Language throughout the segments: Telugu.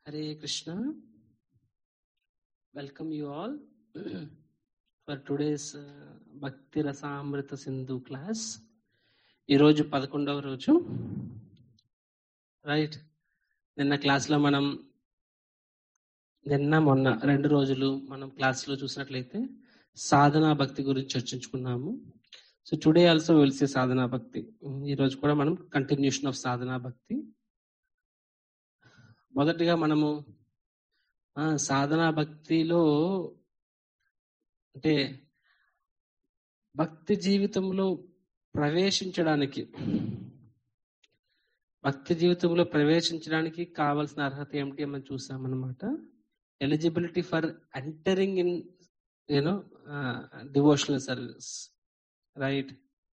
Hare Krishna. Welcome you all for today's uh, Bhakti Rasamrita Sindhu class. ఈరోజు పదకొండవ రోజు రైట్ నిన్న క్లాస్లో మనం నిన్న మొన్న రెండు రోజులు మనం క్లాస్లో చూసినట్లయితే సాధనా భక్తి గురించి చర్చించుకున్నాము సో టుడే ఆల్సో వెలిసే సాధనా భక్తి ఈ రోజు కూడా మనం కంటిన్యూషన్ ఆఫ్ సాధనా భక్తి మొదటిగా మనము ఆ, సాధనా భక్తిలో అంటే భక్తి జీవితంలో ప్రవేశించడానికి భక్తి జీవితంలో ప్రవేశించడానికి కావాల్సిన అర్హత ఏమిటి అని మనం చూసామన్నమాట eligibility for entering in you know devotional service right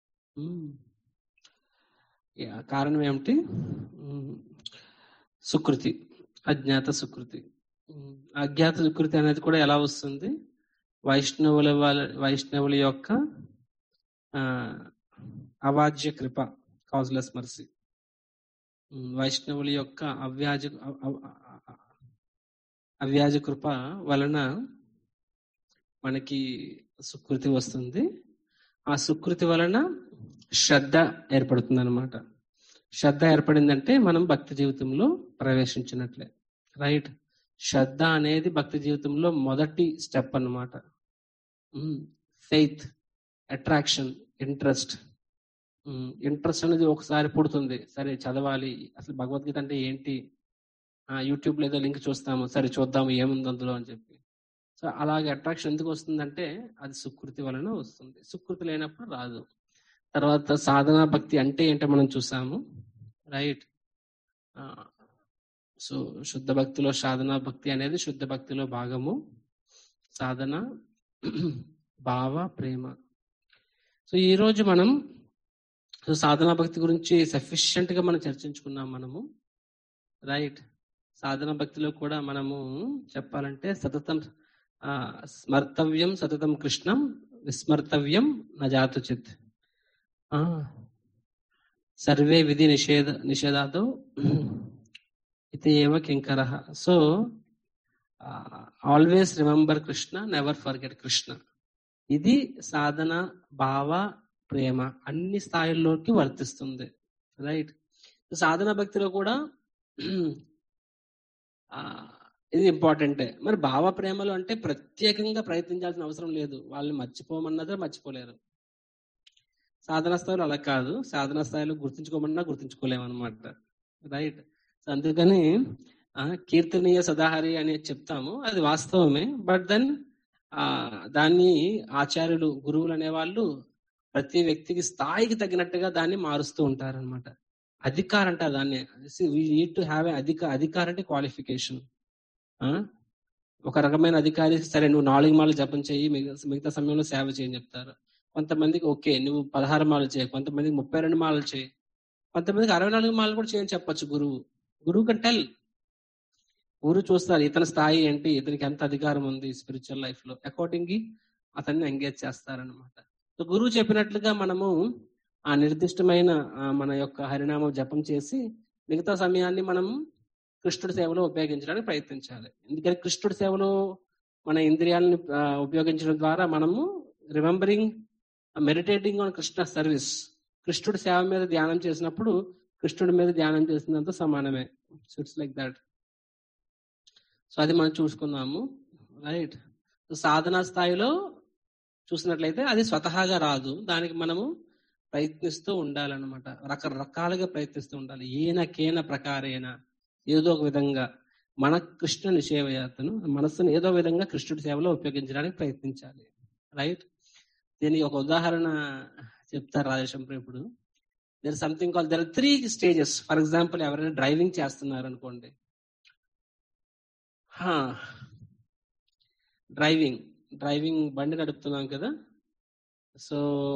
కారణం ఏమిటి మ్మ్. సుకృతి అజ్ఞాత సుకృతి మ్మ్. అజ్ఞాత సుకృతి అనేది కూడా ఎలా వస్తుంది వైష్ణవుల వాళ్ళ వైష్ణవుల యొక్క ఆ, అవాజ్య కృప కాజ్లెస్ మర్సీ వైష్ణవుల యొక్క అవ్యాజ అ- అ- అ- అవ్యాజ కృప వలన మనకి సుకృతి వస్తుంది ఆ సుకృతి వలన శ్రద్ధ ఏర్పడుతుంది అనమాట శ్రద్ధ ఏర్పడిందంటే మనం భక్తి జీవితంలో ప్రవేశించినట్లే రైట్ శ్రద్ధ అనేది భక్తి జీవితంలో మొదటి స్టెప్ అన్నమాట ఫెయిత్ అట్రాక్షన్ ఇంట్రెస్ట్ ఇంట్రెస్ట్ అనేది ఒకసారి పుడుతుంది సరే చదవాలి అసలు భగవద్గీత అంటే ఏంటి ఆ యూట్యూబ్ లో ఏదో లింక్ చూస్తాము సరే చూద్దాము ఏముంది అందులో అని చెప్పి సో అలాగే అట్రాక్షన్ ఎందుకు వస్తుందంటే అది సుకృతి వలన వస్తుంది సుకృతి లేనప్పుడు రాదు తర్వాత సాధనా భక్తి అంటే ఏంటో మనం చూసాము రైట్ సో శుద్ధ భక్తిలో సాధనా భక్తి అనేది శుద్ధ భక్తిలో భాగము సాధన భావ ప్రేమ సో ఈ రోజు మనం సో సాధనా భక్తి గురించి సఫిషియెంట్ గా మనం చర్చించుకున్నాం మనము రైట్ సాధన భక్తిలో కూడా మనము చెప్పాలంటే సతతం ఆ, స్మర్తవ్యం సతతం కృష్ణం విస్మర్తవ్యం నజాతు చిత్ ఆ, సర్వే విధి నిషేధ నిషేధాతో ఇది ఏవ కింకర so always remember Krishna never forget Krishna ఇది సాధన భావ ప్రేమ అన్ని స్థాయిల్లోకి వర్తిస్తుంది రైట్ సాధన భక్తిలో కూడా ఆ, ఇది ఇంపార్టెంటే మరి భావ ప్రేమలు అంటే ప్రత్యేకంగా ప్రయత్నించాల్సిన అవసరం లేదు వాళ్ళని మర్చిపోమన్నదే మర్చిపోలేరు సాధన స్థాయిలో అలా కాదు సాధన స్థాయిలో గుర్తుంచుకోమన్నా గుర్తుంచుకోలేమన్నమాట రైట్ సో అందుకని ఆ, కీర్తనీయ సదాహరి అని చెప్తాము అది వాస్తవమే బట్ దెన్ ఆ దాన్ని ఆచార్యులు గురువులు అనేవాళ్ళు ప్రతి వ్యక్తికి స్థాయికి తగినట్టుగా దాన్ని మారుస్తూ ఉంటారన్నమాట అధికారం అంటారు దాన్ని నీడ్ టు హ్యావ్ ఏ అధిక అధికారం అంటే క్వాలిఫికేషన్ ఒక రకమైన అధికారి సరే నువ్వు నాలుగు మాలు జపం చేయి మిగతా మిగతా సమయంలో సేవ చేయని చెప్తారు కొంతమందికి ఓకే నువ్వు పదహారు మాలు చేయి కొంతమందికి ముప్పై రెండు మాలలు చేయి కొంతమందికి అరవై నాలుగు మాలలు కూడా చేయని చెప్పొచ్చు గురువు గురువు కంటే టెల్ గురువు చూస్తారు ఇతని స్థాయి ఏంటి ఇతనికి ఎంత అధికారం ఉంది స్పిరిచువల్ లైఫ్ లో అకార్డింగ్ అతన్ని ఎంగేజ్ చేస్తారనమాట సో గురువు చెప్పినట్లుగా మనము ఆ నిర్దిష్టమైన ఆ, మన యొక్క హరినామం జపం చేసి మిగతా సమయాన్ని మనం కృష్ణుడి సేవలో ఉపయోగించడానికి ప్రయత్నించాలి ఎందుకంటే కృష్ణుడి సేవలో మన ఇంద్రియాలను ఆ, ఉపయోగించడం ద్వారా మనము remembering meditating on Krishna service కృష్ణుడి సేవ మీద ధ్యానం చేసినప్పుడు కృష్ణుడి మీద ధ్యానం చేసినంత సమానమే so it's like that so అది మనం చూసుకున్నాము రైట్ సాధనా స్థాయిలో చూసినట్లయితే అది స్వతహాగా రాదు దానికి మనము ప్రయత్నిస్తూ ఉండాలన్నమాట రకరకాలుగా ప్రయత్నిస్తూ ఉండాలి ఈయన కేన ప్రకారేణ ఏదో ఒక విధంగా మన కృష్ణుని సేవయాతను మనస్సును ఏదో విధంగా కృష్ణుడి సేవలో ఉపయోగించడానికి ప్రయత్నించాలి రైట్ దీనికి ఒక ఉదాహరణ చెప్తారు రాజేశంపర్ ఇప్పుడు there something call there three stages for example ఎవరైనా డ్రైవింగ్ చేస్తున్నారు అనుకోండి డ్రైవింగ్ డ్రైవింగ్ బండి నడుపుతున్నాం కదా సో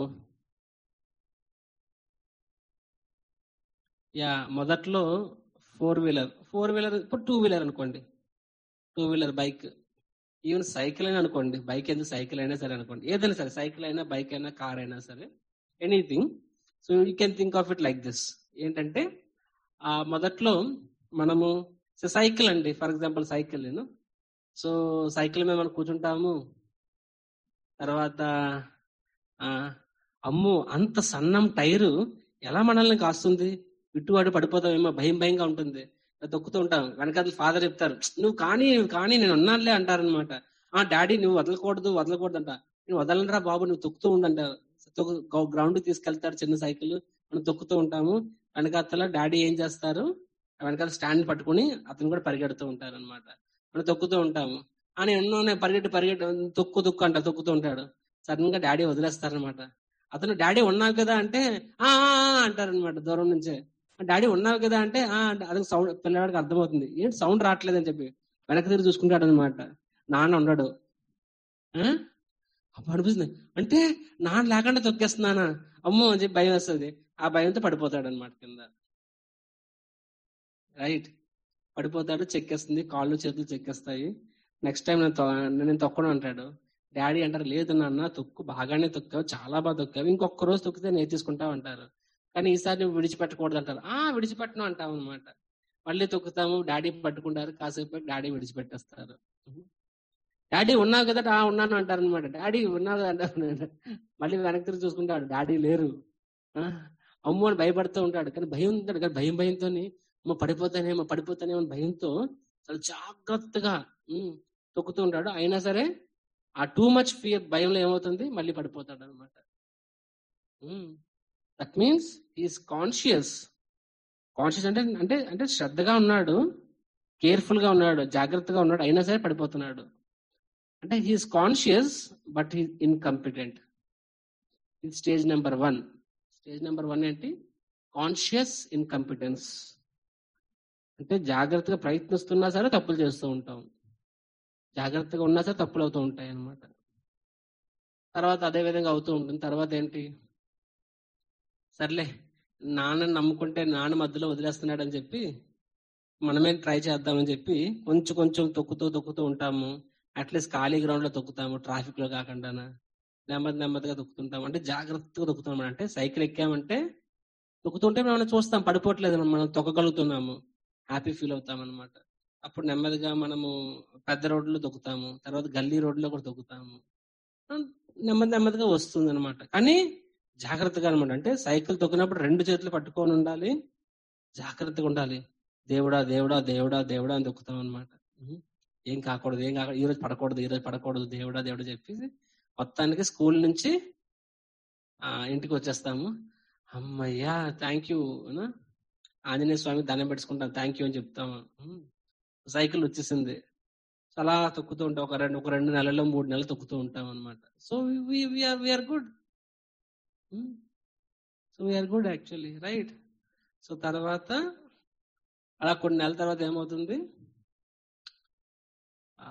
యా మొదట్లో ఫోర్ వీలర్ ఫోర్ వీలర్ ఇప్పుడు టూ వీలర్ అనుకోండి two wheeler bike even cycle అయినా అనుకోండి బైక్ ఎందుకు సైకిల్ అయినా సరే అనుకోండి ఏదైనా సరే సైకిల్ అయినా బైక్ అయినా కార్ అయినా సరే anything so you can think of it like this ఏంటంటే ఆ మొదట్లో మనము సో సైకిల్ అండి ఫర్ ఎగ్జాంపుల్ సైకిల్ నేను సో సైకిల్ మీద మనం కూర్చుంటాము తర్వాత ఆ, అమ్మో అంత సన్నం టైరు ఎలా మనల్ని కాస్తుంది ఇటువాడు పడిపోతామేమో భయం భయంగా ఉంటుంది తొక్కుతూ ఉంటాం వెనకాల ఫాదర్ చెప్తారు నువ్వు కానీ నువ్వు కానీ నేను ఉన్నానులే అంటారనమాట ఆ డాడీ నువ్వు వదలకూడదు వదలకూడదు అంట నేను వదలనరా బాబు నువ్వు తొక్కుతూ ఉండంటారు గ్రౌండ్ తీసుకెళ్తారు చిన్న సైకిల్ మనం తొక్కుతూ ఉంటాము వెనకాతల డాడీ ఏం చేస్తారు వెనకాల స్టాండ్ పట్టుకుని అతను కూడా పరిగెడుతూ ఉంటారు అనమాట మనం తొక్కుతూ ఉంటాము ఆ నేను ఉన్నాను, నేను పరిగెట్టు పరిగెట్టు తొక్కు తొక్కు అంట తొక్కుతూ ఉంటాడు సడన్ గా డాడీ వదిలేస్తారనమాట అతను డాడీ ఉన్నావు కదా అంటే ఆ అంటారనమాట దూరం నుంచే డాడీ ఉన్నావు కదా అంటే ఆ అంటే అతనికి సౌండ్ పిల్లవాడికి అర్థమవుతుంది ఏంటి సౌండ్ రావట్లేదని చెప్పి వెనక్కి తిరిగి చూసుకుంటాడు అనమాట నాన్న ఉన్నాడు ఆ? అప్పుడు అనిపిస్తుంది అంటే నాన్న లేకుండా తొక్కేస్తున్నానా అమ్మో అని చెప్పి భయం వేస్తుంది ఆ భయంతో పడిపోతాడు అనమాట కింద రైట్ పడిపోతాడు చెక్కేస్తుంది కాళ్ళు చేతులు చెక్కేస్తాయి నెక్స్ట్ టైం నేను తొ- నేను తొక్కను అంటాడు డాడీ అంటారు లేదు నాన్న తొక్కు బాగానే తొక్కావు చాలా బాగా తొక్కావు ఇంకొక రోజు తొక్కితే నేను తీసుకుంటావు అంటారు కానీ ఈసారి నువ్వు విడిచిపెట్టకూడదు అంటారు ఆ విడిచిపెట్టను అంటాం అనమాట మళ్ళీ తొక్కుతాము డాడీ పట్టుకుంటారు కాసేపు డాడీ విడిచిపెట్టేస్తారు డాడీ ఉన్నావు కదా ఆ ఉన్నాను అంటారు అనమాట డాడీ ఉన్నావు కదా అంటారు మళ్ళీ వెనక్కి తిరిగి చూసుకుంటాడు డాడీ లేరు ఆ, అమ్మో అని భయపడుతూ ఉంటాడు కానీ భయం ఉంటాడు కానీ భయం భయంతో అమ్మ పడిపోతానేమో పడిపోతానేమో అని భయంతో చాలా జాగ్రత్తగా ఉమ్, తొక్కుతూ ఉంటాడు అయినా సరే ఆ టూ మచ్ ఫియర్ భయంలో ఏమవుతుంది మళ్ళీ పడిపోతాడు అనమాట that means is conscious conscious అంటే అంటే అంటే శ్రద్ధగా ఉన్నాడు కేర్ఫుల్ గా ఉన్నాడు జాగ్రత్తగా ఉన్నాడు అయినా సరే పడిపోతున్నాడు అంటే he is conscious but he incompetent ఇది stage number one stage number one ఏంటి కాన్షియస్ ఇన్కంపిటెన్స్ అంటే జాగ్రత్తగా ప్రయత్నిస్తున్నా సరే తప్పులు చేస్తూ ఉంటాం జాగ్రత్తగా ఉన్నా సరే తప్పులు అవుతూ ఉంటాయి అన్నమాట తర్వాత అదే విధంగా అవుతూ ఉంటుంది తర్వాత ఏంటి సర్లే నాన్న నమ్ముకుంటే నాన్న మధ్యలో వదిలేస్తున్నాడు అని చెప్పి మనమే ట్రై చేద్దామని చెప్పి కొంచెం కొంచెం తొక్కుతూ తొక్కుతూ ఉంటాము అట్లీస్ట్ ఖాళీ గ్రౌండ్ లో తొక్కుతాము ట్రాఫిక్ లో కాకుండా నెమ్మది నెమ్మదిగా తొక్కుతుంటాం అంటే జాగ్రత్తగా తొక్కుతాం అంటే సైకిల్ ఎక్కామంటే తొక్కుతుంటే మనం చూస్తాం పడిపోవట్లేదు మనం తొక్కగలుగుతున్నాము హ్యాపీ ఫీల్ అవుతాం అనమాట అప్పుడు నెమ్మదిగా మనము పెద్ద రోడ్లో తొక్కుతాము తర్వాత గల్లీ రోడ్లో కూడా తొక్కుతాము నెమ్మది నెమ్మదిగా వస్తుంది అనమాట కానీ జాగ్రత్తగా అనమాట అంటే సైకిల్ తొక్కినప్పుడు రెండు చేతులు పట్టుకొని ఉండాలి జాగ్రత్తగా ఉండాలి దేవుడా దేవుడా దేవుడా దేవుడా అని తొక్కుతాం అనమాట ఏం కాకూడదు ఏం కాకూడదు ఈ రోజు పడకూడదు ఈ రోజు పడకూడదు దేవుడా దేవుడా చెప్పేసి మొత్తానికి స్కూల్ నుంచి ఆ ఇంటికి వచ్చేస్తాము అమ్మయ్యా థ్యాంక్ యూ ఆంజనేయ స్వామి దండం పెట్టుకుంటాం థ్యాంక్ యూ అని చెప్తాము ఉమ్. సైకిల్ వచ్చేసింది సో అలా తొక్కుతూ ఉంటాం ఒక రెండు ఒక రెండు నెలల్లో మూడు నెలలు తొక్కుతూ ఉంటాం అనమాట so we are good so we are good actually right so తర్వాత అలా కొన్ని నెలల తర్వాత ఏమవుతుంది ఆ,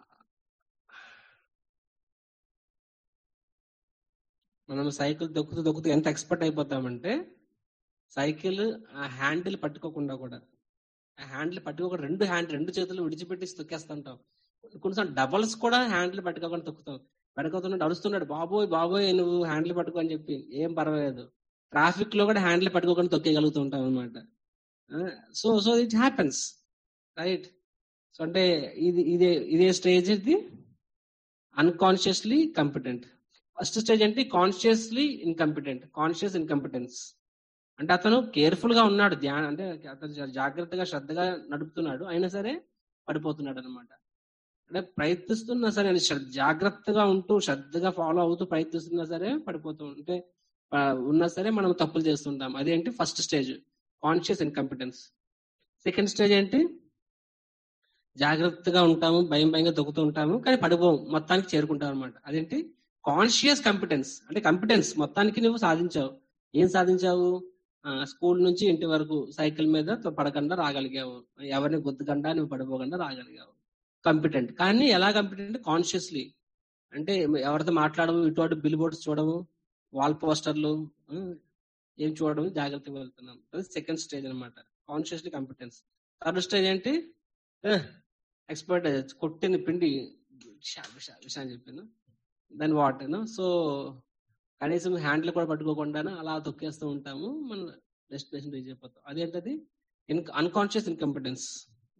మనం సైకిల్ దొక్కుతూ దొక్కుతూ ఎంత ఎక్స్పర్ట్ అయిపోతామంటే సైకిల్ ఆ హ్యాండిల్ పట్టుకోకుండా కూడా ఆ హ్యాండిల్ పట్టుకోకుండా రెండు హ్యాండ్ రెండు చేతులు విడిచిపెట్టి తొక్కేస్తుంటాం కొన్నిసార్లు డబల్స్ కూడా హ్యాండిల్ పట్టుకోకుండా తొక్కుతాం పట్టుకోతున్నాడు అరుస్తున్నాడు బాబోయ్ బాబోయ్ నువ్వు హ్యాండిల్ పట్టుకో అని చెప్పి ఏం పర్వాలేదు ట్రాఫిక్ లో కూడా హ్యాండిల్ పట్టుకోకుండా తొక్కేయగలుగుతూ ఉంటాం అనమాట so so it happens right so అంటే ఇది ఇదే ఇదే స్టేజ్ ఇది అన్కాన్షియస్లీ కంపిటెంట్ ఫస్ట్ స్టేజ్ అంటే కాన్షియస్లీ ఇన్కంపిటెంట్ కాన్షియస్ ఇన్కంపిటెన్స్ అంటే అతను కేర్ఫుల్ గా ఉన్నాడు ధ్యానం అంటే అతను జా- జాగ్రత్తగా శ్రద్ధగా నడుపుతున్నాడు అయినా సరే పడిపోతున్నాడు అనమాట అంటే ప్రయత్నిస్తున్నా సరే అంటే శ్ర- జాగ్రత్తగా ఉంటూ శ్రద్ధగా ఫాలో అవుతూ ప్రయత్నిస్తున్నా సరే పడిపోతూ ఉంటే ఆ, ఉన్నా సరే మనం తప్పులు చేస్తుంటాం అదేంటి first stage conscious incompetence second stage ఏంటి జాగ్రత్తగా ఉంటాము భయం భయంగా దొక్కుతూ ఉంటాము కానీ పడిపోము మొత్తానికి చేరుకుంటాం అనమాట అదేంటి కాన్షియస్ కంపిటెన్స్ అంటే కంపిటెన్స్ మొత్తానికి నువ్వు సాధించావు ఏం సాధించావు ఆ, స్కూల్ నుంచి ఇంటి వరకు సైకిల్ మీద తో- పడకుండా రాగలిగావు ఎవరిని గుద్దకుండా నువ్వు పడిపోకుండా రాగలిగావు కంపిటెంట్ కానీ ఎలా కంపిటెంట్ కాన్షియస్లీ అంటే ఎవరితో మాట్లాడము ఇటువంటి బిల్ బోర్డ్స్ చూడము వాల్ పోస్టర్లు ఆ, ఏం చూడడం జాగ్రత్తగా వెళ్తున్నాం అది సెకండ్ స్టేజ్ అనమాట కాన్షియస్లీ కంపిటెన్స్ థర్డ్ స్టేజ్ ఏంటి ఎక్స్పర్ట్ కొట్టిన పిండి విషా విషా విషా అని చెప్పాను దాని వాటర్ సో కనీసం హ్యాండిల్ కూడా పట్టుకోకుండా అలా తొక్కేస్తూ ఉంటాము మన డెస్టినేషన్ రీచ్ అయిపోతాం అదేంటది in unconscious incompetence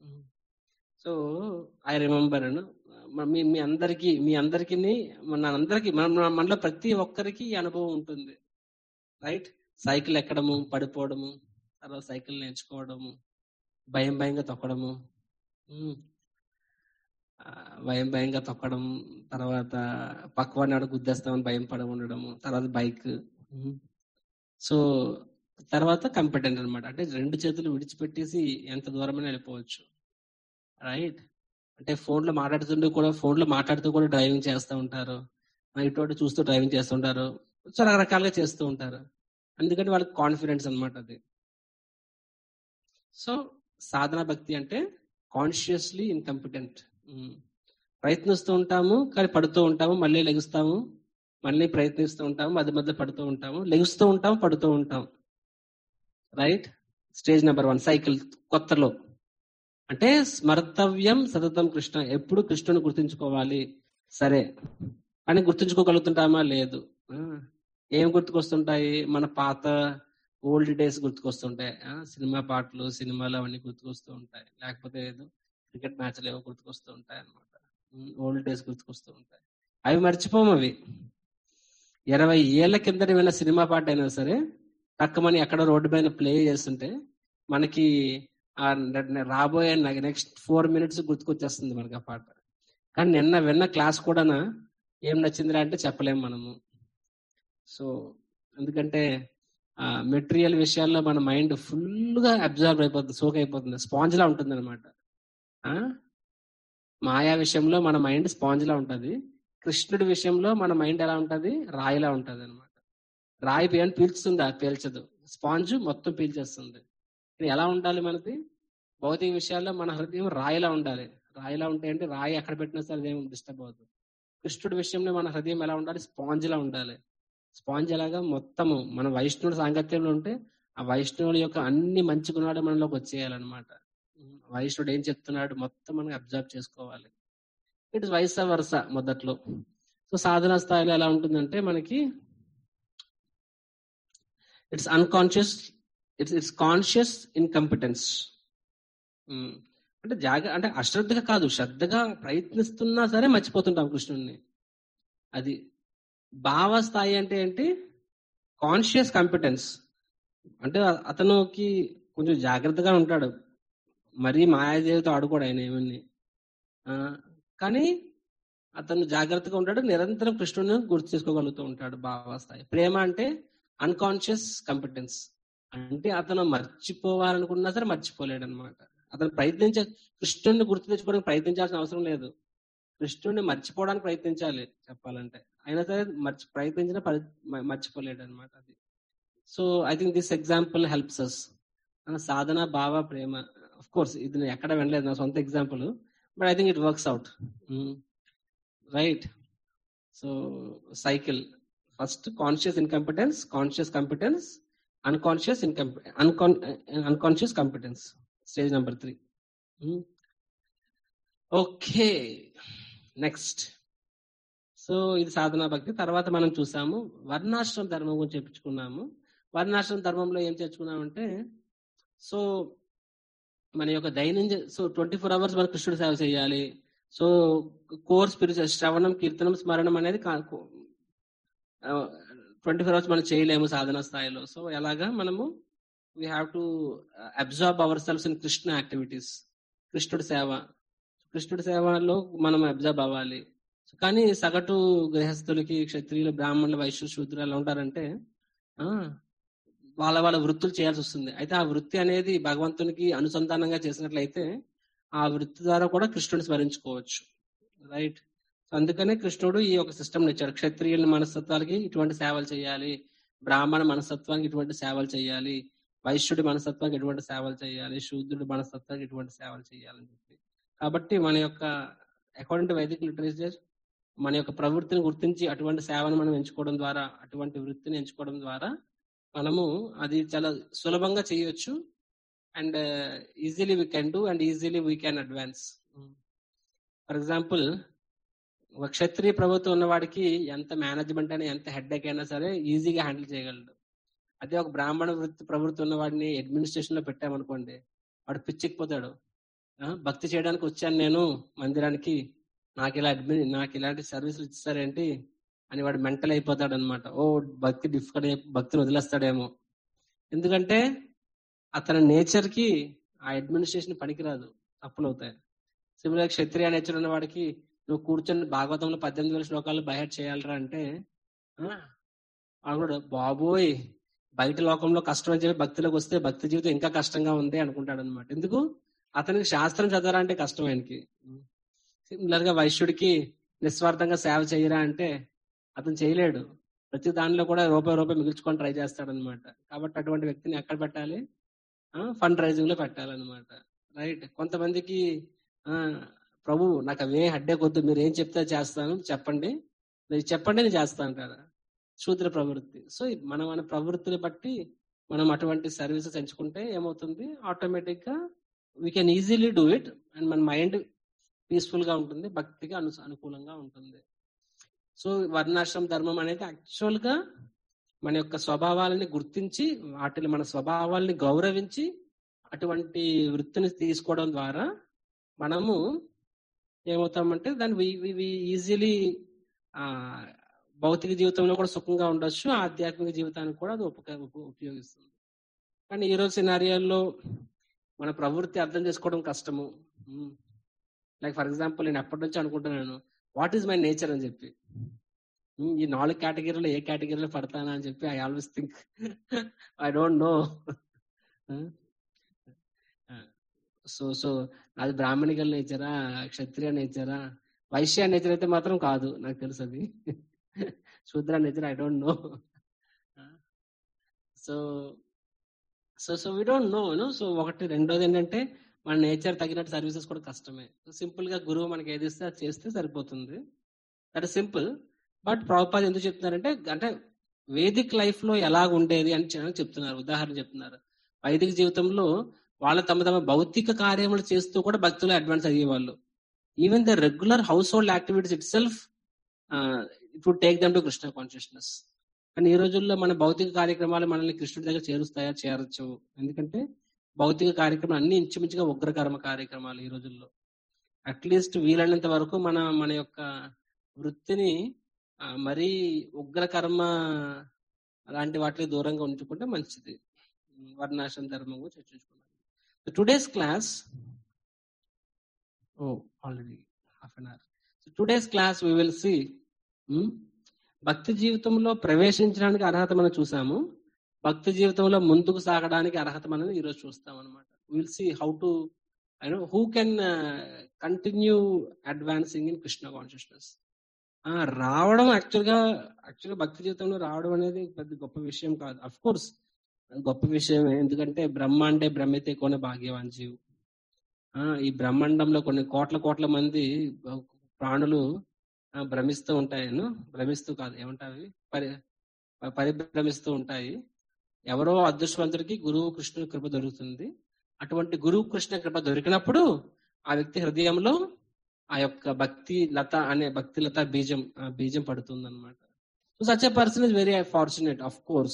so I remember మీ మీ అందరికి మీ అందరికి మన అందరికి మన మనలో ప్రతి ఒక్కరికి ఈ అనుభవం ఉంటుంది రైట్ సైకిల్ ఎక్కడము పడిపోవడము తర్వాత సైకిల్ నేర్చుకోవడము భయం భయంగా తొక్కడము ఉమ్, ఆ, భయం భయంగా తొక్కడం తర్వాత పక్కవాడిని ఆడ గుద్దేస్తామని భయం పడి ఉండడము తర్వాత బైక్ సో తర్వాత కంపెటెంట్ అన్నమాట అంటే రెండు చేతులు విడిచిపెట్టేసి ఎంత దూరమైనా వెళ్ళిపోవచ్చు రైట్ అంటే ఫోన్ లో మాట్లాడుతుంటూ కూడా ఫోన్ లో మాట్లాడుతూ కూడా డ్రైవింగ్ చేస్తూ ఉంటారు ఇటువంటి చూస్తూ డ్రైవింగ్ చేస్తుంటారు సో రకరకాలుగా చేస్తూ ఉంటారు అందుకని వాళ్ళకి కాన్ఫిడెన్స్ అన్నమాట అది సో సాధన భక్తి అంటే కాన్షియస్లీ ఇన్కంపిటెంట్ ప్రయత్నిస్తూ ఉంటాము కానీ పడుతూ ఉంటాము మళ్ళీ లెగుస్తాము మళ్ళీ ప్రయత్నిస్తూ ఉంటాము మధ్య మధ్య పడుతూ ఉంటాము లెగుస్తూ ఉంటాము పడుతూ ఉంటాం right stage number one cycle కొత్తలో అంటే స్మర్తవ్యం సతతం కృష్ణ ఎప్పుడు కృష్ణుని గుర్తుంచుకోవాలి సరే కానీ గుర్తుంచుకోగలుగుతుంటామా లేదు ఆ, ఏం గుర్తుకొస్తుంటాయి మన పాత ఓల్డ్ డేస్ గుర్తుకొస్తుంటాయి ఆ, సినిమా పాటలు సినిమాలు అవన్నీ గుర్తుకొస్తూ ఉంటాయి లేకపోతే ఏదో క్రికెట్ మ్యాచ్లు ఏవో గుర్తుకొస్తూ ఉంటాయి అనమాట ఓల్డ్ డేస్ గుర్తుకొస్తూ ఉంటాయి అవి మర్చిపోము అవి ఇరవై ఏళ్ల కిందట విన్న సినిమా పాట అయినా సరే టక్కమని ఎక్కడో రోడ్డు పైన ప్లే చేస్తుంటే మనకి ఆ న- రాబోయే నెక్స్ట్ ఫోర్ మినిట్స్ గుర్తుకొచ్చేస్తుంది మనకి ఆ పాట కానీ నిన్న విన్న క్లాస్ కూడా ఏం నచ్చిందిరా అంటే చెప్పలేం మనము సో ఎందుకంటే ఆ మెటీరియల్ విషయాల్లో మన మైండ్ ఫుల్ గా అబ్జర్వ్ అయిపోతుంది సోక్ అయిపోతుంది స్పాంజ్ లా ఉంటుంది అనమాట మాయా విషయంలో మన మైండ్ స్పాంజ్ లా ఉంటది కృష్ణుడి విషయంలో మన మైండ్ ఎలా ఉంటది రాయిలా ఉంటది అనమాట రాయి పేరు పీల్చుతుందా పీల్చదు స్పాంజ్ మొత్తం పీల్చేస్తుంది ఇది ఎలా ఉండాలి మనది భౌతిక విషయాల్లో మన హృదయం రాయిలా ఉండాలి రాయిలా ఉంటే అంటే రాయి ఎక్కడ పెట్టినా సరే అదేం డిస్టర్బ్ అవ్వదు కృష్ణుడి విషయంలో మన హృదయం ఎలా ఉండాలి స్పాంజ్ లా ఉండాలి స్పాంజ్ ఎలాగా మొత్తము మన వైష్ణవుడి సాంగత్యంలో ఉంటే ఆ వైష్ణవుడి యొక్క అన్ని మంచి గుణాలు మనలోకి వచ్చేయాలన్నమాట వైష్ణుడు ఏం చెప్తున్నాడు మొత్తం మనం అబ్జర్వ్ చేసుకోవాలి ఇట్ ఇస్ వయస వరుస మొదట్లో సో సాధనా స్థాయిలో ఎలా ఉంటుందంటే మనకి it's unconscious it's it's conscious incompetence అంటే జాగ అంటే అశ్రద్ధగా కాదు శ్రద్ధగా ప్రయత్నిస్తున్నా సరే మర్చిపోతుంటాం కృష్ణుడిని అది భావ స్థాయి అంటే ఏంటి కాన్షియస్ కాంపిటెన్స్ అంటే అ- అతనుకి కొంచెం జాగ్రత్తగా ఉంటాడు మరీ మాయాదేవితో ఆడుకోడు ఆయన ఏమని ఆ, కానీ అతను జాగ్రత్తగా ఉంటాడు నిరంతరం కృష్ణుని గుర్తు చేసుకోగలుగుతూ ఉంటాడు భావ స్థాయి ప్రేమ అంటే అన్కాన్షియస్ కాంపిటెన్స్ అంటే అతను మర్చిపోవాలనుకున్నా సరే మర్చిపోలేడు అనమాట అతను ప్రయత్నించే కృష్ణుడిని గుర్తు తెచ్చుకోవడానికి ప్రయత్నించాల్సిన అవసరం లేదు కృష్ణుడిని మర్చిపోవడానికి ప్రయత్నించాలి చెప్పాలంటే అయినా సరే మర్చి ప్రయత్నించిన మర్చిపోలేడు అనమాట అది so I think this example helps us సాధన భావ ప్రేమ అఫ్ కోర్స్ ఇది నేను ఎక్కడ వినలేదు నా సొంత example but I think it works out right so cycle first conscious incompetence conscious competence unconscious incompetence unconscious unconscious competence stage number three okay next so ఇది సాధనా భక్తి తర్వాత మనం చూసాము వర్ణాశ్రమ ధర్మం గురించి చెప్పుకున్నాము వర్ణాశ్రమ ధర్మంలో ఏం చేర్చుకున్నామంటే సో మన యొక్క దైనందిన సో ట్వంటీ ఫోర్ అవర్స్ మన కృష్ణుడి సేవ చేయాలి సో కోర్ స్పిరిచువల్ శ్రవణం కీర్తనం స్మరణం అనేది ట్వంటీ ఫోర్ అవర్స్ మనం చేయలేము సాధన స్థాయిలో సో ఎలాగా మనము we have to absorb our selves in Krishna activities కృష్ణుడి సేవ కృష్ణుడి సేవలో మనం అబ్జర్వ్ అవ్వాలి కానీ సగటు గృహస్థులకి క్షత్రియులు బ్రాహ్మణులు వైశ్య శూద్రులు ఎలా ఉంటారంటే ఆ వాళ్ళ వాళ్ళ వృత్తులు చేయాల్సి వస్తుంది అయితే ఆ వృత్తి అనేది భగవంతునికి అనుసంధానంగా చేసినట్లయితే ఆ వృత్తి ద్వారా కూడా కృష్ణుడిని స్మరించుకోవచ్చు రైట్ అందుకనే కృష్ణుడు ఈ ఒక సిస్టమ్ ఇచ్చాడు క్షత్రియుల మనస్తత్వాలకి ఇటువంటి సేవలు చేయాలి బ్రాహ్మణ మనస్తత్వానికి ఇటువంటి సేవలు చేయాలి వైశ్యుడి మనస్తత్వానికి ఇటువంటి సేవలు చేయాలి శూద్రుడి మనస్తత్వానికి ఇటువంటి సేవలు చేయాలని చెప్పి కాబట్టి మన యొక్క అకార్డింగ్ టు వైదిక్ లిటరేచర్ మన యొక్క ప్రవృత్తిని గుర్తించి అటువంటి సేవను మనం ఎంచుకోవడం ద్వారా అటువంటి వృత్తిని ఎంచుకోవడం ద్వారా మనము అది చాలా సులభంగా చేయొచ్చు and easily we can do and easily we can advance for example ఒక క్షత్రియ ప్రభుత్వం ఉన్నవాడికి ఎంత మేనేజ్మెంట్ అయినా ఎంత హెడ్ అయినా సరే ఈజీగా హ్యాండిల్ చేయగలడు అదే ఒక బ్రాహ్మణ వృత్తి ప్రవృత్తి ఉన్న వాడిని అడ్మినిస్ట్రేషన్ లో పెట్టామనుకోండి వాడు పిచ్చెక్కిపోతాడు ఆ, భక్తి చేయడానికి వచ్చాను నేను మందిరానికి నాకు ఇలా అడ్మిన్ నాకు ఇలాంటి సర్వీసులు ఇస్తారేంటి అని వాడు మెంటల్ అయిపోతాడు అనమాట ఓ భక్తి డిఫికల్ట్ భక్తిని వదిలేస్తాడేమో ఎందుకంటే అతని నేచర్ కి ఆ అడ్మినిస్ట్రేషన్ పనికిరాదు తప్పులు అవుతాయి సిమిలర్ క్షత్రియ నేచర్ ఉన్న వాడికి నువ్వు కూర్చొని భాగవతంలో పద్దెనిమిది వేల శ్లోకాలు బయట చేయాలరా అంటే ఆ, వాడు కూడా బాబోయ్ బయట లోకంలో కష్టం అని చెప్పి భక్తిలోకి వస్తే భక్తి జీవితం ఇంకా కష్టంగా ఉంది అనుకుంటాడు అనమాట ఎందుకు అతనికి శాస్త్రం చదవరా కష్టం ఆయనకి సిమిలర్ గా వైశ్యుడికి నిస్వార్థంగా సేవ చేయరా అంటే అతను చేయలేడు ప్రతి దానిలో కూడా రూపాయి రూపాయి మిగుల్చుకొని ట్రై చేస్తాడు అనమాట కాబట్టి అటువంటి వ్యక్తిని ఎక్కడ పెట్టాలి ఫండ్ రైజింగ్ లో పెట్టాలన్నమాట రైట్ కొంతమందికి ఆ, ప్రభు నాకు అవే హడ్డే కొద్దు మీరు ఏం చెప్తే చేస్తాను చెప్పండి మీరు చెప్పండి నేను చేస్తాను అంటారు శూద్ర ప్రవృత్తి సో మన మన ప్రవృత్తిని బట్టి మనం అటువంటి సర్వీసెస్ ఎంచుకుంటే ఏమవుతుంది ఆటోమేటిక్ గా we can easily do it అండ్ మన మైండ్ పీస్ఫుల్ గా ఉంటుంది భక్తిగా అను అనుకూలంగా ఉంటుంది సో వర్ణాశ్రమ ధర్మం అనేది యాక్చువల్ గా మన యొక్క స్వభావాలని గుర్తించి వాటిని మన స్వభావాల్ని గౌరవించి అటువంటి వృత్తిని తీసుకోవడం ద్వారా మనము ఏమవుతామంటే దాన్ని ఈజీలీ ఆ భౌతిక జీవితంలో కూడా సుఖంగా ఉండొచ్చు ఆధ్యాత్మిక జీవితానికి కూడా అది ఉపక ఉప- ఉపయోగిస్తుంది కానీ ఈ రోజు సినారియాల్లో మన ప్రవృత్తి అర్థం చేసుకోవడం కష్టము లైక్ ఫర్ ఎగ్జాంపుల్ నేను ఎప్పటి నుంచి అనుకుంటున్నాను వాట్ ఈస్ మై నేచర్ అని చెప్పి ఉమ్, ఈ నాలుగు కేటగిరీలో ఏ కేటగిరీలో పడతానా అని చెప్పి I always think I don't know so so అది బ్రాహ్మణికల్ నేచరా క్షత్రియ నేచరా వైశ్య నేచర్ అయితే మాత్రం కాదు నాకు తెలుసు అది శూద్ర nature I don't know so so so we don't know no so ఒకటి రెండోది ఏంటంటే మన నేచర్ తగినట్టు సర్వీసెస్ కూడా కష్టమే సింపుల్ గా గురువు మనకి ఏది ఇస్తే అది చేస్తే సరిపోతుంది that is simple but Prabhupada ఎందుకు చెప్తున్నారంటే అంటే వేదిక్ లైఫ్ లో ఎలాగ ఉండేది అని చె- చెప్తున్నారు ఉదాహరణ చెప్తున్నారు వైదిక జీవితంలో వాళ్ళు తమ తమ భౌతిక కార్యములు చేస్తూ కూడా భక్తులు అడ్వాన్స్ అయ్యేవాళ్ళు even the regular household activities itself it would take them to Krishna consciousness కానీ ఈ రోజుల్లో మన భౌతిక కార్యక్రమాలు మనల్ని కృష్ణుడి దగ్గర చేరుస్తాయా చేరచ్చు ఎందుకంటే భౌతిక కార్యక్రమాలు అన్ని ఇంచుమించుగా ఉగ్రకర్మ కార్యక్రమాలు ఈ రోజుల్లో అట్లీస్ట్ వీలైనంత వరకు మన మన యొక్క వృత్తిని ఆ, మరీ ఉగ్రకర్మ అలాంటి వాటికి దూరంగా ఉంచుకుంటే మంచిది వర్ణాశ్రమ ధర్మం గురించి చర్చించుకున్నాం today's class oh already half an hour today's class we will see భక్తి జీవితంలో ప్రవేశించడానికి అర్హత మనం చూసాము భక్తి జీవితంలో ముందుకు సాగడానికి అర్హత మనం ఈరోజు చూస్తాం అనమాట will see how to I know who can continue advancing in Krishna consciousness రావడం యాక్చువల్ గా యాక్చువల్ గా భక్తి జీవితంలో రావడం అనేది పెద్ద గొప్ప విషయం కాదు అఫ్ కోర్స్ గొప్ప విషయమే ఎందుకంటే బ్రహ్మ అంటే బ్రహ్మైతే కొనే భాగ్యవాన్ జీవ్ ఆ, ఈ బ్రహ్మాండంలో కొన్ని కోట్ల కోట్ల మంది ప్రాణులు ఆ, భ్రమిస్తూ ఉంటాయను భ్రమిస్తూ కాదు ఏమంటావి పరి పరిభ్రమిస్తూ ఉంటాయి ఎవరో అదృష్టవంతుడికి గురువు కృష్ణుని కృప దొరుకుతుంది అటువంటి గురువు కృష్ణ కృప దొరికినప్పుడు ఆ వ్యక్తి హృదయంలో ఆ యొక్క భక్తి లత అనే భక్తి లత బీజం ఆ బీజం పడుతుంది అనమాట so such a person is very fortunate of course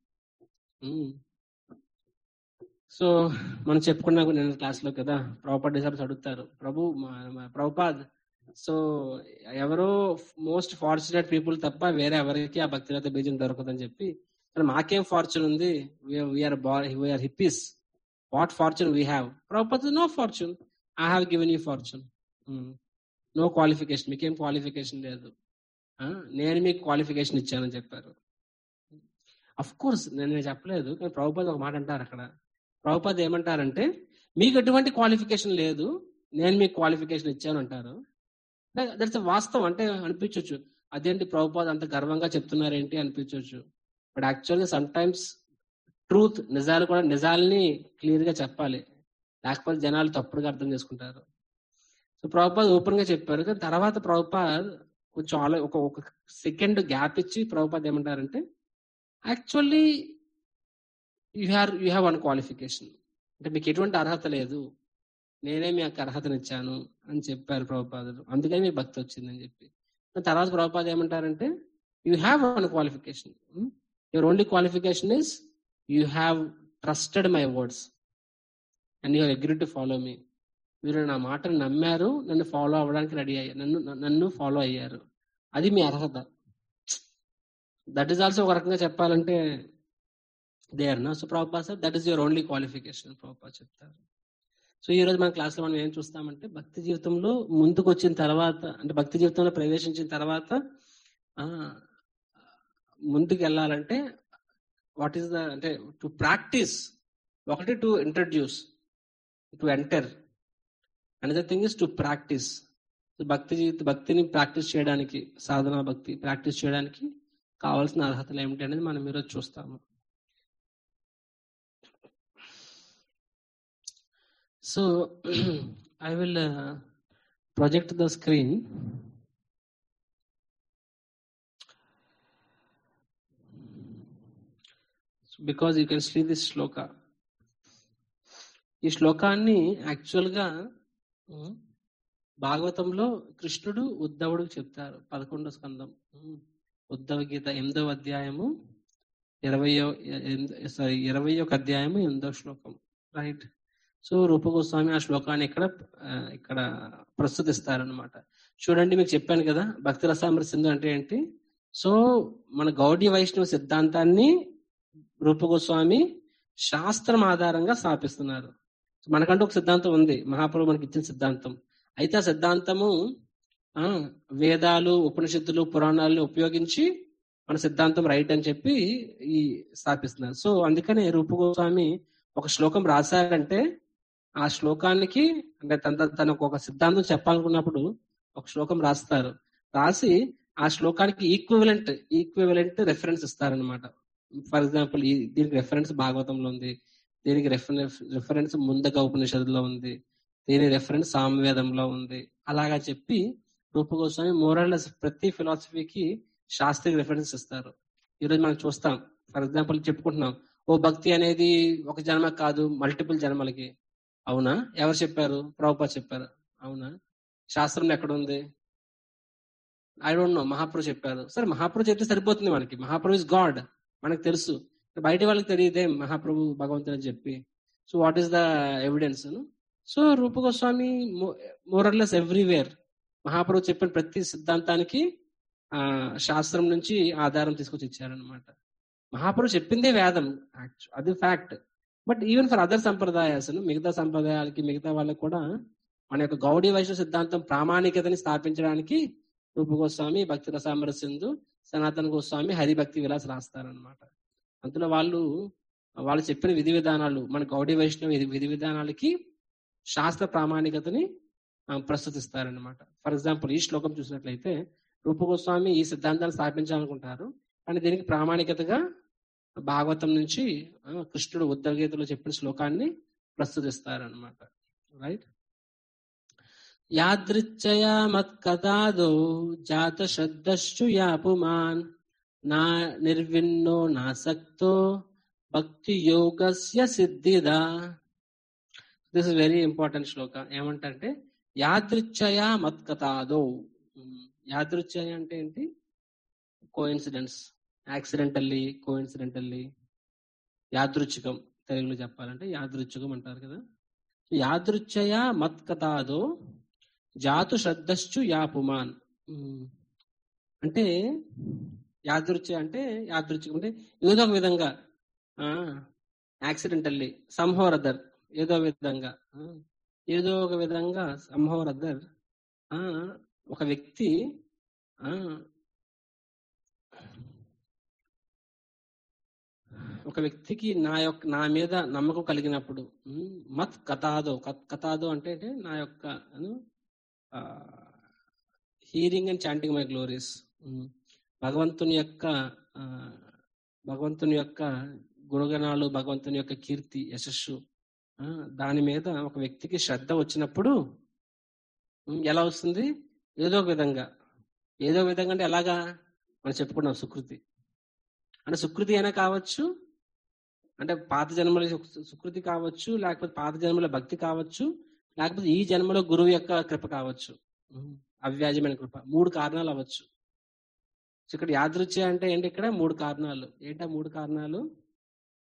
so మనం చెప్పుకున్నాం నేను క్లాస్ లో కదా ప్రభుపాద్ డిసైబర్స్ అడుగుతారు ప్రభు మా- మా ప్రభుపాద్ సో ఎవరో మోస్ట్ ఫార్చునేట్ పీపుల్ తప్ప వేరే ఎవరికి ఆ భక్తిలత బీజం దొరకదని చెప్పి మరి మాకేం ఫార్చ్యూన్ ఉంది we are we are hippies what fortune we have Prabhupad no fortune I have given you fortune no qualification మీకేం క్వాలిఫికేషన్ లేదు ఆ, నేను మీకు క్వాలిఫికేషన్ ఇచ్చానని చెప్పారు అఫ్ కోర్స్ నేను నేను చెప్పలేదు కానీ ప్రభుపాద్ ఒక మాట అంటారు అక్కడ ప్రభుపాద్ ఏమంటారంటే మీకు ఎటువంటి క్వాలిఫికేషన్ లేదు నేను మీకు క్వాలిఫికేషన్ ఇచ్చాను అంటారు దట్స్ వాస్తవం అంటే అనిపించవచ్చు అదేంటి ప్రభుపాద్ అంత గర్వంగా చెప్తున్నారేంటి అనిపించవచ్చు బట్ యాక్చువల్గా సమ్ టైమ్స్ ట్రూత్ నిజాలు కూడా నిజాలని క్లియర్ గా చెప్పాలి లేకపోతే జనాలు తప్పుడుగా అర్థం చేసుకుంటారు సో ప్రభుపాద్ ఓపెన్ గా చెప్పారు కానీ తర్వాత ప్రభుపాద్ కొంచెం ఆలో ఒక ఒక సెకండ్ గ్యాప్ ఇచ్చి ప్రభుపాద్ ఏమంటారంటే actually you have you have one qualification అంటే మీకు ఎటువంటి అర్హత లేదు నేనే మీకు అర్హతనిచ్చాను అని చెప్పారు ప్రభుపాదులు అందుకని మీ భక్తి వచ్చిందని చెప్పి దాని తర్వాత ప్రభుపాద ఏమంటారంటే you have one qualification your only qualification is you have trusted my words and you agree to follow me మీరు నా మాటను నమ్మారు నన్ను ఫాలో అవ్వడానికి రెడీ అయ్యారు నన్ను నన్ను ఫాలో అయ్యారు అది మీ అర్హత దట్ ఈస్ ఆల్సో ఒక రకంగా చెప్పాలంటే దే ఆర్ నో సో ప్రాపా sir that is your only qualification ప్రాపా చెప్తారు సో ఈ రోజు మన క్లాస్లో మనం ఏం చూస్తామంటే భక్తి జీవితంలో ముందుకు వచ్చిన తర్వాత అంటే భక్తి జీవితంలో ప్రవేశించిన తర్వాత ఆ, ముందుకు వెళ్ళాలంటే వాట్ ఈస్ ద అంటే టు ప్రాక్టీస్ ఒకటి to introduce to enter another thing is to practice భక్తి జీవిత భక్తిని ప్రాక్టీస్ చేయడానికి సాధనా భక్తి ప్రాక్టీస్ చేయడానికి కావాల్సిన అర్హతలు ఏమిటి అనేది మనం ఈరోజు చూస్తాము so I will project the screen because you can see this శ్లోక ఈ శ్లోకాన్ని యాక్చువల్ గా ఉమ్, భాగవతంలో కృష్ణుడు ఉద్ధవుడికి చెప్తారు పదకొండో స్కందం ఉమ్, ఉద్ధవ గీత ఎనిమిదవ అధ్యాయము ఇరవయో సారీ ఇరవై ఒక అధ్యాయము ఎనిమిదో శ్లోకం రైట్ సో రూపగోస్వామి ఆ శ్లోకాన్ని ఇక్కడ ఆ, ఇక్కడ ప్రస్తుతిస్తారనమాట చూడండి మీకు చెప్పాను కదా భక్తి రసామృత సింధు అంటే ఏంటి సో మన గౌడీ వైష్ణవ సిద్ధాంతాన్ని రూపగోస్వామి శాస్త్రం ఆధారంగా స్థాపిస్తున్నారు మనకంటూ ఒక సిద్ధాంతం ఉంది మహాప్రభు మనకి ఇచ్చిన సిద్ధాంతం అయితే ఆ సిద్ధాంతము ఆ వేదాలు ఉపనిషత్తులు పురాణాలను ఉపయోగించి మన సిద్ధాంతం రైట్ అని చెప్పి ఈ స్థాపిస్తున్నారు సో అందుకనే రూపగోస్వామి ఒక శ్లోకం రాశారంటే ఆ శ్లోకానికి అంటే తన తనకు ఒక సిద్ధాంతం చెప్పాలనుకున్నప్పుడు ఒక శ్లోకం రాస్తారు రాసి ఆ శ్లోకానికి ఈక్వివలెంట్ ఈక్వివలెంట్ రెఫరెన్స్ ఇస్తారనమాట ఫర్ ఎగ్జాంపుల్ ఈ దీనికి రెఫరెన్స్ భాగవతంలో ఉంది దీనికి రెఫరెన్స్ రెఫరెన్స్ ముందక ఉపనిషత్తులో ఉంది దీని రెఫరెన్స్ సామవేదంలో ఉంది అలాగా చెప్పి రూపగోస్వామి మోరల్లెస్ ప్రతి ఫిలాసఫీకి శాస్త్రీయ రెఫరెన్స్ ఇస్తారు ఈరోజు మనం చూస్తాం ఫర్ ఎగ్జాంపుల్ చెప్పుకుంటున్నాం ఓ భక్తి అనేది ఒక జన్మ కాదు మల్టిపుల్ జన్మలకి అవునా ఎవరు చెప్పారు ప్రభుపా చెప్పారు అవునా శాస్త్రంలో ఎక్కడ ఉంది ఐ డోంట్ నో మహాప్రభు చెప్పారు సరే మహాప్రభు చెప్తే సరిపోతుంది మనకి మహాప్రభు ఇస్ గాడ్ మనకు తెలుసు బయట వాళ్ళకి తెలియదే మహాప్రభు భగవంతుడు అని చెప్పి so what is the evidence so Rupagoswami మోరల్లెస్ ఎవ్రీవేర్ మహాప్రభు చెప్పిన ప్రతి సిద్ధాంతానికి ఆ శాస్త్రం నుంచి ఆధారం తీసుకొచ్చి ఇచ్చారనమాట మహాప్రభు చెప్పిందే వేదం Actu- అది fact but even for other సంప్రదాయాస్ మిగతా సంప్రదాయాలకి మిగతా వాళ్ళకి కూడా మన యొక్క గౌడీ వైష్ణవ సిద్ధాంతం ప్రామాణికతని స్థాపించడానికి రూప గోస్వామి భక్తి రసామర సింధు సనాతన గోస్వామి హరిభక్తి విలాస్ రాస్తారనమాట అందులో వాళ్ళు వాళ్ళు చెప్పిన విధి విధానాలు మన గౌడీ వైష్ణవ విధి- విధి విధానాలకి శాస్త్ర ప్రామాణికతని ఆ, ప్రస్తుతిస్తారనమాట ఫర్ ఎగ్జాంపుల్ ఈ శ్లోకం చూసినట్లయితే రూప గోస్వామి ఈ సిద్ధాంతాన్ని స్థాపించాలనుకుంటారు కానీ దీనికి ప్రామాణికతగా భాగవతం నుంచి ఆ, కృష్ణుడు ఉద్ధవగీతలో చెప్పిన శ్లోకాన్ని ప్రస్తుతిస్తారనమాట రైట్ యాదృచ్చయా మత్కథాదో జాత శ్రద్ధశ్చు యాపుమాన్ నా నిర్విన్నో నాసక్తో భక్తి యోగస్య సిద్ధిదా దిస్ ఇస్ వెరీ ఇంపార్టెంట్ శ్లోక ఏమంటే యాదృచ్ఛయ మత్కథాదో ఉమ్, యాదృచ్ఛయ అంటే ఏంటి కోఇన్సిడెన్స్ యాక్సిడెంటల్లీ కోఇన్సిడెంటల్లీ యాదృచ్ఛికం తెలుగులో చెప్పాలంటే యాదృచ్ఛికం అంటారు కదా యాదృచ్ఛయ మత్కథాదో జాతు శ్రద్ధశ్చు యాపుమాన్ ఉమ్, అంటే యాదృచ్ఛ అంటే యాదృచ్ఛికం అంటే ఏదో ఒక విధంగా యాక్సిడెంటల్లీ సంహోర్ అదర్ ఏదో విధంగా ఆ, ఏదో ఒక విధంగా సంహోర్ అదర్ ఒక వ్యక్తి ఆ, ఒక వ్యక్తికి నా యొక్క నా మీద నమ్మకం కలిగినప్పుడు ఉమ్, మత్ కథాదో కత్- కథాదో అంటే అంటే నా యొక్క hearing and chanting my glories భగవంతుని యొక్క ఆ, భగవంతుని యొక్క గుణగణాలు భగవంతుని యొక్క కీర్తి యశస్సు ఆ, దాని మీద ఒక వ్యక్తికి శ్రద్ధ వచ్చినప్పుడు ఉమ్, ఎలా వస్తుంది ఏదో ఒక విధంగా ఏదో ఒక విధంగా అంటే ఎలాగా మనం చెప్పుకున్నాం సుకృతి అంటే సుకృతి అయినా కావచ్చు అంటే పాత జన్మల సు- సుకృతి కావచ్చు లేకపోతే పాత జన్మల భక్తి కావచ్చు లేకపోతే ఈ జన్మలో గురువు యొక్క కృప కావచ్చు ఉమ్, అవ్యాజమైన కృప మూడు కారణాలు అవ్వచ్చు సో ఇక్కడ యాదృచ్ఛ అంటే ఏంటి ఇక్కడ మూడు కారణాలు ఏంటా మూడు కారణాలు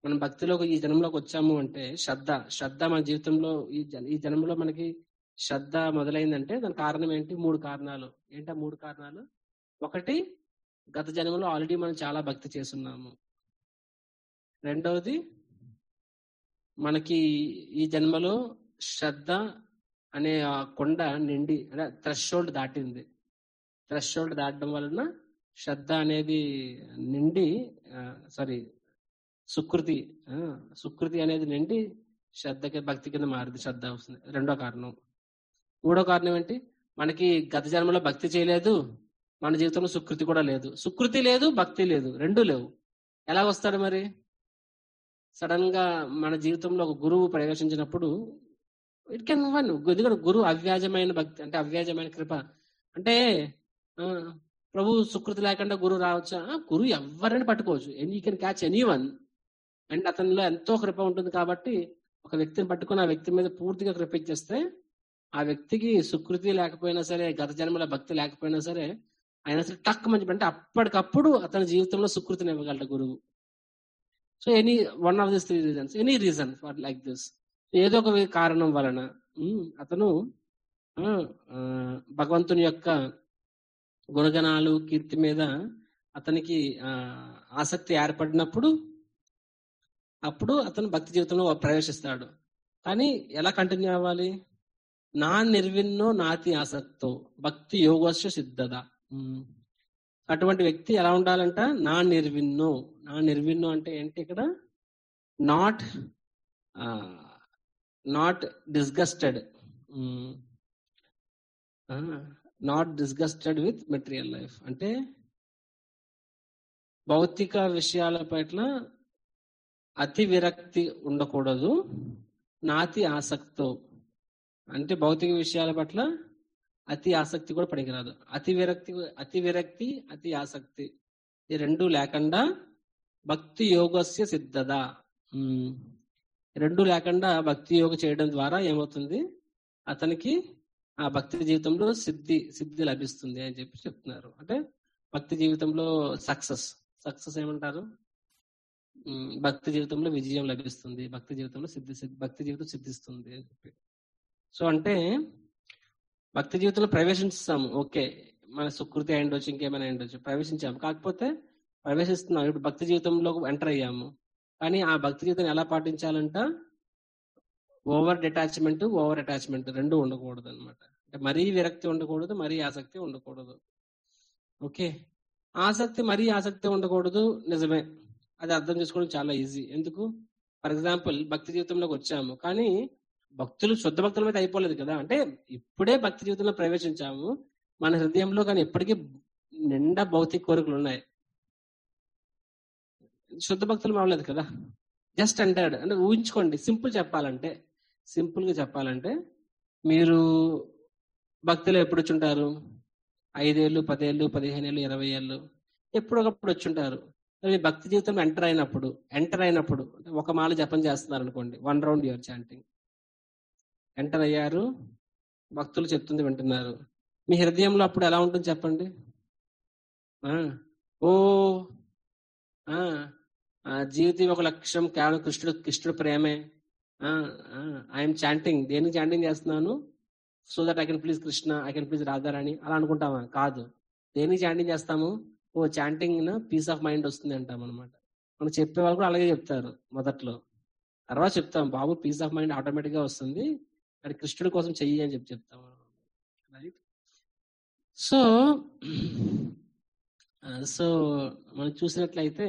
మనం భక్తిలోకి ఈ జన్మలోకి వచ్చాము అంటే శ్రద్ధ శ్రద్ధ మన జీవితంలో ఈ జన- ఈ జన్మలో మనకి శ్రద్ధ మొదలైందంటే దాని కారణం ఏంటి మూడు కారణాలు ఏంటా మూడు కారణాలు ఒకటి గత జన్మలో ఆల్రెడీ మనం చాలా భక్తి చేస్తున్నాము రెండవది మనకి ఈ జన్మలో శ్రద్ధ అనే ఆ కొండ నిండి అంటే థ్రెషోల్డ్ దాటింది థ్రెషోల్డ్ దాటడం వలన శ్రద్ధ అనేది నిండి సారీ సుకృతి ఆ, సుకృతి అనేది నిండి శ్రద్ధకి భక్తి కింద మారింది శ్రద్ధ వస్తుంది రెండో కారణం మూడో కారణం ఏంటి మనకి గత జన్మలో భక్తి చేయలేదు మన జీవితంలో సుకృతి కూడా లేదు సుకృతి లేదు భక్తి లేదు రెండూ లేవు ఎలా వస్తాడు మరి సడన్ గా మన జీవితంలో ఒక గురువు ప్రవేశించినప్పుడు ఇట్ కెన్ వన్ ఎందుకంటే గురువు అవ్యాజమైన భక్తి అంటే అవ్యాజమైన కృప అంటే ఆ, ప్రభు సుకృతి లేకుండా గురువు రావచ్చా ఆ, గురువు ఎవరైనా పట్టుకోవచ్చు any can catch anyone and అతనిలో ఎంతో కృప ఉంటుంది కాబట్టి ఒక వ్యక్తిని పట్టుకుని ఆ వ్యక్తి మీద పూర్తిగా కృప ఇచ్చేస్తే ఆ వ్యక్తికి సుకృతి లేకపోయినా సరే గత జన్మల భక్తి లేకపోయినా సరే ఆయన అసలు టక్ మంచి అంటే అప్పటికప్పుడు అతని జీవితంలో సుకృతిని ఇవ్వగలడు గురువు so any one of this three reasons any reason for like this ఏదో ఒక కారణం వలన ఉమ్, అతను ఆ, ఆ, భగవంతుని యొక్క గుణగణాలు కీర్తి మీద అతనికి ఆ, ఆసక్తి ఏర్పడినప్పుడు అప్పుడు అతను భక్తి జీవితంలో ప్రవేశిస్తాడు కానీ ఎలా కంటిన్యూ అవ్వాలి నా నిర్విన్నో నాతి ఆసక్తో భక్తి యోగస్య సిద్ధత ఉమ్. అటువంటి వ్యక్తి ఎలా ఉండాలంట నా నిర్విన్నో నా నిర్విన్నో అంటే ఏంటి ఇక్కడ not not disgusted not disgusted with material life అంటే భౌతిక విషయాల పట్ల అతి విరక్తి ఉండకూడదు నాతి ఆసక్తితో అంటే భౌతిక విషయాల పట్ల అతి ఆసక్తి కూడా పనికిరాదు అతి విరక్తి అతి విరక్తి అతి ఆసక్తి ఈ రెండు లేకుండా భక్తి యోగస్య సిద్ధత ఉమ్. రెండు లేకుండా భక్తి యోగ చేయడం ద్వారా ఏమవుతుంది అతనికి ఆ భక్తి జీవితంలో సిద్ధి సిద్ధి లభిస్తుంది అని చెప్పి చెప్తున్నారు అంటే భక్తి జీవితంలో సక్సెస్ సక్సెస్ ఏమంటారు ఉమ్, భక్తి జీవితంలో విజయం లభిస్తుంది భక్తి జీవితంలో సిద్ధి సిద్ధి- భక్తి జీవితం సిద్ధిస్తుంది అని చెప్పి సో అంటే భక్తి జీవితంలో ప్రవేశిస్తాము ఓకే మన సుకృతి అయి ఉండొచ్చు ఇంకేమైనా అయి ఉండొచ్చు ప్రవేశించాము కాకపోతే ప్రవేశిస్తున్నాం ఇప్పుడు భక్తి జీవితంలో ఎంటర్ అయ్యాము కానీ ఆ భక్తి జీవితం ఎలా పాటించాలంట ఓవర్ డిటాచ్మెంట్ ఓవర్ అటాచ్మెంట్ రెండు ఉండకూడదు అనమాట అంటే మరీ విరక్తి ఉండకూడదు మరీ ఆసక్తి ఉండకూడదు ఓకే ఆసక్తి మరీ ఆసక్తి ఉండకూడదు నిజమే అది అర్థం చేసుకోవడం చాలా ఈజీ ఎందుకు ఫర్ ఎగ్జాంపుల్ భక్తి జీవితంలోకి వచ్చాము కానీ భక్తులు శుద్ధ భక్తుల మీద అయిపోలేదు కదా అంటే ఇప్పుడే భక్తి జీవితంలో ప్రవేశించాము మన హృదయంలో కానీ ఎప్పటికీ నిండా భౌతిక కోరికలు ఉన్నాయి శుద్ధ భక్తులు అవ్వలేదు కదా జస్ట్ అంటాడు అంటే ఊహించుకోండి సింపుల్ చెప్పాలంటే సింపుల్ గా చెప్పాలంటే మీరు భక్తులు ఎప్పుడు వచ్చుంటారు ఐదేళ్ళు పదేళ్ళు పదిహేను ఏళ్ళు ఇరవై ఏళ్ళు ఎప్పుడు ఒకప్పుడు వచ్చుంటారు మీ భక్తి జీవితం ఎంటర్ అయినప్పుడు ఎంటర్ అయినప్పుడు ఒక మాల జపం చేస్తున్నారు అనుకోండి one round your chanting enter అయ్యారు భక్తులు చెప్తుంది వింటున్నారు మీ హృదయంలో అప్పుడు ఎలా ఉంటుంది చెప్పండి ఆ, ఓ ఆ, ఆ, జీవితం ఒక లక్ష్యం కేవలం కృష్ణుడు కృష్ణుడు ప్రేమే ఐఎమ్ చాంటింగ్ దేనికి చాంటింగ్ చేస్తున్నాను so that I can please Krishna I can please Radharani అలా అనుకుంటామా కాదు దేనికి చాంటింగ్ చేస్తాము ఓ చాంటింగ్ పీస్ ఆఫ్ మైండ్ వస్తుంది అంటాం అనమాట మనం చెప్పే వాళ్ళు కూడా అలాగే చెప్తారు మొదట్లో తర్వాత చెప్తాం బాబు పీస్ ఆఫ్ మైండ్ ఆటోమేటిక్ గా వస్తుంది అది కృష్ణుడి కోసం చెయ్యి అని చెప్పి చెప్తాం రైట్ సో సో మనం చూసినట్లయితే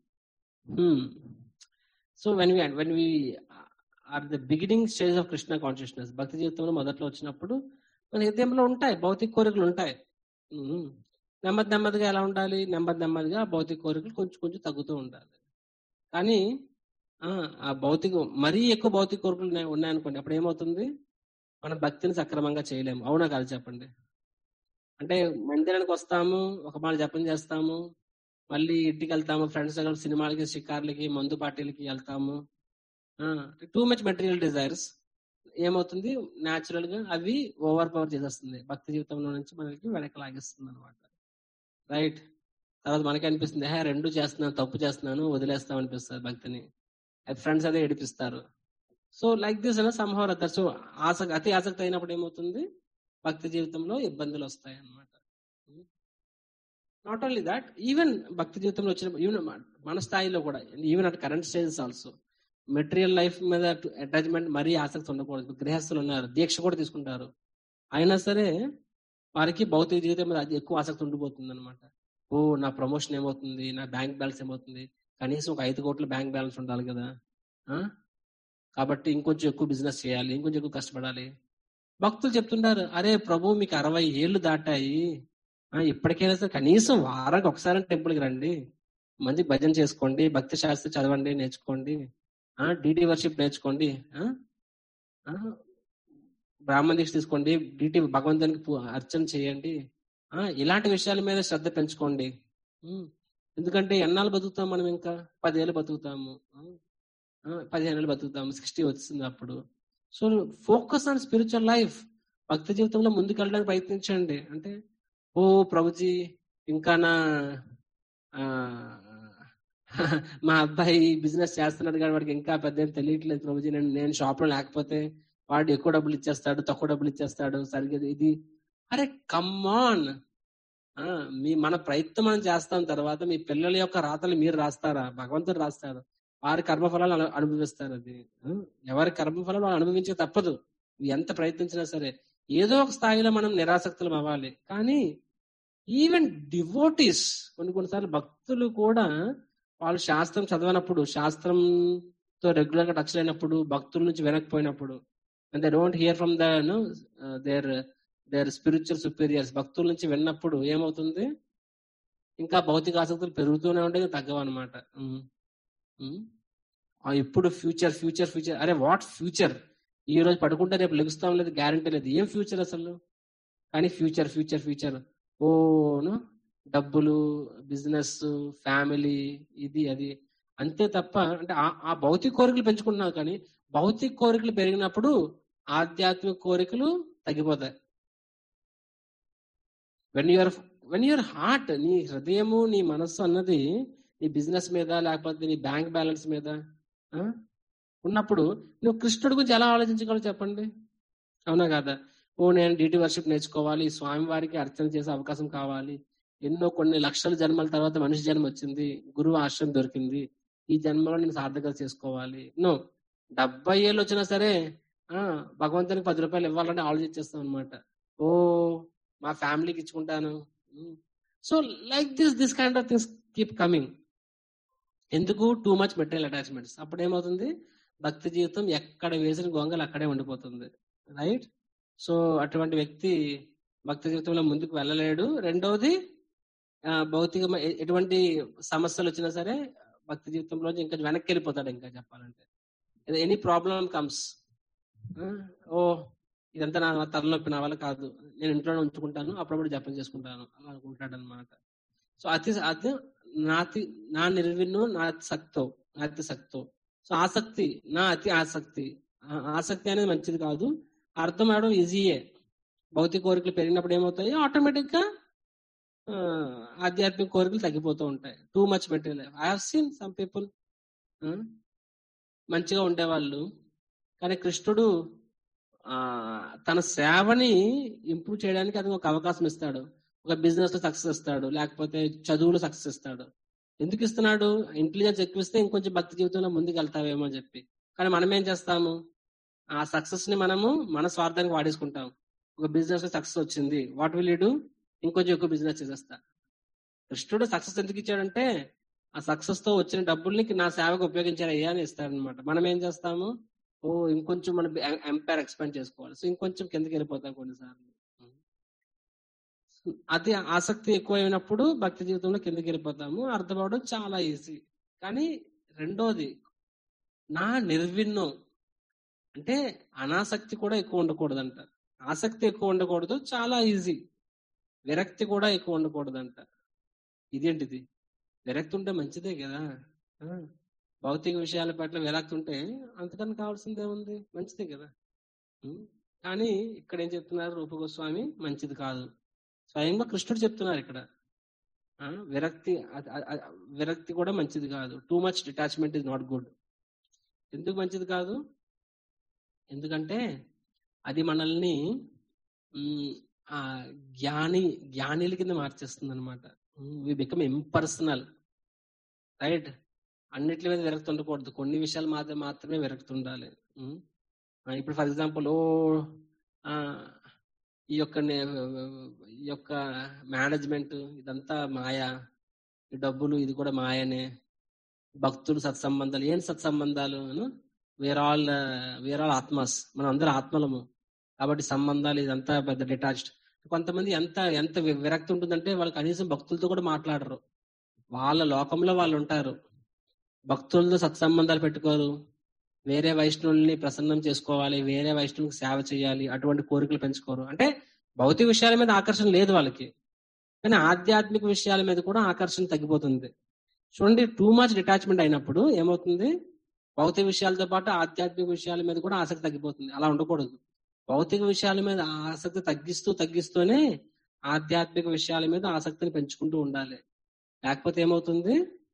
so when we when we are the beginning stage of Krishna consciousness భక్తి జీవితంలో మొదట్లో వచ్చినప్పుడు మన హృదయంలో ఉంటాయి భౌతిక కోరికలు ఉంటాయి ఉమ్. నెమ్మది నెమ్మదిగా ఎలా ఉండాలి నెమ్మది నెమ్మదిగా ఆ భౌతిక కోరికలు కొంచెం కొంచెం తగ్గుతూ ఉండాలి కానీ ఆ, ఆ భౌతిక మరీ ఎక్కువ భౌతిక కోరికలు ఉన్నాయి- ఉన్నాయనుకోండి అప్పుడు ఏమవుతుంది మన భక్తిని సక్రమంగా చేయలేము అవునా కాదు చెప్పండి అంటే మందిరానికి వస్తాము ఒక మాట జపం చేస్తాము మళ్ళీ ఇంటికి వెళ్తాము ఫ్రెండ్స్ దగ్గర సినిమాలకి షికార్లకి మందు పార్టీలకి వెళ్తాము టూ మచ్ మెటీరియల్ డిజైర్స్ ఏమవుతుంది న్యాచురల్ గా అవి ఓవర్ పవర్ చేసేస్తుంది భక్తి జీవితంలో నుంచి మనకి వెనక్కి లాగిస్తుంది అనమాట రైట్ తర్వాత మనకి అనిపిస్తుంది హే రెండు చేస్తున్నాను తప్పు చేస్తున్నాను వదిలేస్తాం అనిపిస్తుంది భక్తిని ఫ్రెండ్స్ అదే ఏడిపిస్తారు సో లైక్ దిస్ అన్న సంహవర్ అదర్ సో ఆసక్తి అతి ఆసక్తి అయినప్పుడు ఏమవుతుంది భక్తి జీవితంలో ఇబ్బందులు వస్తాయి అన్నమాట నాట్ ఓన్లీ దాట్ ఈవెన్ భక్తి జీవితంలో వచ్చిన ఈవెన్ మన స్థాయిలో కూడా even at current stages also material life మీద అటాచ్మెంట్ మరీ ఆసక్తి ఉండకూడదు గృహస్థులు ఉన్నారు దీక్ష కూడా తీసుకుంటారు అయినా సరే వారికి భౌతిక జీవితం మీద అది ఎక్కువ ఆసక్తి ఉండిపోతుంది అనమాట ఓ నా ప్రమోషన్ ఏమవుతుంది నా బ్యాంక్ బ్యాలెన్స్ ఏమవుతుంది కనీసం ఒక ఐదు కోట్ల బ్యాంక్ బ్యాలెన్స్ ఉండాలి కదా ఆ? కాబట్టి ఇంకొంచెం ఎక్కువ బిజినెస్ చేయాలి ఇంకొంచెం ఎక్కువ కష్టపడాలి భక్తులు చెప్తుంటారు అరే ప్రభు మీకు అరవై ఏళ్ళు దాటాయి ఆ, ఇప్పటికైనా సరే కనీసం వారానికి ఒకసారి టెంపుల్కి రండి మంచి భజన చేసుకోండి భక్తి శాస్త్రి చదవండి నేర్చుకోండి ఆ డిటి వర్షిప్ నేర్చుకోండి ఆ? ఆ, బ్రాహ్మణ దీక్ష తీసుకోండి డిటి భగవంతునికి పూ- అర్చన చేయండి ఆ ఇలాంటి విషయాల మీద శ్రద్ధ పెంచుకోండి ఉమ్, ఎందుకంటే ఎన్నాళ్ళు బతుకుతాం మనం ఇంకా పదేళ్ళు బతుకుతాము ఆ, ఆ, పదిహేను ఏళ్ళు బతుకుతాము సిక్స్టీ వచ్చింది అప్పుడు so focus on spiritual life భక్తి జీవితంలో ముందుకెళ్ళడానికి ప్రయత్నించండి అంటే ఓ ప్రభుజీ ఇంకా నా ఆ, మా అబ్బాయి బిజినెస్ చేస్తున్నాడు కానీ వాడికి ఇంకా పెద్ద ఏం తెలియట్లేదు ప్రభుజీ నేను నేను షాప్ లో లేకపోతే వాడు ఎక్కువ డబ్బులు ఇచ్చేస్తాడు తక్కువ డబ్బులు ఇచ్చేస్తాడు సరిగ్గా ఇది అరే కమ్మాన్ మీ మన ప్రయత్నం మనం చేస్తాం తర్వాత మీ పిల్లల యొక్క రాతలు మీరు రాస్తారా భగవంతుడు రాస్తారు వారి కర్మఫలాలు అను- అనుభవిస్తారు అది ఆ, ఎవరి కర్మఫలాలు వాళ్ళు అనుభవించక తప్పదు ఎంత ప్రయత్నించినా సరే ఏదో ఒక స్థాయిలో మనం నిరాసక్తులం అవ్వాలి కానీ ఈవెన్ డివోటీస్ కొన్ని కొన్నిసార్లు భక్తులు కూడా వాళ్ళు శాస్త్రం చదవనప్పుడు శాస్త్రంతో రెగ్యులర్ గా టచ్ అయినప్పుడు భక్తుల నుంచి వెనక్కిపోయినప్పుడు and they don't hear from the their their spiritual superiors భక్తుల నుంచి విన్నప్పుడు ఏమవుతుంది ఇంకా భౌతిక ఆసక్తులు పెరుగుతూనే ఉంటాయి తగ్గవు అనమాట ఇప్పుడు ఫ్యూచర్ ఫ్యూచర్ ఫ్యూచర్ అరే వాట్ ఫ్యూచర్ ఈ రోజు పడుకుంటే రేపు లెగుస్తాం లేదు గ్యారంటీ లేదు ఏం ఫ్యూచర్ అసలు కానీ ఫ్యూచర్ ఫ్యూచర్ ఫ్యూచర్ ఓను డబ్బులు బిజినెస్ ఫ్యామిలీ ఇది అది అంతే తప్ప అంటే ఆ- ఆ భౌతిక కోరికలు పెంచుకుంటున్నావు కానీ భౌతిక కోరికలు పెరిగినప్పుడు ఆధ్యాత్మిక కోరికలు తగ్గిపోతాయి when your when your heart నీ హృదయము నీ మనస్సు అన్నది నీ బిజినెస్ మీద లేకపోతే నీ బ్యాంక్ బ్యాలెన్స్ మీద ఆ, ఉన్నప్పుడు నువ్వు కృష్ణుడి గురించి ఎలా ఆలోచించగలవు చెప్పండి అవునా కదా ఓ నేను డిటి వర్షిప్ నేర్చుకోవాలి స్వామి వారికి అర్చన చేసే అవకాశం కావాలి ఎన్నో కొన్ని లక్షల జన్మల తర్వాత మనిషి జన్మ వచ్చింది గురువు ఆశ్రయం దొరికింది ఈ జన్మలో నేను సార్థకత చేసుకోవాలి నో డెబ్బై ఏళ్ళు వచ్చినా సరే ఆ భగవంతునికి పది రూపాయలు ఇవ్వాలని ఆలోచించేస్తాం అనమాట ఓ మా ఫ్యామిలీకి ఇచ్చుకుంటాను so like this this kind of things keep coming ఎందుకు టూ మచ్ మెటీరియల్ అటాచ్మెంట్స్ అప్పుడు ఏమవుతుంది భక్తి జీవితం ఎక్కడ వేసిన గొంగలు అక్కడే ఉండిపోతుంది రైట్ సో అటువంటి వ్యక్తి భక్తి జీవితంలో ముందుకు వెళ్ళలేడు రెండవది ఆ, భౌతిక ఎటువంటి సమస్యలు వచ్చినా సరే భక్తి జీవితంలో ఇంకా వెనక్కి వెళ్ళిపోతాడు ఇంకా చెప్పాలంటే ఎనీ ప్రాబ్లం కమ్స్ ఓ ఇదంతా నా తలనొప్పి నా వల్ల కాదు నేను ఇంట్లోనే ఉంచుకుంటాను అప్పుడప్పుడు జపం చేసుకుంటాను అలా అనుకుంటాడు అనమాట సో అతి అతి నాతి నా నిర్విన్ను నా శక్తో నా అతి శక్తో సో ఆసక్తి నా అతి ఆసక్తి ఆ- ఆసక్తి అనేది మంచిది కాదు అర్థం అవడం ఈజీయే భౌతిక కోరికలు పెరిగినప్పుడు ఏమవుతాయి ఆటోమేటిక్ గా ఆ, ఆధ్యాత్మిక కోరికలు తగ్గిపోతూ ఉంటాయి too much material I have seen some people మంచిగా ఉండేవాళ్ళు కానీ కృష్ణుడు ఆ తన సేవని ఇంప్రూవ్ చేయడానికి అతనికి ఒక అవకాశం ఇస్తాడు ఒక బిజినెస్ లో సక్సెస్ ఇస్తాడు లేకపోతే చదువులో సక్సెస్ ఇస్తాడు ఎందుకు ఇస్తున్నాడు ఇంటెలిజెన్స్ ఎక్కువ ఇస్తే ఇంకొంచెం భక్తి జీవితంలో ముందుకు వెళ్తావేమో అని చెప్పి కానీ మనం ఏం చేస్తాము ఆ సక్సెస్ ని మనము మన స్వార్థానికి వాడేసుకుంటాం ఒక బిజినెస్ లో సక్సెస్ వచ్చింది వాట్ విల్ యూ డూ ఇంకొంచెం ఎక్కువ బిజినెస్ చేసేస్తా కృష్ణుడు సక్సెస్ ఎందుకు ఇచ్చాడంటే ఆ సక్సెస్ తో వచ్చిన డబ్బుల్ని నా సేవకు ఉపయోగించారయ్యా అని ఇస్తాడనమాట మనం ఏం చేస్తాము ఓ ఇంకొంచెం మనం ఎంపైర్ ఎక్స్పాండ్ చేసుకోవాలి సో ఇంకొంచెం కిందకి వెళ్ళిపోతాం కొన్నిసార్లు అది ఆసక్తి ఎక్కువైనప్పుడు భక్తి జీవితంలో కిందకి వెళ్ళిపోతాము అర్థమవడం చాలా ఈజీ కానీ రెండోది నా నిర్విన్నం అంటే అనాసక్తి కూడా ఎక్కువ ఉండకూడదంట ఆసక్తి ఎక్కువ ఉండకూడదు చాలా ఈజీ విరక్తి కూడా ఎక్కువ ఉండకూడదంట ఇదేంటిది విరక్తి ఉంటే మంచిదే కదా ఆ, భౌతిక విషయాల పట్ల విరక్తి ఉంటే అంతకన్నా కావాల్సిందే ఉంది మంచిదే కదా ఉం? కానీ ఇక్కడ ఏం చెప్తున్నారు రూపగోస్వామి మంచిది కాదు స్వయంగా కృష్ణుడు చెప్తున్నారు ఇక్కడ ఆ, విరక్తి అ- అ- అ- విరక్తి కూడా మంచిది కాదు too much detachment is not good ఎందుకు మంచిది కాదు ఎందుకంటే అది మనల్ని మ్, ఆ జ్ఞాని జ్ఞానిల కింద మార్చేస్తుంది అనమాట వి బికమ్ ఇంపర్సనల్ రైట్ అన్నిటి మీద విరక్తి ఉండకూడదు కొన్ని విషయాలు మాత్రం మాత్రమే విరక్తి ఉండాలి మ్. ఆ, ఇప్పుడు ఫర్ ఎగ్జాంపుల్ ఓ ఆ, ఈ యొక్క నే- ఈ యొక్క మేనేజ్మెంట్ ఇదంతా మాయా ఈ డబ్బులు ఇది కూడా మాయనే భక్తులు సత్సంబంధాలు ఏం సత్సంబంధాలు వేర్ ఆల్ వేర్ ఆల్ ఆత్మస్ మనం అందరం ఆత్మలము కాబట్టి సంబంధాలు ఇదంతా పెద్ద డిటాచ్డ్ కొంతమంది ఎంత ఎంత వి- విరక్తి ఉంటుందంటే వాళ్ళు కనీసం భక్తులతో కూడా మాట్లాడరు వాళ్ళ లోకంలో వాళ్ళు ఉంటారు భక్తులతో సత్సంబంధాలు పెట్టుకోరు వేరే వైష్ణవుల్ని ప్రసన్నం చేసుకోవాలి వేరే వైష్ణవులకు సేవ చేయాలి అటువంటి కోరికలు పెంచుకోరు అంటే భౌతిక విషయాల మీద ఆకర్షణ లేదు వాళ్ళకి కానీ ఆధ్యాత్మిక విషయాల మీద కూడా ఆకర్షణ తగ్గిపోతుంది చూడండి టూ మచ్ డిటాచ్మెంట్ అయినప్పుడు ఏమవుతుంది భౌతిక విషయాలతో పాటు ఆధ్యాత్మిక విషయాల మీద కూడా ఆసక్తి తగ్గిపోతుంది అలా ఉండకూడదు భౌతిక విషయాల మీద ఆసక్తి తగ్గిస్తూ తగ్గిస్తూనే ఆధ్యాత్మిక విషయాల మీద ఆసక్తిని పెంచుకుంటూ ఉండాలి లేకపోతే ఏమవుతుంది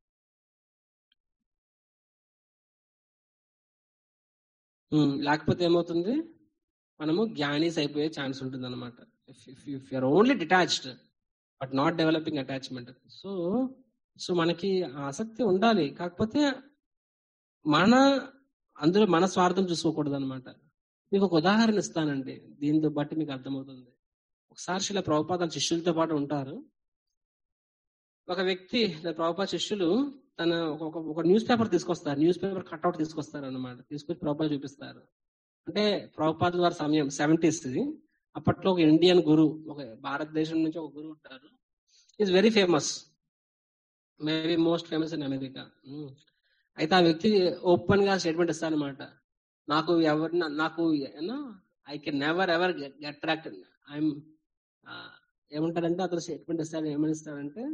ఉమ్, లేకపోతే ఏమవుతుంది మనము జ్ఞానీస్ అయిపోయే ఛాన్స్ ఉంటుంది అనమాట if you're only detached but not developing attachment so so మనకి ఆసక్తి ఉండాలి కాకపోతే మన అందులో మన స్వార్థం చూసుకోకూడదు అనమాట మీకు ఒక ఉదాహరణ ఇస్తానండి దీంతో బట్టి మీకు అర్థమవుతుంది ఒకసారి శిల ప్రభుపాద శిష్యులతో పాటు ఉంటారు ఒక వ్యక్తి ప్రభుపాద శిష్యులు తన ఒక- ఒక ఒక న్యూస్ పేపర్ తీసుకొస్తారు న్యూస్ పేపర్ కట్అవుట్ తీసుకొస్తారు అనమాట తీసుకొచ్చి ప్రభుపాద చూపిస్తారు అంటే ప్రభుపాద వారి సమయం సెవెంటీస్ ఇది అప్పట్లో ఒక ఇండియన్ గురు ఒక భారతదేశం నుంచి ఒక గురువు ఉంటారు is very famous maybe most famous in America అయితే ఆ వ్యక్తి ఓపెన్ గా స్టేట్మెంట్ ఇస్తారనమాట నాకు ఎవరి నాకు I can never ever attract I'm ఏమంటారంటే అతను స్టేట్మెంట్ ఇస్తారు ఏమని ఇస్తారంటే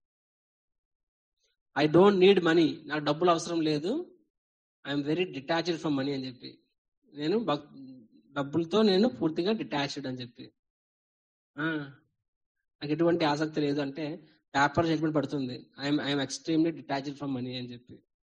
ఐ డోంట్ నీడ్ మనీ నాకు డబ్బులు అవసరం లేదు I'm very detached from money అని చెప్పి నేను భక్- డబ్బులతో నేను పూర్తిగా డిటాచ్డ్ అని చెప్పి ఆ, నాకు ఎటువంటి ఆసక్తి లేదు అంటే పేపర్ స్టేట్మెంట్ పడుతుంది I'm I'm extremely detached from money అని చెప్పి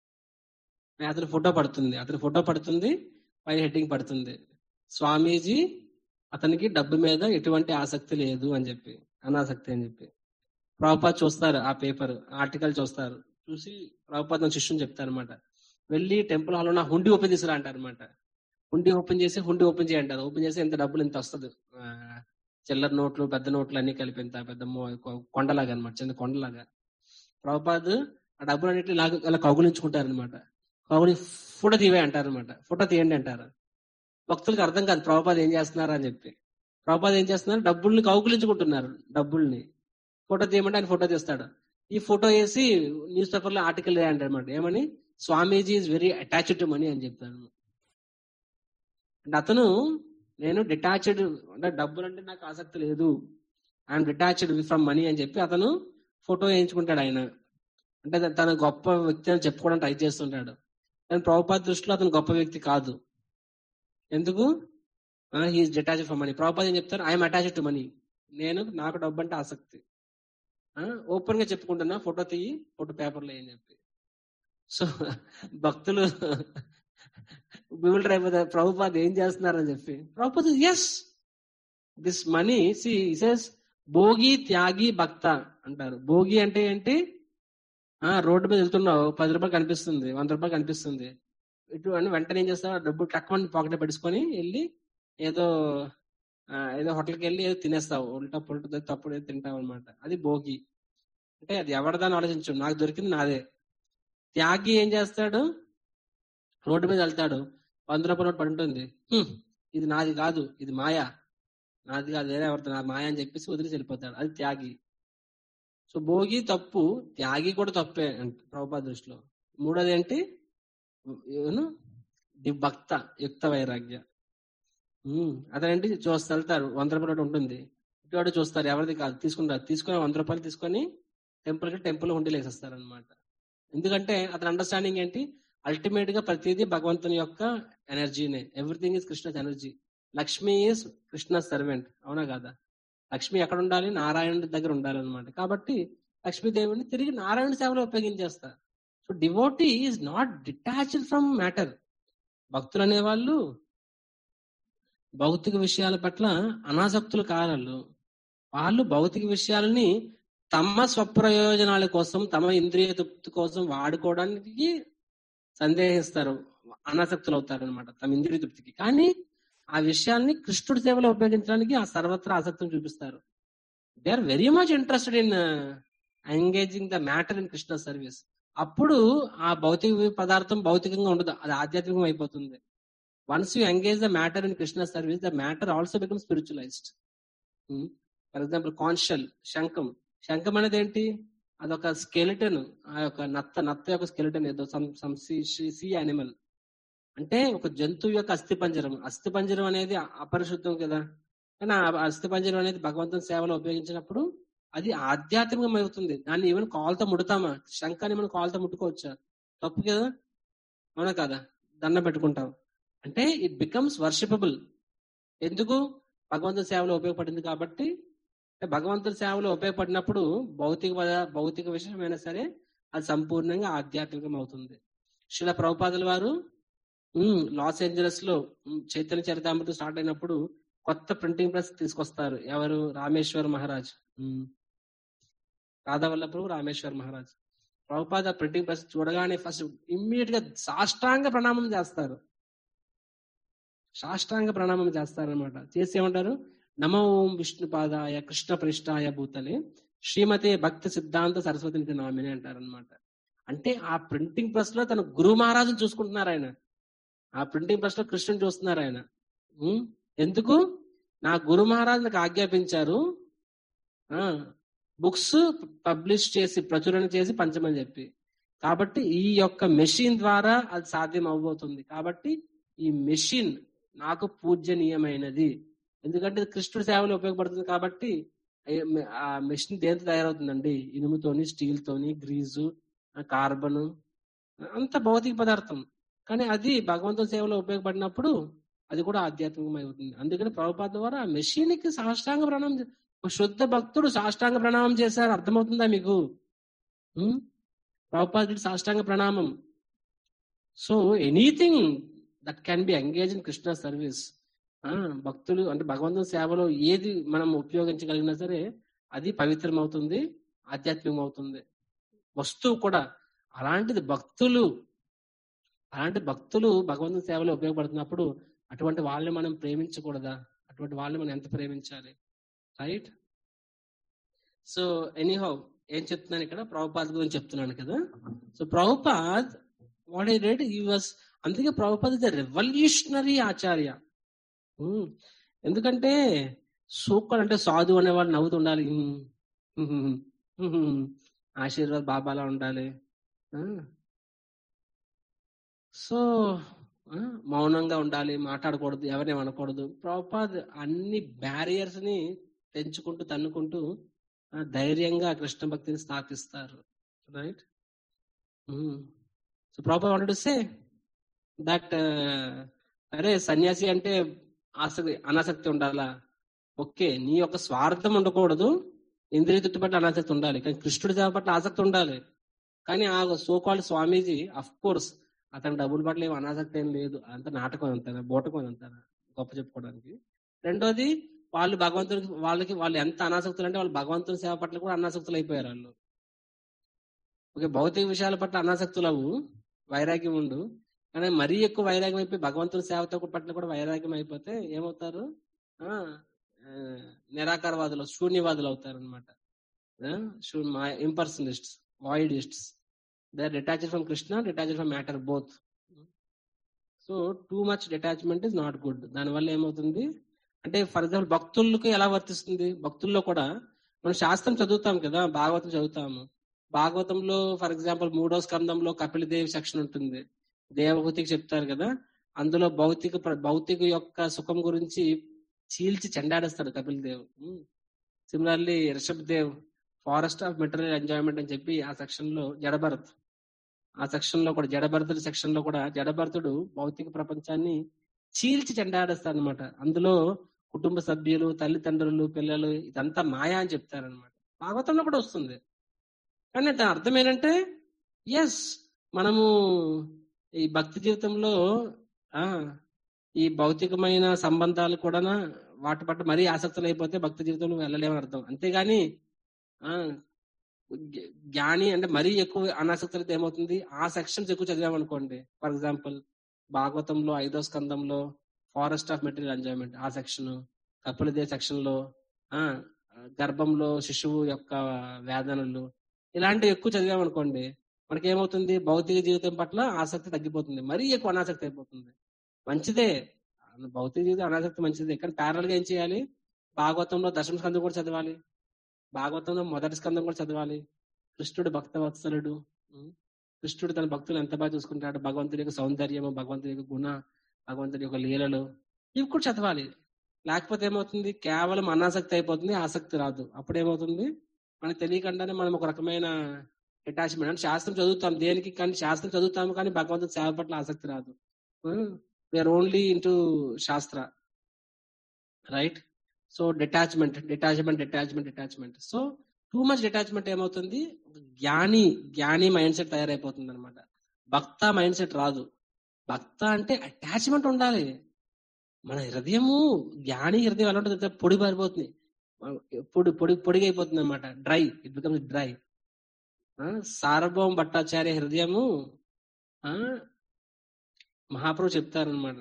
అతని ఫోటో పడుతుంది అతని ఫోటో పడుతుంది పైన హెడ్డింగ్ పడుతుంది స్వామీజీ అతనికి డబ్బు మీద ఎటువంటి ఆసక్తి లేదు అని చెప్పి అనాసక్తి అని చెప్పి ప్రభుపాద్ చూస్తారు ఆ పేపర్ ఆర్టికల్ చూస్తారు చూసి ప్రభుపాద్ నా శిష్యుని చెప్తారు అనమాట వెళ్ళి టెంపుల్ హాల్ నా హుండీ ఓపెన్ చేసిరా అంటారు అనమాట హుండీ ఓపెన్ చేసి హుండీ ఓపెన్ చేయంటారు ఓపెన్ చేసి ఎంత డబ్బులు ఇంత వస్తుంది ఆ, చిల్లర నోట్లు పెద్ద నోట్లు అన్ని కలిపి ఇంత పెద్ద మో- కొ- కొండలాగా అనమాట చిన్న కొండలాగా ప్రభుపాద్ ఆ డబ్బులు అన్నిటి లాగా అలా కౌగులించుకుంటారు అనమాట కౌగులి ఫోటో తీవే అంటారు అనమాట ఫోటో తీయండి అంటారు భక్తులకు అర్థం కాదు ప్రభుపాద్ ఏం చేస్తున్నారు అని చెప్పి ప్రభుపాద్ ఏం చేస్తున్నారు డబ్బుల్ని కౌగులించుకుంటున్నారు డబ్బుల్ని ఫోటో తీయమంటే ఆయన ఫోటో తీస్తాడు ఈ ఫోటో వేసి న్యూస్ పేపర్ లో ఆర్టికల్ రాయండి అనమాట ఏమని Swamiji is very attached to money అని చెప్తాను అంటే అతను నేను డిటాచ్డ్ అంటే డబ్బులు అంటే నాకు ఆసక్తి లేదు ఐఎమ్ డిటాచ్డ్ ఫ్రమ్ మనీ అని చెప్పి అతను ఫోటో వేయించుకుంటాడు ఆయన అంటే త- తన గొప్ప వ్యక్తి అని చెప్పుకోవడానికి ట్రై చేస్తుంటాడు కానీ ప్రభుపాద దృష్టిలో అతను గొప్ప వ్యక్తి కాదు ఎందుకు he's detached from money Prabhupada ఏం చెప్తారు ఐఎమ్ అటాచ్డ్ టు మనీ నేను నాకు డబ్బు అంటే ఆసక్తి ఓపెన్ గా చెప్పుకుంటున్నా ఫోటో తీయి ఫోటో పేపర్లో అని చెప్పి సో భక్తులు బిగుల్ అయిపోతారు ప్రభుపాద ఏం చేస్తున్నారని చెప్పి ప్రభుపాద ఎస్ దిస్ మనీ సి సెస్ భోగి త్యాగి భక్త అంటారు భోగి అంటే ఏంటి ఆ రోడ్డు మీద వెళ్తున్నావు పది రూపాయలు కనిపిస్తుంది వంద రూపాయలు కనిపిస్తుంది ఇటు అని వెంటనే ఏం చేస్తావు ఆ డబ్బు టక్కుమని పాకెట్ పెట్టుకొని వెళ్ళి ఏదో ఆ, ఏదో హోటల్కి వెళ్ళి ఏదో తినేస్తావు ఉల్టా పుల్టా తప్పుడు ఏదో తింటావు అనమాట అది భోగి అంటే అది ఎవరిదని ఆలోచించు నాకు దొరికింది నాదే త్యాగి ఏం చేస్తాడు రోడ్డు మీద వెళ్తాడు వంద రూపాయల నోటు పడి ఉంటుంది "హ్మ్, ఇది నాది కాదు ఇది మాయా నాది కాదు వేరే ఎవరితో నా మాయ అని చెప్పేసి వదిలేసి వెళ్ళిపోతాడు అది త్యాగి సో భోగి తప్పు త్యాగి కూడా తప్పే అంట ప్రభుపాద దృష్టిలో మూడోది ఏంటి ఏను? ది- భక్త యుక్త వైరాగ్య ఉమ్, అతనేంటి చూస్తే వెళ్తారు వంద రూపాయల నోటు ఉంటుంది ఇటువాడు చూస్తారు ఎవరిది కాదు తీసుకుంటారు తీసుకొని వంద రూపాయలు తీసుకొని టెంపుల్ కి టెంపుల్ హుండీలు వేసేస్తారు అనమాట ఎందుకంటే అతని అండర్స్టాండింగ్ ఏంటి అల్టిమేట్ గా ప్రతిదీ భగవంతుని యొక్క ఎనర్జీనే everything is Krishna energy Lakshmi is Krishna servant అవునా కదా లక్ష్మి ఎక్కడ ఉండాలి నారాయణుడి దగ్గర ఉండాలి అనమాట కాబట్టి లక్ష్మీదేవిని తిరిగి నారాయణ సేవలో ఉపయోగించేస్తారు so devotee is not detached from matter భక్తులు అనేవాళ్ళు భౌతిక విషయాల పట్ల అనాసక్తులు కారాళ్ళు వాళ్ళు భౌతిక విషయాలని తమ స్వప్రయోజనాల కోసం తమ ఇంద్రియ తృప్తి కోసం వాడుకోవడానికి సందేహిస్తారు అనాసక్తులు అవుతారు అనమాట తమ ఇంద్రియ తృప్తికి కానీ ఆ విషయాల్ని కృష్ణుడి సేవలో ఉపయోగించడానికి ఆ సర్వత్రా ఆసక్తిని చూపిస్తారు they are very much interested in engaging the matter in Krishna service అప్పుడు ఆ భౌతిక పదార్థం భౌతికంగా ఉండదు అది ఆధ్యాత్మికం అయిపోతుంది once you engage the matter in Krishna service the matter also become spiritualized for example conch shell శంఖం శంఖం అనేది ఏంటి అదొక స్కెలిటన్ ఆ యొక్క నత్త నత్త యొక్క స్కెలిటన్ ఏదో సమ్ సీ యానిమల్ అంటే ఒక జంతువు యొక్క అస్థిపంజరం అస్థిపంజరం అనేది అపరిశుద్ధం కదా కానీ ఆ అస్థిపంజరం అనేది భగవంతుని సేవలో ఉపయోగించినప్పుడు అది ఆధ్యాత్మికం అవుతుంది దాన్ని ఈవెన్ కాల్తో ముడతామా శంఖాన్ని మనం కాల్తో ముట్టుకోవచ్చా తప్పు కదా అవునా కదా దండం పెట్టుకుంటాం అంటే ఇట్ బికమ్స్ వర్షిపబుల్ ఎందుకు భగవంతుని సేవలో ఉపయోగపడింది కాబట్టి భగవంతుని సేవలో ఉపయోగపడినప్పుడు భౌతిక పద- భౌతిక విషయమైనా సరే అది సంపూర్ణంగా ఆధ్యాత్మికం అవుతుంది శిల ప్రభుపాదుల వారు ఉమ్, లాస్ ఏంజలస్ లో ఉమ్, చైతన్య చరితామృతం స్టార్ట్ అయినప్పుడు కొత్త ప్రింటింగ్ ప్రెస్ తీసుకొస్తారు ఎవరు Rameshwar Maharaj um. Radhavallabh Rameshwar Maharaj Prabhupada printing press చూడగానే ఫస్ట్ ఇమ్మీడియట్ గా సాష్టాంగ ప్రణామం చేస్తారు సాష్టాంగ ప్రణామం చేస్తారనమాట చేసి ఏమంటారు నమో ఓం విష్ణుపాదాయ కృష్ణ ప్రిష్టాయ భూతలే శ్రీమతే భక్తి సిద్ధాంత సరస్వతి నిధి నామిని అంటారనమాట అంటే ఆ ప్రింటింగ్ ప్రెస్ లో తన గురు మహారాజును చూసుకుంటున్నారు ఆయన ఆ ప్రింటింగ్ ప్రెస్ లో కృష్ణుని చూస్తున్నారు ఆయన ఉం? ఎందుకు నా గురు మహారాజు నాకు ఆజ్ఞాపించారు ఆ బుక్స్ పబ్లిష్ చేసి ప్రచురణ చేసి పంచమని చెప్పి కాబట్టి ఈ యొక్క మెషిన్ ద్వారా అది సాధ్యం అవబోతుంది కాబట్టి ఈ మెషిన్ నాకు పూజ్యనీయమైనది ఎందుకంటే ఇది కృష్ణుడి సేవలో ఉపయోగపడుతుంది కాబట్టి ఏ- ఆ మెషిన్ దేంతో తయారవుతుందండి ఇనుముతోని స్టీల్ తోని గ్రీజు కార్బన్ అంత భౌతిక పదార్థం కానీ అది భగవంతుని సేవలో ఉపయోగపడినప్పుడు అది కూడా ఆధ్యాత్మికం అవుతుంది అందుకని ప్రభుపాద ద్వారా ఆ మెషిన్ కి సాష్టాంగ ప్రణామం చే- ఒక శుద్ధ భక్తుడు సాష్టాంగ ప్రణామం చేశారు అర్థమవుతుందా మీకు ఉం? ప్రభుపాదుడి సాష్టాంగ ప్రణామం so anything that can be engage in Krishna service భక్తులు అంటే భగవంతుని సేవలో ఏది మనం ఉపయోగించగలిగినా సరే అది పవిత్రం అవుతుంది ఆధ్యాత్మికం అవుతుంది వస్తువు కూడా అలాంటిది భక్తులు అలాంటి భక్తులు భగవంతుని సేవలో ఉపయోగపడుతున్నప్పుడు అటువంటి వాళ్ళని మనం ప్రేమించకూడదా అటువంటి వాళ్ళని మనం ఎంత ప్రేమించాలి రైట్ సో ఎనీహౌ ఏం చెప్తున్నాను ఇక్కడ ప్రభుపాద్ గురించి చెప్తున్నాను కదా so Prabhupad what I read he was అందుకే Prabhupad is revolutionary acharya um, ఎందుకంటే సూక్కర్ అంటే సాధు అనేవాడు నవ్వుతూ ఉండాలి ఉమ్, ఉమ్, ఉమ్, ఆశీర్వాద్ బాబాలా ఉండాలి ఆ. సో ఆ, మౌనంగా ఉండాలి మాట్లాడకూడదు ఎవరిని అనకూడదు ప్రభుపాద్ అన్ని బ్యారియర్స్ ని తెంచుకుంటూ తన్నుకుంటూ ఆ, ధైర్యంగా కృష్ణ భక్తిని స్థాపిస్తారు right so Prabhupad wanted to say that అరే సన్యాసి అంటే ఆసక్తి అనాసక్తి ఉండాలా ఓకే నీ యొక్క స్వార్థం ఉండకూడదు ఇంద్రియ తృప్తి పట్ల అనాసక్తి ఉండాలి కానీ కృష్ణుడి సేవ పట్ల ఆసక్తి ఉండాలి కానీ ఆ సోకాల్ స్వామీజీ అఫ్ కోర్స్ అతని డబ్బుల పట్ల ఏం అనాసక్తి ఏం లేదు అంత నాటకం అంతా బోటకం అంతా గొప్ప చెప్పుకోవడానికి రెండోది వాళ్ళు భగవంతుడికి వాళ్ళకి వాళ్ళు ఎంత అనాసక్తులు అంటే వాళ్ళు భగవంతుని సేవ పట్ల కూడా అనాసక్తులు అయిపోయారు వాళ్ళు ఓకే భౌతిక విషయాల పట్ల అనాసక్తులు అవు వైరాగ్యం ఉండు కానీ మరీ ఎక్కువ వైరాగ్యం అయిపోయి భగవంతుని సేవతో పట్ల కూడా వైరాగ్యం అయిపోతే ఏమవుతారు ఆ ఆ, నిరాకారవాదులు శూన్యవాదులు అవుతారు అనమాట impersonalists voidists they are detached from Krishna detached from matter both so too much detachment is not good దానివల్ల ఏమవుతుంది అంటే ఫర్ ఎగ్జాంపుల్ భక్తులకు ఎలా వర్తిస్తుంది భక్తుల్లో కూడా మనం శాస్త్రం చదువుతాం కదా భాగవతం చదువుతాము భాగవతంలో ఫర్ ఎగ్జాంపుల్ మూడో స్కందంలో కపిలదేవి సెక్షన్ ఉంటుంది దేవహూతికి చెప్తారు కదా అందులో భౌతిక ప్ర- భౌతిక యొక్క సుఖం గురించి చీల్చి చెండాడేస్తాడు Kapil Dev similarly Rishabh Dev forest of material enjoyment అని చెప్పి ఆ సెక్షన్ లో జడభరత్ ఆ సెక్షన్ లో కూడా జడభరతుడి సెక్షన్ లో కూడా జడభరతుడు భౌతిక ప్రపంచాన్ని చీల్చి చెండాడేస్తాడు అనమాట అందులో కుటుంబ సభ్యులు తల్లిదండ్రులు పిల్లలు ఇదంతా మాయా అని చెప్తారనమాట భాగవతంలో కూడా వస్తుంది కానీ దాని అర్థం ఏంటంటే ఎస్ మనము ఈ భక్తి జీవితంలో ఆ ఈ భౌతికమైన సంబంధాలు కూడా వాటి పట్ల మరీ ఆసక్తులు అయిపోతే భక్తి జీవితంలో వెళ్ళలేమని అర్థం అంతేగాని ఆ జ్ఞ- జ్ఞాని అంటే మరీ ఎక్కువ అనాసక్తులతో ఏమవుతుంది ఆ సెక్షన్స్ ఎక్కువ చదివామనుకోండి ఫర్ ఎగ్జాంపుల్ భాగవతంలో ఐదో స్కందంలో ఫారెస్ట్ ఆఫ్ మెటీరియల్ ఎంజాయ్మెంట్ ఆ సెక్షన్ కపిలదే సెక్షన్ లో ఆ గర్భంలో శిశువు యొక్క వేదనలు ఇలాంటివి ఎక్కువ చదివామనుకోండి మనకి ఏమవుతుంది భౌతిక జీవితం పట్ల ఆసక్తి తగ్గిపోతుంది మరీ ఎక్కువ అనాసక్తి అయిపోతుంది మంచిదే భౌతిక జీవితం అనాసక్తి మంచిదే కానీ ప్యారల్ గా ఏం చేయాలి భాగవతంలో దశమ స్కందం కూడా చదవాలి భాగవతంలో మొదటి స్కందం కూడా చదవాలి కృష్ణుడు భక్త వత్సలుడు ఉం? కృష్ణుడు తన భక్తులు ఎంత బాగా చూసుకుంటాడు భగవంతుడి యొక్క సౌందర్యము భగవంతుడి యొక్క గుణ భగవంతుడి యొక్క లీలలు ఇవి కూడా చదవాలి లేకపోతే ఏమవుతుంది కేవలం అనాసక్తి అయిపోతుంది ఆసక్తి రాదు అప్పుడు ఏమవుతుంది మనకు తెలియకుండానే మనం ఒక రకమైన అటాచ్మెంట్ అంటే శాస్త్రం చదువుతాం దేనికి కానీ శాస్త్రం చదువుతాము కానీ భగవంతుడి సేవ పట్ల ఆసక్తి రాదు వీఆర్ ఓన్లీ ఇంటూ శాస్త్ర right so detachment detachment detachment detachment so too much detachment ఏమవుతుంది జ్ఞాని జ్ఞాని మైండ్ సెట్ తయారైపోతుంది అనమాట భక్త మైండ్ సెట్ రాదు భక్త అంటే అటాచ్మెంట్ ఉండాలి మన హృదయము జ్ఞాని హృదయం ఎలా ఉంటుంది పొడి పారిపోతుంది పొడి పొడి పొడిగైపోతుంది అనమాట డ్రై ఇట్ బికమ్స్ డ్రై సార్వభౌమ భట్టాచార్య హృదయము ఆ మహాప్రభు చెప్తారనమాట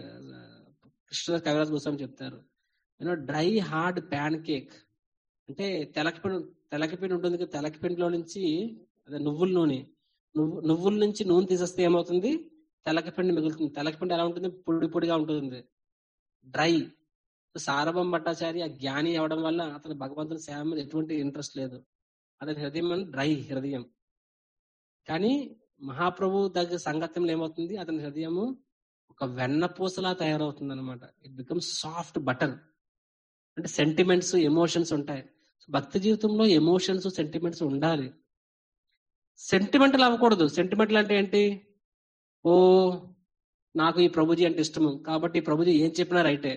కృష్ణ కవిరాజ్ గోస్వామి చెప్తారు you know dry hard pancake అంటే తెలకపిండి తెలకపిండి ఉంటుంది కదా తెలకపిండిలో నుంచి అదే నువ్వుల నూనె నువ్వు నువ్వుల నుంచి నూనె తీసేస్తే ఏమవుతుంది తెలకపిండి మిగులుతుంది తెలకపిండి ఎలా ఉంటుంది పొడి పొడిగా ఉంటుంది డ్రై సారభం భట్టాచారి ఆ జ్ఞాని అవడం వల్ల అతను భగవంతుని సేవ మీద ఎటువంటి ఇంట్రెస్ట్ లేదు అతని హృదయం అని డ్రై హృదయం కానీ మహాప్రభు దగ్గర సంగత్యంలో ఏమవుతుంది అతని హృదయము ఒక వెన్నపూసలా తయారవుతుంది అనమాట ఇట్ బికమ్ సాఫ్ట్ బటర్ అంటే సెంటిమెంట్స్ ఎమోషన్స్ ఉంటాయి భక్తి జీవితంలో ఎమోషన్స్ సెంటిమెంట్స్ ఉండాలి సెంటిమెంటల్ అవ్వకూడదు సెంటిమెంటల్ అంటే ఏంటి ఓ నాకు ఈ ప్రభుజీ అంటే ఇష్టము కాబట్టి ఈ ప్రభుజీ ఏం చెప్పినా రైటే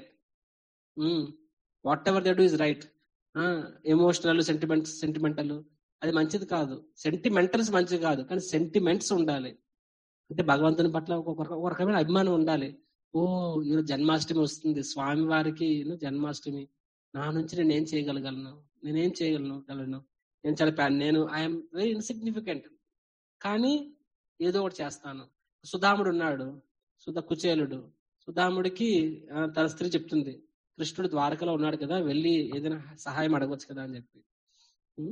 whatever that is right emotional sentiments sentimental అది మంచిది కాదు సెంటిమెంటల్స్ మంచిది కాదు కానీ సెంటిమెంట్స్ ఉండాలి అంటే భగవంతుని పట్ల ఒక ఒక రకమైన అభిమానం ఉండాలి ఓ ఈరోజు జన్మాష్టమి వస్తుంది స్వామి వారికి జన్మాష్టమి నా నుంచి నేను ఏం చేయగలగలను నేనేం చేయగలను గలను నేను చాలా ప్యా- నేను ఐఎమ్ వెరీ ఇన్సిగ్నిఫికెంట్ కానీ ఏదో ఒకటి చేస్తాను సుధాముడు ఉన్నాడు సుధ కుచేలుడు సుధాముడికి ఆ, తన స్త్రీ చెప్తుంది కృష్ణుడు ద్వారకలో ఉన్నాడు కదా వెళ్ళి ఏదైనా సహాయం అడగవచ్చు కదా అని చెప్పి ఉం?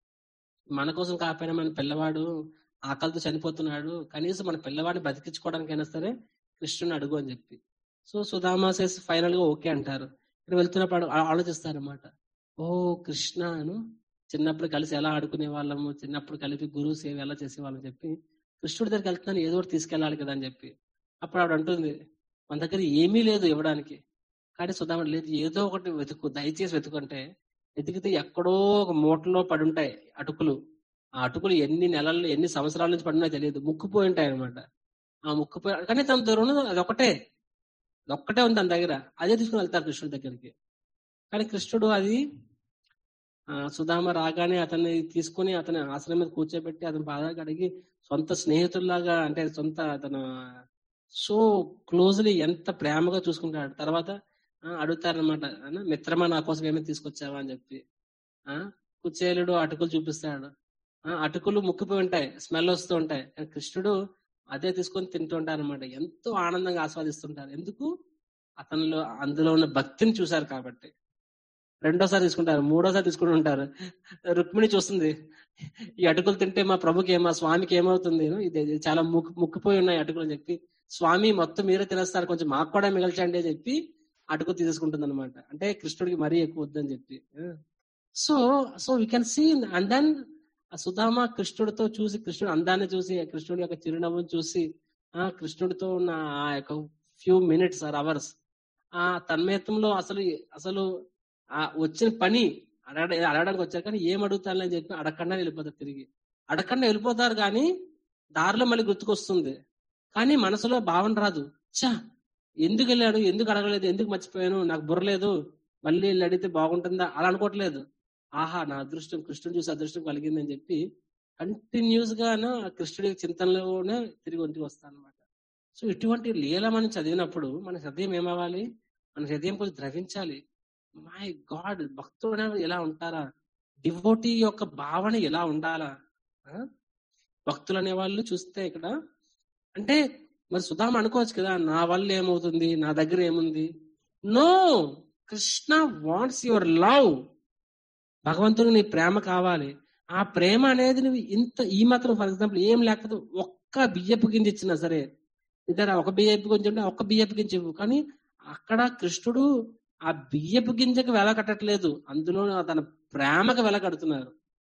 మన కోసం కాకపోయినా మన పిల్లవాడు ఆకలితో చనిపోతున్నాడు కనీసం మన పిల్లవాడిని బతికించుకోవడానికైనా సరే కృష్ణుని అడుగు అని చెప్పి సో సుధామాసేస్ ఫైనల్ గా ఓకే అంటారు ఇక్కడ వెళ్తున్నప్పుడు ఆ- ఆలోచిస్తారన్నమాట ఓ కృష్ణ అను చిన్నప్పుడు కలిసి ఎలా ఆడుకునే వాళ్ళము చిన్నప్పుడు కలిపి గురువు సేవ ఎలా చేసేవాళ్ళం చెప్పి కృష్ణుడి దగ్గరికి వెళ్తున్నాను ఏదో ఒకటి తీసుకెళ్ళాలి కదా అని చెప్పి అప్పుడు ఆవిడ అంటుంది మన దగ్గర ఏమీ లేదు ఇవ్వడానికి కానీ సుధామ లేదు ఏదో ఒకటి వెతుకు దయచేసి వెతుకుంటే వెతికితే ఎక్కడో ఒక మూటలో పడి ఉంటాయి అటుకులు ఆ అటుకులు ఎన్ని నెలల్లో ఎన్ని సంవత్సరాల నుంచి పడినా తెలియదు ముక్కుపోయి ఉంటాయి అనమాట ఆ ముక్కుపోయి కానీ తన దూరం అది ఒకటే ఒక్కటే ఉంది తన దగ్గర అదే తీసుకుని వెళ్తారు కృష్ణుడి దగ్గరికి కానీ కృష్ణుడు అది ఆ, సుధామ రాగానే అతన్ని తీసుకుని అతని ఆశ్రమం మీద కూర్చోబెట్టి అతని బాధ కడిగి సొంత స్నేహితుల్లాగా అంటే సొంత అతను సో క్లోజ్లీ ఎంత ప్రేమగా చూసుకుంటాడు తర్వాత ఆ, అడుగుతారనమాట "అన్న, మిత్రమా నా కోసం ఏమైనా తీసుకొచ్చావా అని చెప్పి ఆ కుచేలుడు అటుకులు చూపిస్తాడు ఆ అటుకులు ముక్కిపోయి ఉంటాయి స్మెల్ వస్తూ ఉంటాయి కానీ కృష్ణుడు అదే తీసుకొని తింటుంటారు అనమాట ఎంతో ఆనందంగా ఆస్వాదిస్తుంటారు ఎందుకు అతనిలో అందులో ఉన్న భక్తిని చూశారు కాబట్టి రెండోసారి తీసుకుంటారు మూడోసారి తీసుకుంటూ ఉంటారు రుక్మిణి చూస్తుంది ఈ అటుకులు తింటే మా ప్రభుకి ఏం- మా స్వామికి ఏమవుతుంది ఇది ఇది చాలా ముక్కు ముక్కిపోయి ఉన్నాయి అటుకులు అని చెప్పి స్వామి మొత్తం మీరే తినేస్తారు కొంచెం మాకు కూడా మిగల్చండి అని చెప్పి అటుకులు తీసుకుంటుంది అనమాట అంటే కృష్ణుడికి మరీ ఎక్కువ వద్దని చెప్పి so so we can see and then Sudama కృష్ణుడితో చూసి కృష్ణుడు అందాన్ని చూసి కృష్ణుడి యొక్క చిరునవ్వుని చూసి ఆ కృష్ణుడితో ఉన్న ఆ యొక్క ఫ్యూ మినిట్స్ ఆర్ అవర్స్ ఆ తన్మయత్వంలో అసలు అసలు ఆ వచ్చిన పని అడగ అడగడానికి వచ్చారు కానీ ఏం అడుగుతారని చెప్పి అడగకుండా వెళ్ళిపోతారు తిరిగి అడగకుండా వెళ్ళిపోతారు కానీ దారిలో మళ్ళీ గుర్తుకొస్తుంది కానీ మనసులో భావన రాదు చా ఎందుకు వెళ్ళాడు ఎందుకు అడగలేదు ఎందుకు మర్చిపోయాను నాకు బుర్రలేదు మళ్ళీ వెళ్ళి అడిగితే బాగుంటుందా అలా అనుకోవట్లేదు ఆహా నా అదృష్టం కృష్ణుడు చూసి అదృష్టం కలిగిందని చెప్పి కంటిన్యూస్ గా ఆ కృష్ణుడి చింతనలోనే తిరిగి ఒంటికి వస్తాను అనమాట సో ఇటువంటి లీల మనం చదివినప్పుడు మన హృదయం ఏమవ్వాలి మన హృదయం కొంచెం ద్రవించాలి మై గాడ్ భక్తుడు అనేవాడు ఎలా ఉంటారా డివోటీ యొక్క భావన ఎలా ఉండాలా ఆ? భక్తులు అనేవాళ్ళు చూస్తే ఇక్కడ అంటే మరి సుధామ అనుకోవచ్చు కదా నా వల్ల ఏమవుతుంది నా దగ్గర ఏముంది no Krishna wants your love భగవంతుడు నీ ప్రేమ కావాలి ఆ ప్రేమ అనేది నువ్వు ఇంత ఈ మాత్రం ఫర్ ఎగ్జాంపుల్ ఏం లేకపోతే ఒక్క బియ్యపు గింజ ఇచ్చినా సరే ఇద్దరు ఒక బియ్యపు గింజ ఉంటే ఒక్క బియ్యపు గింజ ఇవ్వు కానీ అక్కడ కృష్ణుడు ఆ బియ్యపు గింజకు వెల కట్టట్లేదు అందులో తన ప్రేమకు వెల కడుతున్నారు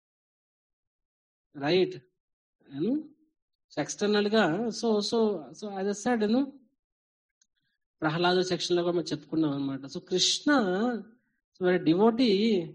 రైట్ ఎక్స్టర్నల్ గా so so so as a side నేను ప్రహ్లాద సెక్షన్ లో కూడా మనం చెప్పుకున్నాం అనమాట సో కృష్ణ సో డివోటీ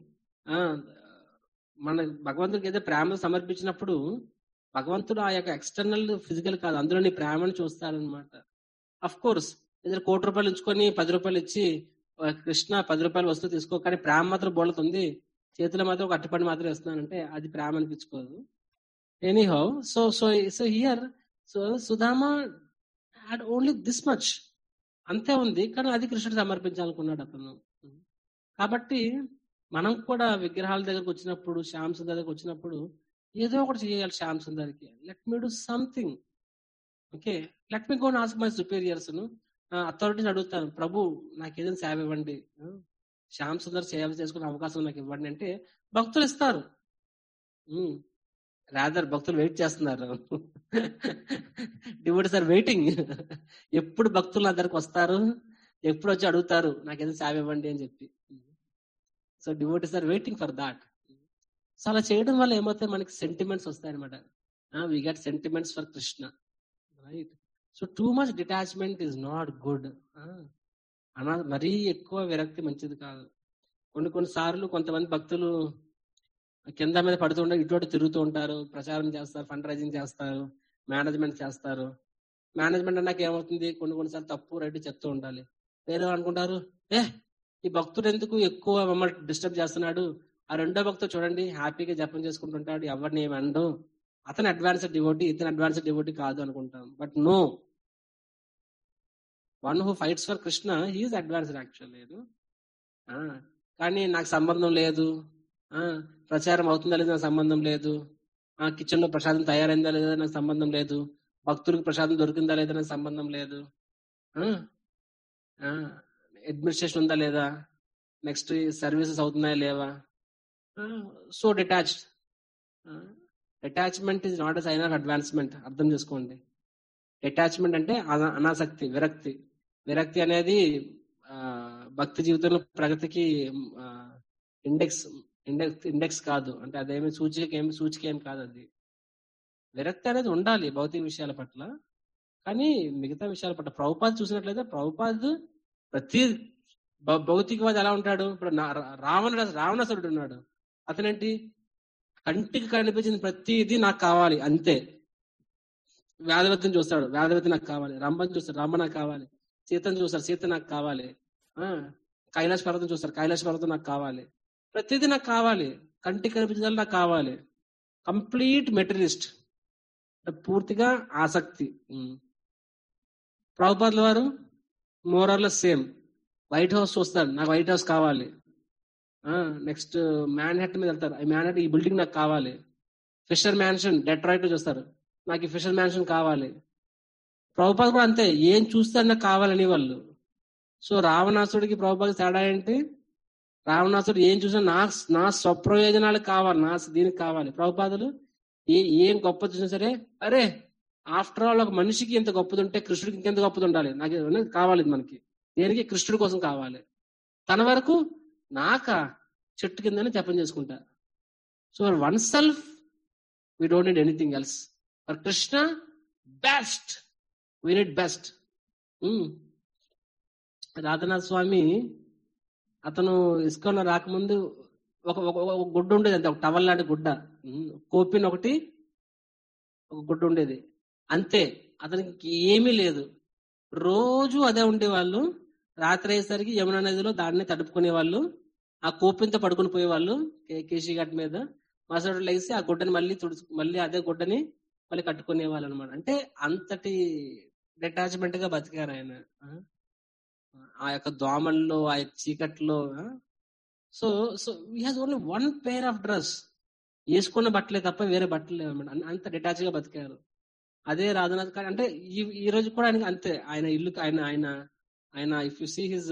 మన భగవంతుడికి ఏదో ప్రేమ సమర్పించినప్పుడు భగవంతుడు ఆ యొక్క ఎక్స్టర్నల్ ఫిజికల్ కాదు అందులో నీ ప్రేమను చూస్తాడనమాట అఫ్ కోర్స్ ఏదైనా కోటి రూపాయలు ఉంచుకొని పది రూపాయలు ఇచ్చి "ఆ, కృష్ణ పది రూపాయలు వస్తువు తీసుకో కానీ ప్రేమ మాత్రం బోళతుంది చేతిలో మాత్రం ఒక అట్టుపడి మాత్రం ఇస్తున్నానంటే అది ప్రేమ అనిపించుకోదు anyhow so so so here so Sudama had only this much అంతే ఉంది కానీ అది కృష్ణుడు సమర్పించాలనుకున్నాడు అతను కాబట్టి మనం కూడా విగ్రహాల దగ్గరకు వచ్చినప్పుడు శ్యామ్ సుందర్ దగ్గరకు వచ్చినప్పుడు ఏదో ఒకటి చేయాలి శ్యామ్ సుందర్కి let me do something okay let me go ask my superiors authorities అడుగుతాను ప్రభు నాకు ఏదైనా సేవ ఇవ్వండి ఆ, శ్యామ్ సుందర్ సేవ చేసుకునే అవకాశం నాకు ఇవ్వండి అంటే భక్తులు ఇస్తారు రాదర్ భక్తులు వెయిట్ చేస్తున్నారు డివోటీస్ ఆర్ వెయిటింగ్ ఎప్పుడు భక్తులు నా దగ్గరకు వస్తారు ఎప్పుడు వచ్చి అడుగుతారు నాకు ఏదైనా సేవ ఇవ్వండి అని చెప్పి so devotees are waiting for that so అలా చేయడం వల్ల ఏమవుతాయి మనకి సెంటిమెంట్స్ వస్తాయి అనమాట we get sentiments for Krishna right so too much detachment is not good అనా మరీ ఎక్కువ విరక్తి మంచిది కాదు కొన్ని కొన్ని సార్లు కొంతమంది భక్తులు కింద మీద పడుతుంటే ఇటువంటి తిరుగుతూ ఉంటారు ప్రచారం చేస్తారు ఫండ్ రైజింగ్ చేస్తారు మేనేజ్మెంట్ చేస్తారు మేనేజ్మెంట్ అన్నాక ఏమవుతుంది కొన్ని కొన్నిసార్లు తప్పు రైట్ చెప్తూ ఉండాలి వేరే వాళ్ళు అనుకుంటారు ఏ ఈ భక్తుడు ఎందుకు ఎక్కువ మమ్మల్ని డిస్టర్బ్ చేస్తున్నాడు ఆ రెండో భక్తుడు చూడండి హ్యాపీగా జపం చేసుకుంటుంటాడు ఎవరిని ఏమి అండు అతను అడ్వాన్స్డ్ డివోటీ ఇతను అడ్వాన్స్డ్ డివోటీ కాదు అనుకుంటాం but no one who fights for Krishna he's advanced actually కానీ నాకు సంబంధం లేదు ఆ ప్రచారం అవుతుందా లేదా నాకు సంబంధం లేదు ఆ కిచెన్ లో ప్రసాదం తయారైందా లేదా నాకు సంబంధం లేదు భక్తులకు ప్రసాదం దొరికిందా లేదా నాకు సంబంధం లేదు అడ్మినిస్ట్రేషన్ ఉందా లేదా నెక్స్ట్ సర్వీసెస్ అవుతున్నాయా లేవా so detached attachment is not a sign of advancement అర్థం చేసుకోండి అటాచ్మెంట్ అంటే అనా- అనాసక్తి విరక్తి విరక్తి అనేది ఆ, భక్తి జీవితంలో ప్రగతికి ఇండెక్స్ ఇండెక్స్ ఇండెక్స్ కాదు అంటే అదేమి సూచిక ఏమి సూచిక ఏమి కాదు అది విరక్తి అనేది ఉండాలి భౌతిక విషయాల పట్ల కానీ మిగతా విషయాల పట్ల ప్రభుపాద్ చూసినట్లయితే ప్రభుపాద్ ప్రతి భౌ- భౌతికవాది ఎలా ఉంటాడు ఇప్పుడు నా- రా- రావణ రావణాసురుడు ఉన్నాడు అతనేంటి కంటికి కనిపించింది ప్రతిదీ నాకు కావాలి అంతే వేదవతిని చూస్తాడు వేదవతి నాకు కావాలి రంభని చూస్తాడు రంభ నాకు కావాలి సీతను చూస్తాడు సీత నాకు కావాలి ఆ కైలాస పర్వతం చూస్తారు కైలాస పర్వతం నాకు కావాలి ప్రతిదీ నాకు కావాలి కంటికి కనిపించాలి నాకు కావాలి కంప్లీట్ మెటీరియలిస్ట్ పూర్తిగా ఆసక్తి ఉమ్. ప్రభుపాదుల వారు మోరర్ల సేమ్ వైట్ హౌస్ చూస్తాడు నాకు వైట్ హౌస్ కావాలి నెక్స్ట్ మ్యాన్ హెట్ మీద వెళ్తారు ఈ మ్యాన్ హెట్ ఈ బిల్డింగ్ నాకు కావాలి ఫిషర్ మ్యాన్షన్ డెట్రాయిట్ చూస్తారు నాకు ఈ ఫిషర్ మ్యాన్షన్ కావాలి ప్రభుపాద కూడా అంతే ఏం చూస్తే నాకు కావాలని వాళ్ళు సో రావణాసుడికి ప్రభుపాద తేడా ఏంటి రావణాసుడు ఏం చూసినా నా నా స్వప్రయోజనాలకు కావాలి నా దీనికి కావాలి ప్రభుపాదులు ఏ ఏం గొప్ప చూసినా సరే అరే ఆఫ్టర్ ఆల్ ఒక మనిషికి ఎంత గొప్పది ఉంటే కృష్ణుడికి ఇంకెంత గొప్పది ఉండాలి నాకు ఇది కావాలి ఇది మనకి దేనికి కృష్ణుడి కోసం కావాలి తన వరకు నాక చెట్టు కిందనే జపం చేసుకుంటా so oneself we don't need anything else for Krishna best we need best Radhanath Swami అతను ఇస్కాన్ రాకముందు ఒక ఒక- ఒక గుడ్డ ఉండేది అంతే ఒక టవల్ లాంటి గుడ్డ ఉమ్, కోపిన్ ఒకటి ఒక గుడ్డ ఉండేది అంతే అతనికి ఏమీ లేదు రోజు అదే ఉండేవాళ్ళు రాత్రి అయ్యేసరికి యమునా నదిలో దాన్ని తడుపుకునే వాళ్ళు ఆ కోపిన్తో పడుకుని పోయేవాళ్ళు కే- కేశీ ఘాట్ మీద మరుసటి లేచి ఆ గుడ్డని మళ్ళీ తుడుచు మళ్ళీ అదే గుడ్డని మళ్ళీ కట్టుకునే వాళ్ళు అనమాట అంటే అంతటి డిటాచ్మెంట్ గా బతికారు ఆయన ఆ? ఆ యొక్క దోమల్లో ఆ యొక్క చీకట్లో so so we has only one pair of dress వేసుకున్న బట్టలే తప్ప వేరే బట్టలు లేవు అన్నమాట. అన్- అంత డిటాచ్ గా బతికారు అదే రాధనాథ్ కానీ అంటే ఈ ఈ రోజు కూడా ఆయనకి అంతే ఆయన ఇల్లు ఆయన ఆయన ఆయన if you see his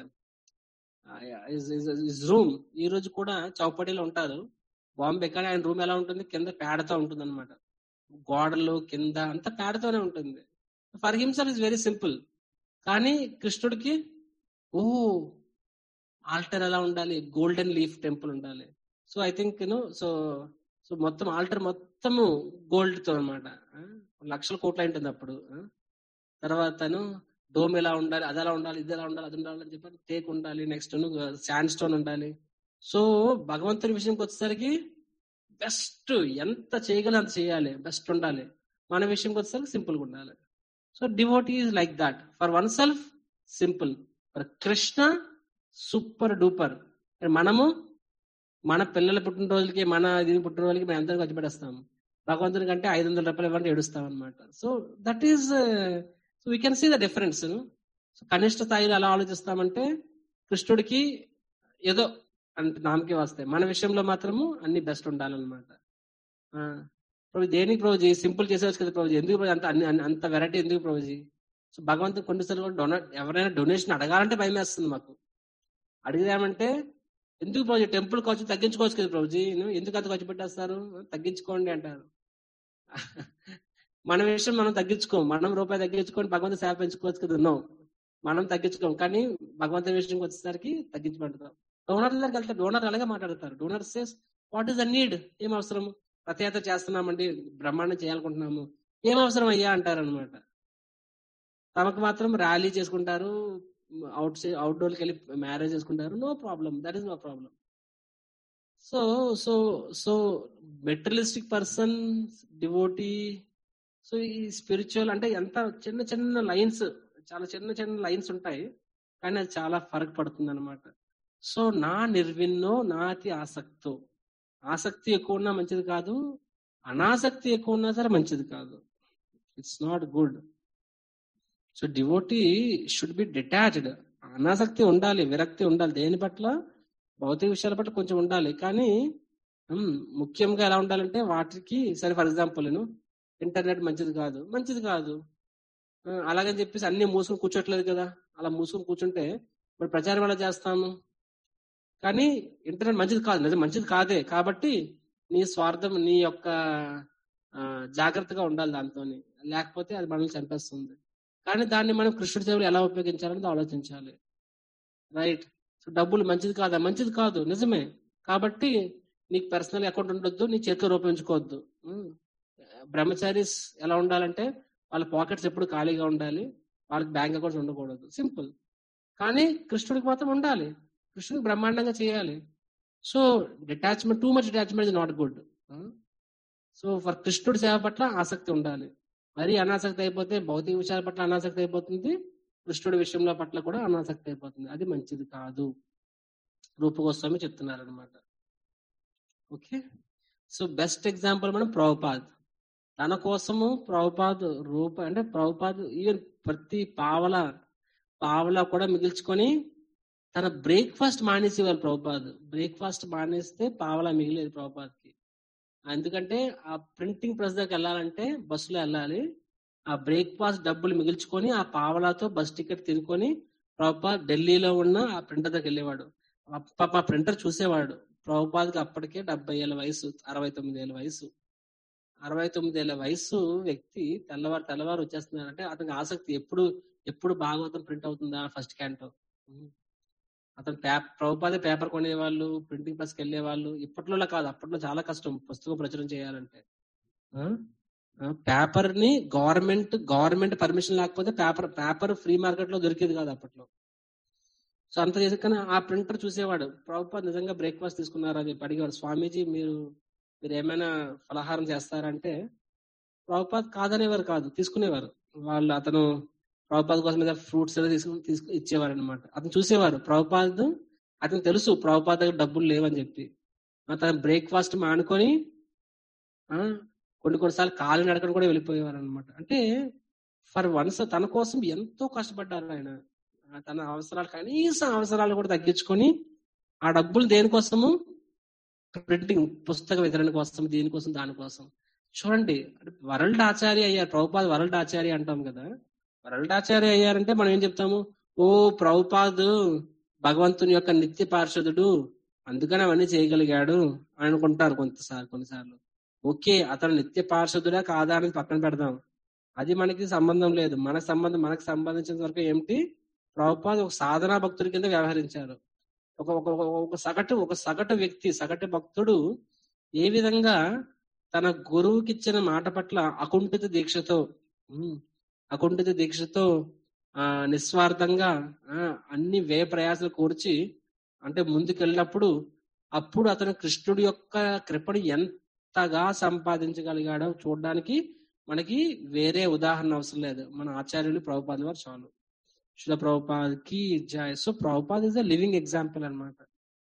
his room ఈ రోజు కూడా చౌపడిలో ఉంటారు బాంబే కానీ ఆయన రూమ్ ఎలా ఉంటుంది కింద పేడతో ఉంటుంది అనమాట గోడలు కింద అంతా పేడతోనే ఉంటుంది for himself is very simple కానీ కృష్ణుడికి ఓ ఆల్టర్ ఎలా ఉండాలి గోల్డెన్ లీఫ్ టెంపుల్ ఉండాలి so I think you know so so మొత్తం ఆల్టర్ మొత్తము గోల్డ్ తో అనమాట లక్షల కోట్ల అయి ఉంటుంది అప్పుడు ఆ? తర్వాతను డోమ్ ఎలా ఉండాలి అది ఎలా ఉండాలి ఇది ఎలా ఉండాలి అది ఉండాలి అని చెప్పి టేక్ ఉండాలి నెక్స్ట్ శాండ్ స్టోన్ ఉండాలి సో భగవంతుని విషయంకి వచ్చేసరికి బెస్ట్ ఎంత చేయగల అంత చేయాలి బెస్ట్ ఉండాలి మన విషయంకి వచ్చేసరికి సింపుల్ గా ఉండాలి so devotee is like that for oneself simple for Krishna super duper మనము మన పిల్లల పుట్టినరోజులకి మన దీని పుట్టినరోజులకి మేము అందరం ఖర్చు పెట్టేస్తాం భగవంతుని కంటే ఐదు వందల రూపాయలు ఇవ్వండి ఏడుస్తాం అనమాట so that is so we can see the difference so కనిష్ట స్థాయిలో ఎలా ఆలోచిస్తామంటే కృష్ణుడికి ఏదో అంటే నామకే వస్తాయి మన విషయంలో మాత్రము అన్ని బెస్ట్ ఉండాలన్నమాట ఆ, ప్రభు దేనికి ప్రభుజీ సింపుల్ చేసేవచ్చు కదా ప్రభుజీ ఎందుకు ప్రభు అంత అన్ని అన్ని- అంత వెరైటీ ఎందుకు ప్రభుజీ సో భగవంతుడు కొన్నిసార్లు కూడా డొనేట్ ఎవరైనా డొనేషన్ అడగాలంటే భయం వేస్తుంది మాకు అడిగామంటే ఎందుకు ప్రభుజీ టెంపుల్ ఖర్చు తగ్గించుకోవచ్చు కదా ప్రభుజీ నువ్వు ఎందుకు అంత ఖర్చు పెట్టేస్తారు తగ్గించుకోండి అంటారు మన విషయం మనం తగ్గించుకోం మనం రూపాయి తగ్గించుకొని భగవంతు సేవ పెంచుకోవచ్చు కదా నో మనం తగ్గించుకోం కానీ భగవంతుని విషయంకి వచ్చేసరికి తగ్గించబడతాం డోనర్ దగ్గరికి వెళ్తే డోనర్ అలాగే మాట్లాడతారు donor says what is the need ఏం అవసరం రథయాత్ర చేస్తున్నామండి బ్రహ్మాండం చేయాలనుకుంటున్నాము ఏం అవసరం అయ్యా అంటారు అనమాట తమకు మాత్రం ర్యాలీ చేసుకుంటారు అవుట్ అవుట్డోర్కి వెళ్ళి మ్యారేజ్ చేసుకుంటారు no problem that is no problem so so so materialistic person devotee so ఈ స్పిరిచువల్ అంటే ఎంత చిన్న చిన్న లైన్స్ చాలా చిన్న చిన్న లైన్స్ ఉంటాయి కానీ అది చాలా ఫరక్ పడుతుంది అనమాట సో నా నిర్విన్నో నాతి ఆసక్తో ఆసక్తి ఎక్కువ ఉన్నా మంచిది కాదు అనాసక్తి ఎక్కువ ఉన్నా సరే మంచిది కాదు it's not good so devotee should be detached అనాసక్తి ఉండాలి విరక్తి ఉండాలి దేని పట్ల భౌతిక విషయాల పట్ల కొంచెం ఉండాలి కానీ ఉమ్, ముఖ్యంగా ఎలా ఉండాలంటే వాటికి సరే ఫర్ ఎగ్జాంపుల్ నేను ఇంటర్నెట్ మంచిది కాదు మంచిది కాదు ఆ, అలాగని చెప్పేసి అన్ని మూసుకుని కూర్చోట్లేదు కదా అలా మూసుకుని కూర్చుంటే మరి ప్రచారం ఎలా చేస్తాము కానీ ఇంటర్నెట్ మంచిది కాదు నిజం మంచిది కాదే కాబట్టి నీ స్వార్థం నీ యొక్క ఆ, జాగ్రత్తగా ఉండాలి దాంతో లేకపోతే అది మనల్ని చంపేస్తుంది కానీ దాన్ని మనం కృష్ణుడి సేవలు ఎలా ఉపయోగించాలని ఆలోచించాలి రైట్ సో డబ్బులు మంచిది కాదా మంచిది కాదు నిజమే కాబట్టి నీకు పర్సనల్ అకౌంట్ ఉండొద్దు నీ చేతిలో రూపించుకోవద్దు బ్రహ్మచారీస్ ఎలా ఉండాలంటే వాళ్ళ పాకెట్స్ ఎప్పుడు ఖాళీగా ఉండాలి వాళ్ళకి బ్యాంక్ అకౌంట్స్ ఉండకూడదు సింపుల్ కానీ కృష్ణుడికి మాత్రం ఉండాలి కృష్ణుడికి బ్రహ్మాండంగా చేయాలి so detachment too much detachment is not good so for కృష్ణుడి సేవ పట్ల ఆసక్తి ఉండాలి మరీ అనాసక్తి అయిపోతే భౌతిక విషయాల పట్ల అనాసక్తి అయిపోతుంది కృష్ణుడి విషయంలో పట్ల కూడా అనాసక్తి అయిపోతుంది అది మంచిది కాదు రూపగోస్వామి చెప్తున్నారు అనమాట ఓకే సో బెస్ట్ ఎగ్జాంపుల్ మనం ప్రభుపాద్ తన కోసము ప్రభుపాద్ రూప అంటే ప్రభుపాద్ ఈవెన్ ప్రతి పావల పావల కూడా మిగిల్చుకొని తన బ్రేక్ఫాస్ట్ మానేసేవారు ప్రభుపాద్ బ్రేక్ఫాస్ట్ మానేస్తే పావలా మిగిలేదు ప్రభుపాద్కి ఎందుకంటే ఆ ప్రింటింగ్ ప్రెస్ దగ్గర వెళ్ళాలంటే బస్సులో వెళ్ళాలి ఆ బ్రేక్ఫాస్ట్ డబ్బులు మిగిల్చుకొని ఆ పావలాతో బస్ టికెట్ తినుకొని ప్రభుపాద్ ఢిల్లీలో ఉన్న ఆ ప్రింటర్ దగ్గర వెళ్ళేవాడు పాప ఆ ప్రింటర్ చూసేవాడు ప్రభుపాద్కి అప్పటికే డెబ్బై ఏళ్ళ వయసు అరవై తొమ్మిది ఏళ్ళ వయసు అరవై తొమ్మిది ఏళ్ళ వయసు వ్యక్తి తెల్లవారు తెల్లవారు వచ్చేస్తున్నారంటే అతనికి ఆసక్తి ఎప్పుడు ఎప్పుడు భాగవతం ప్రింట్ అవుతుందా ఫస్ట్ క్యాంటో అతను పేపర్ ప్రభుపాదే పేపర్ కొనేవాళ్ళు ప్రింటింగ్ ప్రెస్కి వెళ్ళే వాళ్ళు ఇప్పట్లో కాదు అప్పట్లో చాలా కష్టం పుస్తకం ప్రచురణ చేయాలంటే పేపర్ ని గవర్నమెంట్ గవర్నమెంట్ పర్మిషన్ లేకపోతే పేపర్ పేపర్ ఫ్రీ మార్కెట్ లో దొరికేది కాదు అప్పట్లో సో అంత చేసి కానీ ఆ ప్రింటర్ చూసేవాడు ప్రభుపాద్ నిజంగా బ్రేక్ఫాస్ట్ తీసుకున్నారా అని చెప్పి అడిగేవాడు స్వామీజీ మీరు మీరు ఏమైనా ఫలహారం చేస్తారంటే ప్రభుపాద్ కాదనేవారు కాదు తీసుకునేవారు వాళ్ళు అతను ప్రభుపాద్ కోసం మీద ఫ్రూట్స్ తీసుకుని తీసుకు ఇచ్చేవారు అనమాట అతను చూసేవారు ప్రభుపాద్ అతను తెలుసు ప్రభుపాద్ దగ్గర డబ్బులు లేవని చెప్పి అతను బ్రేక్ఫాస్ట్ మానుకొని ఆ, కొన్ని కొన్నిసార్లు కాలు నడకడం కూడా వెళ్ళిపోయేవారు అనమాట అంటే ఫర్ వన్స్ తన కోసం ఎంతో కష్టపడ్డారు ఆయన ఆ తన అవసరాలు కనీసం అవసరాలు కూడా తగ్గించుకొని ఆ డబ్బులు దేనికోసము ప్రింటింగ్ పుస్తక వితరణ కోసం దీనికోసం దానికోసం చూడండి వరల్డ్ ఆచార్య అయ్యారు ప్రభుపాద్ వరల్డ్ ఆచార్య అంటాం కదా వరల్డ్ ఆచార్య అయ్యారంటే మనం ఏం చెప్తాము ఓ ప్రభుపాద్ భగవంతుని యొక్క నిత్య పార్షదుడు అందుకని అవన్నీ చేయగలిగాడు అని అనుకుంటారు కొంతసార్లు కొన్నిసార్లు ఓకే అతను నిత్య పార్షదుడా కాదా అని పక్కన పెడదాం అది మనకి సంబంధం లేదు మన సంబంధం మనకు సంబంధించిన వరకు ఏమిటి ప్రభుపాద్ ఒక సాధనా భక్తుడి కింద వ్యవహరించారు ఒక ఒక ఒక- ఒక సగటు ఒక సగటు వ్యక్తి సగటు భక్తుడు ఏ విధంగా తన గురువుకి ఇచ్చిన మాట పట్ల అకుంఠిత దీక్షతో ఉమ్, అకుంఠిత దీక్షతో ఆ నిస్వార్థంగా ఆ అన్ని వ్యయ ప్రయాసాలు కూర్చి అంటే ముందుకెళ్ళినప్పుడు అప్పుడు అతను కృష్ణుడి యొక్క కృపను ఎంతగా సంపాదించగలిగాడో చూడడానికి మనకి వేరే ఉదాహరణ అవసరం లేదు మన ఆచార్యులు ప్రభుపాద వారు చాలు శిల ప్రభుపాద్కి జయ so Prabhupad is a living example అనమాట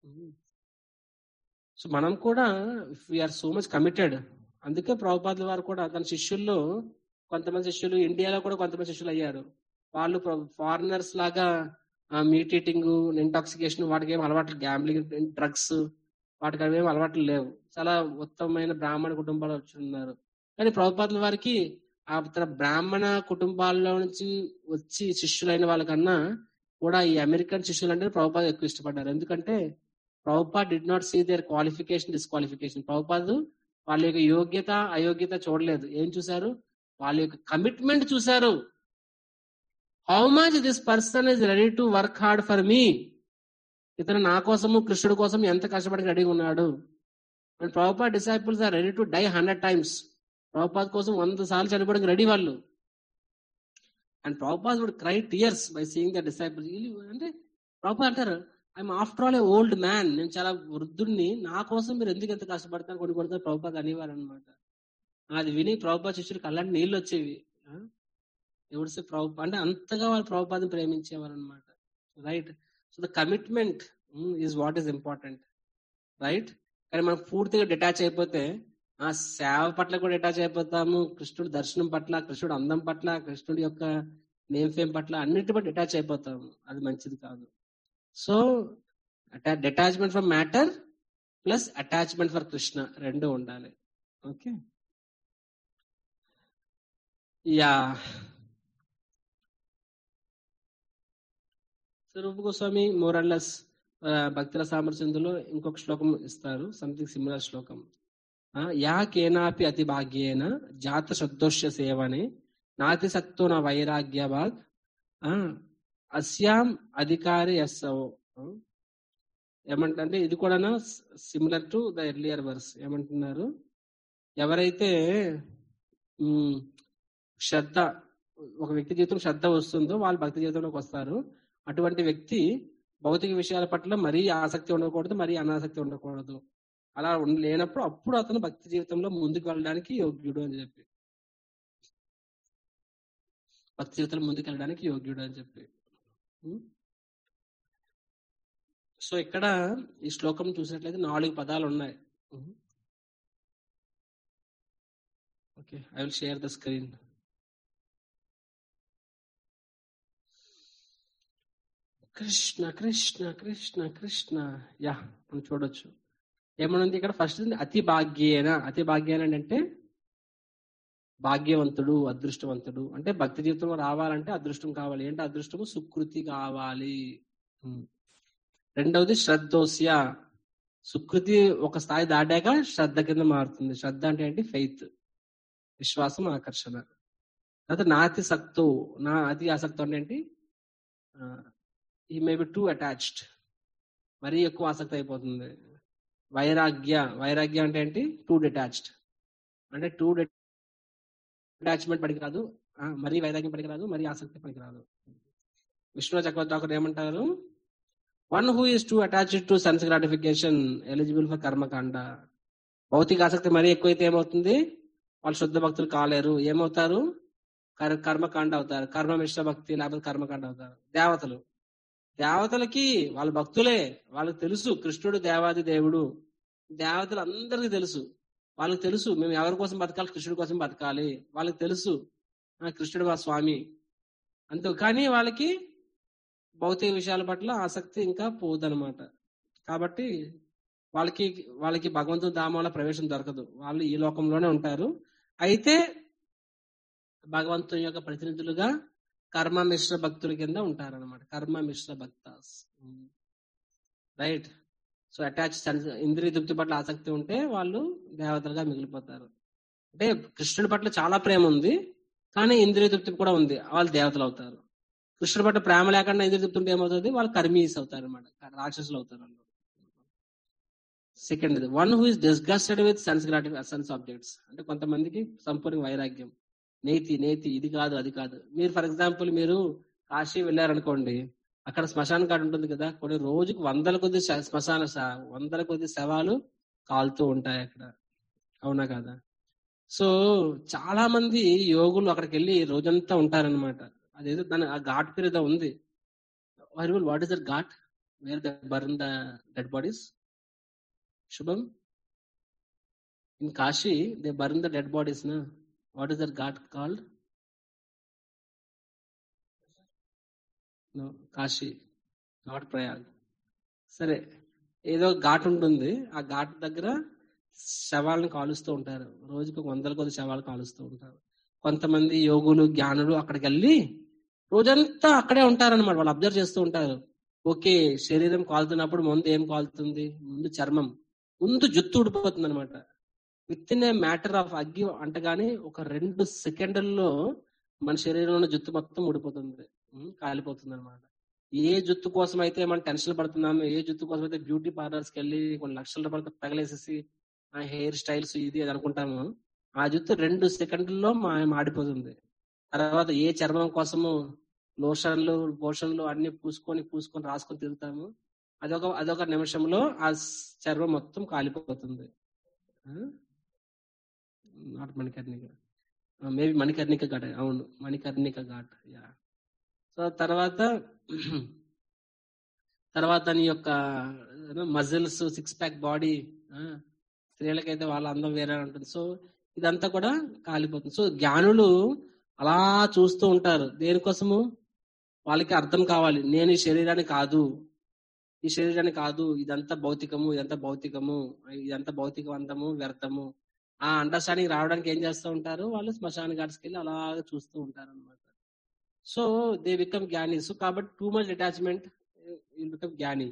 సో మనం కూడా వీఆర్ సో మచ్ కమిటెడ్ అందుకే ప్రభుపాదుల వారు కూడా తన శిష్యుల్లో కొంతమంది శిష్యులు ఇండియాలో కూడా కొంతమంది శిష్యులు అయ్యారు వాళ్ళు ఫారినర్స్ లాగా మీట్ ఈటింగ్ ఇంటాక్సికేషన్ వాటికి ఏం అలవాట్లు గ్యాంబ్లింగ్ డ్రగ్స్ వాటికి అవి ఏం అలవాట్లు లేవు చాలా ఉత్తమమైన బ్రాహ్మణ కుటుంబాలు వచ్చి ఉన్నారు కానీ ప్రభుపాదుల వారికి ఆ తన బ్రాహ్మణ కుటుంబాల్లో నుంచి వచ్చి శిష్యులైన వాళ్ళకన్నా కూడా ఈ అమెరికన్ శిష్యులు అంటే ప్రభుపాద ఎక్కువ ఇష్టపడ్డారు ఎందుకంటే Prabhupad did not see their qualification disqualification Prabhupad వాళ్ళ యొక్క యోగ్యత అయోగ్యత చూడలేదు ఏం చూశారు వాళ్ళ యొక్క కమిట్మెంట్ చూశారు how much this person is ready to work hard for me ఇతను నా కోసము కృష్ణుడి కోసం ఎంత కష్టపడి రెడీగా ఉన్నాడు and Prabhupad disciples are ready to die hundred times Prabhupad కోసం వంద సార్లు చనిపోవడానికి రెడీ వాళ్ళు and Prabhupad would cry tears by seeing the disciples అంటే ప్రభుపాద్ అంటారు I'm after all a old man నేను చాలా వృద్ధుడిని నా కోసం మీరు ఎందుకు ఎంత కష్టపడతారు కొన్ని కొడుతారు ప్రభుపాద్ అనేవారు అనమాట అది విని ప్రభుపాద్ శిష్యులకు అలాంటి నీళ్ళు వచ్చేవి ఎవరిసే ప్రభు అంటే అంతగా వాళ్ళు ప్రభుపాదం ప్రేమించేవారు అనమాట right so the commitment is what is important right కానీ మనం పూర్తిగా డిటాచ్ అయిపోతే ఆ సేవ పట్ల కూడా డిటాచ్ అయిపోతాము కృష్ణుడి దర్శనం పట్ల కృష్ణుడు అందం పట్ల కృష్ణుడి యొక్క నేమ్ ఫేమ్ పట్ల అన్నిటి పట్ల డిటాచ్ అయిపోతాము అది మంచిది కాదు so detachment for matter plus attachment for Krishna రెండు ఉండాలి ఓకే యా స్వరూప గోస్వామి మోరల్లస్ భక్తుల సామర్థ్యంలో ఇంకొక శ్లోకం ఇస్తారు సంథింగ్ సిమిలర్ శ్లోకం ఆ, యా కేనాపి అతి భాగ్యేన జాత శబ్దోష్య సేవనే నాతి సక్తో నా వైరాగ్యవాగ్ ఆ, అస్యాం అధికారి ఎస్సవో ఏమంటే ఇది కూడా similar to the earlier verse ఏమంటున్నారు ఎవరైతే ఉమ్, శ్రద్ధ ఒక వ్యక్తి జీవితం శ్రద్ధ వస్తుందో వాళ్ళు భక్తి జీవితంలోకి వస్తారు అటువంటి వ్యక్తి భౌతిక విషయాల పట్ల మరీ ఆసక్తి ఉండకూడదు మరీ అనాసక్తి ఉండకూడదు అలా ఉండ- లేనప్పుడు అప్పుడు అతను భక్తి జీవితంలో ముందుకు వెళ్ళడానికి యోగ్యుడు అని చెప్పి భక్తి జీవితంలో ముందుకు వెళ్ళడానికి యోగ్యుడు అని చెప్పి ఉం? సో ఇక్కడ ఈ శ్లోకం చూసినట్లయితే నాలుగు పదాలు ఉన్నాయి okay I will share the screen Krishna Krishna Krishna Krishna yeah మనం చూడొచ్చు ఏమనుంది ఇక్కడ ఫస్ట్ అతి భాగ్యేన అతి భాగ్యేన అంటే భాగ్యవంతుడు అదృష్టవంతుడు అంటే భక్తి జీవితంలో రావాలంటే అదృష్టం కావాలి ఏంటి అదృష్టము సుకృతి కావాలి ఉమ్. రెండవది శ్రద్ధోస్య సుకృతి ఒక స్థాయి దాటాక శ్రద్ధ కింద మారుతుంది శ్రద్ధ అంటే ఏంటి ఫెయిత్ విశ్వాసం ఆకర్షణ తర్వాత నాతి సక్తు నా అతి ఆసక్తి అంటే ఏంటి ఈ మే బి టూ అటాచ్డ్ మరీ ఎక్కువ ఆసక్తి అయిపోతుంది వైరాగ్య వైరాగ్య అంటే ఏంటి టూ డిటాచ్డ్ అంటే టూ అటాచ్మెంట్ పనికిరాదు ఆ, మరీ వైరాగ్యం పనికిరాదు మరీ ఆసక్తి పనికిరాదు విష్ణు చక్రవర్తి ఏమంటారు one who is too attached to sense gratification eligible for కర్మకాండ భౌతిక ఆసక్తి మరీ ఎక్కువైతే ఏమవుతుంది వాళ్ళు శుద్ధ భక్తులు కాలేరు ఏమవుతారు కర్- కర్మకాండ అవుతారు కర్మ మిశ్ర భక్తి లేకపోతే కర్మకాండ అవుతారు దేవతలు దేవతలకి వాళ్ళ భక్తులే వాళ్ళకి తెలుసు కృష్ణుడు దేవాది దేవుడు దేవతలు అందరికీ తెలుసు వాళ్ళకి తెలుసు మేము ఎవరి కోసం బతకాలి కృష్ణుడి కోసం బతకాలి వాళ్ళకి తెలుసు ఆ కృష్ణుడు మా స్వామి అంతే కానీ వాళ్ళకి భౌతిక విషయాల పట్ల ఆసక్తి ఇంకా పోదనమాట కాబట్టి వాళ్ళకి వాళ్ళకి భగవంతుని ధామాల ప్రవేశం దొరకదు వాళ్ళు ఈ లోకంలోనే ఉంటారు అయితే భగవంతుని యొక్క ప్రతినిధులుగా కర్మ మిశ్ర భక్తుల కింద ఉంటారన్నమాట కర్మ మిశ్ర భక్తాస్ రైట్ సో అటాచ్ ఇంద్రియ తృప్తి పట్ల ఆసక్తి ఉంటే వాళ్ళు దేవతలుగా మిగిలిపోతారు అంటే కృష్ణుడి పట్ల చాలా ప్రేమ ఉంది కానీ ఇంద్రియ తృప్తి కూడా ఉంది వాళ్ళు దేవతలు అవుతారు కృష్ణుడి పట్ల ప్రేమ లేకుండా ఇంద్రియ తృప్తి ఉంటే ఏమవుతుంది వాళ్ళు కర్మీస్ అవుతారు అనమాట రాక్షసులు అవుతారు వాళ్ళు second one who is disgusted with sense gratification sense objects అంటే కొంతమందికి సంపూర్ణ వైరాగ్యం నేతి నేతి ఇది కాదు అది కాదు మీరు ఫర్ ఎగ్జాంపుల్ మీరు కాశీ వెళ్ళారనుకోండి అక్కడ శ్మశాన కాడు ఉంటుంది కదా కొన్ని రోజుకు వందల కొద్ది శ- శ్మశాన శ- వందల కొద్ది శవాలు కాలుతూ ఉంటాయి అక్కడ అవునా కదా సో చాలా మంది యోగులు అక్కడికి వెళ్ళి రోజంతా ఉంటారన్నమాట అదేదో దాని ఆ ఘాట్ పేరు ఏదో ఉంది what is that ghat wear the burn the dead bodies శుభం in Kashi they burn the dead bodies నా what is that ghat called Kashi not Prayag సరే ఏదో ఘాట్ ఉంటుంది ఆ ఘాట్ దగ్గర శవాలను కాలుస్తూ ఉంటారు రోజుకు వందల కొద్ది శవాలు కాలుస్తూ ఉంటారు కొంతమంది యోగులు జ్ఞానులు అక్కడికి వెళ్ళి రోజంతా అక్కడే ఉంటారన్నమాట వాళ్ళు అబ్జర్వ్ చేస్తూ ఉంటారు ఓకే శరీరం కాలుతున్నప్పుడు ముందు ఏం కాలుతుంది ముందు చర్మం ముందు జుత్తు ఊడిపోతుంది అనమాట within a matter of అగ్గి అంటగానే ఒక రెండు సెకండ్లలో మన శరీరంలో జుత్తు మొత్తం ఊడిపోతుంది ఉమ్, కాలిపోతుంది అనమాట ఏ జుత్తు కోసం అయితే మనం టెన్షన్ పడుతున్నాము ఏ జుత్తు కోసం అయితే బ్యూటీ పార్లర్స్ కి వెళ్ళి కొన్ని లక్షల రూపాయలు తగలేసేసి ఆ హెయిర్ స్టైల్స్ ఇది అది అనుకుంటాము ఆ జుత్తు రెండు సెకండ్లలో మా మాడిపోతుంది తర్వాత ఏ చర్మం కోసము లోషన్లు పోషన్లు అన్ని పూసుకొని పూసుకొని రాసుకొని తిరుగుతాము అదొక అదొక నిమిషంలో ఆ చర్మం మొత్తం కాలిపోతుంది నాట్ మణికర్ణిక మేబీ మణికర్ణిక ఘాట్ అవును మణికర్ణిక ఘాట్ యా సో తర్వాత తర్వాత నీ యొక్క మజిల్స్ సిక్స్ ప్యాక్ బాడీ స్త్రీలకైతే వాళ్ళ అందం వేరే ఉంటుంది సో ఇదంతా కూడా కాలిపోతుంది సో జ్ఞానులు అలా చూస్తూ ఉంటారు దేనికోసము వాళ్ళకి అర్థం కావాలి నేను ఈ శరీరాన్ని కాదు ఈ శరీరాన్ని కాదు ఇదంతా భౌతికము ఇదంతా భౌతికము ఇదంతా భౌతికవంతము వ్యర్థము ఆ అండర్స్టాండింగ్ రావడానికి ఏం చేస్తూ ఉంటారు వాళ్ళు శ్మశాన ఘాట్స్కి వెళ్ళి అలాగ చూస్తూ ఉంటారు అనమాట so they become jnani so కాబట్టి too much attachment become jnani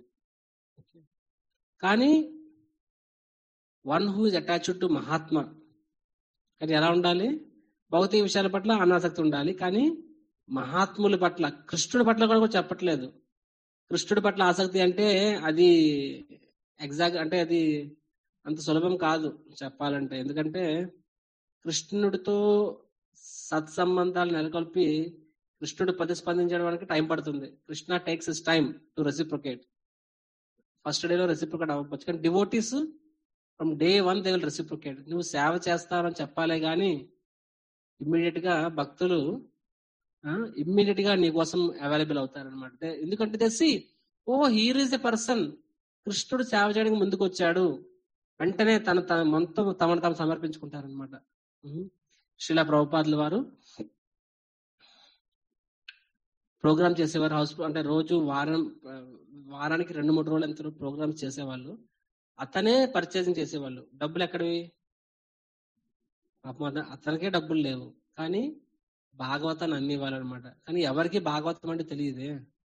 కానీ one who is attached to mahatma కానీ ఎలా ఉండాలి భౌతిక విషయాల పట్ల అనాసక్తి ఉండాలి కానీ మహాత్ముల పట్ల కృష్ణుడి పట్ల కూడా కూడా చెప్పట్లేదు కృష్ణుడి పట్ల ఆసక్తి అంటే అది ఎగ్జాక్ట్ అంటే అది అంత సులభం కాదు చెప్పాలంటే ఎందుకంటే కృష్ణుడితో సత్సంబంధాలు నెలకొల్పి కృష్ణుడు ప్రతిస్పందించడానికి టైం పడుతుంది Krishna takes is time to reciprocate first డేలో రెసిప్రొకేట్ అవ్వచ్చు కానీ devotees from day one they will reciprocate నువ్వు సేవ చేస్తావని చెప్పాలే గాని ఇమ్మీడియట్ గా భక్తులు ఇమ్మీడియట్ గా నీ కోసం అవైలబుల్ అవుతారనమాట ఎందుకంటే తెసి oh here is a person కృష్ణుడు సేవ చేయడానికి ముందుకు వచ్చాడు వెంటనే తన తన మొత్తం తమను తాము సమర్పించుకుంటారనమాట శిలా ప్రభుపాదుల వారు ప్రోగ్రామ్ చేసేవారు హౌస్ అంటే రోజు వారం వారానికి రెండు మూడు రోజులు ఎంత ప్రోగ్రామ్స్ చేసేవాళ్ళు అతనే పర్చేసింగ్ చేసేవాళ్ళు డబ్బులు ఎక్కడివి పాపం అత- అతనికే డబ్బులు లేవు కానీ భాగవతాన్ని అమ్మేవాళ్ళు అనమాట కానీ ఎవరికి భాగవతం అంటే తెలియదే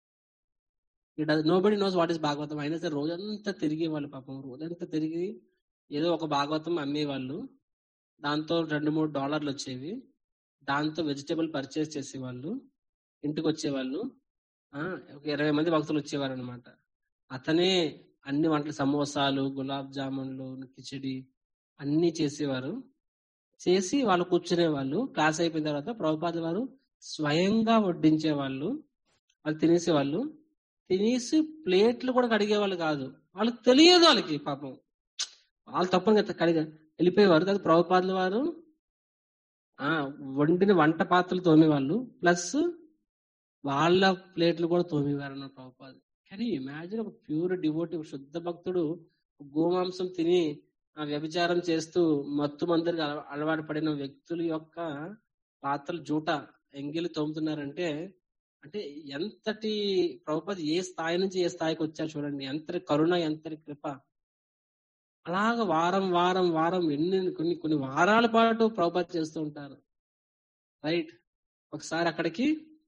నో బడి నోస్ వాట్ ఇస్ భాగవతం అయినా సరే రోజంతా తిరిగి వాళ్ళు పాపం రోజంతా తిరిగి ఏదో ఒక భాగవతం అమ్మేవాళ్ళు దాంతో రెండు మూడు డాలర్లు వచ్చేవి దాంతో వెజిటేబుల్ పర్చేస్ చేసేవాళ్ళు ఇంటికి వచ్చేవాళ్ళు ఆ, ఒక ఇరవై మంది భక్తులు వచ్చేవారు అనమాట అతనే అన్ని వంటలు సమోసాలు గులాబ్ జామున్లు కిచడి అన్ని చేసేవారు చేసి వాళ్ళు కూర్చునే వాళ్ళు క్లాస్ అయిపోయిన తర్వాత ప్రభుపాద వారు స్వయంగా వడ్డించేవాళ్ళు వాళ్ళు తినేసేవాళ్ళు తినేసి ప్లేట్లు కూడా కడిగేవాళ్ళు కాదు వాళ్ళకి తెలియదు వాళ్ళకి పాపం వాళ్ళు తప్పని కదా కడిగ వెళ్ళిపోయేవారు తర్వాత ప్రభుపాదుల వారు ఆ వండిన వంట పాత్రలు తోమేవాళ్ళు ప్లస్ వాళ్ళ ప్లేట్లు కూడా తోమేవారు అన్న ప్రభుపాదు కానీ ఇమాజిన్ ఒక ప్యూర్ డివోటి శుద్ధ భక్తుడు గోమాంసం తిని ఆ వ్యభిచారం చేస్తూ మత్తు మందరికి అలవాటు పడిన వ్యక్తుల యొక్క పాత్రలు జూట ఎంగిలి తోముతున్నారంటే అంటే ఎంతటి ప్రభుపతి ఏ స్థాయి నుంచి ఏ స్థాయికి వచ్చారు చూడండి ఎంతటి కరుణ ఎంతటి కృప అలాగ వారం వారం వారం ఎన్ని కొన్ని కొన్ని వారాల పాటు ప్రభుపతి చేస్తూ ఉంటారు రైట్ ఒకసారి అక్కడికి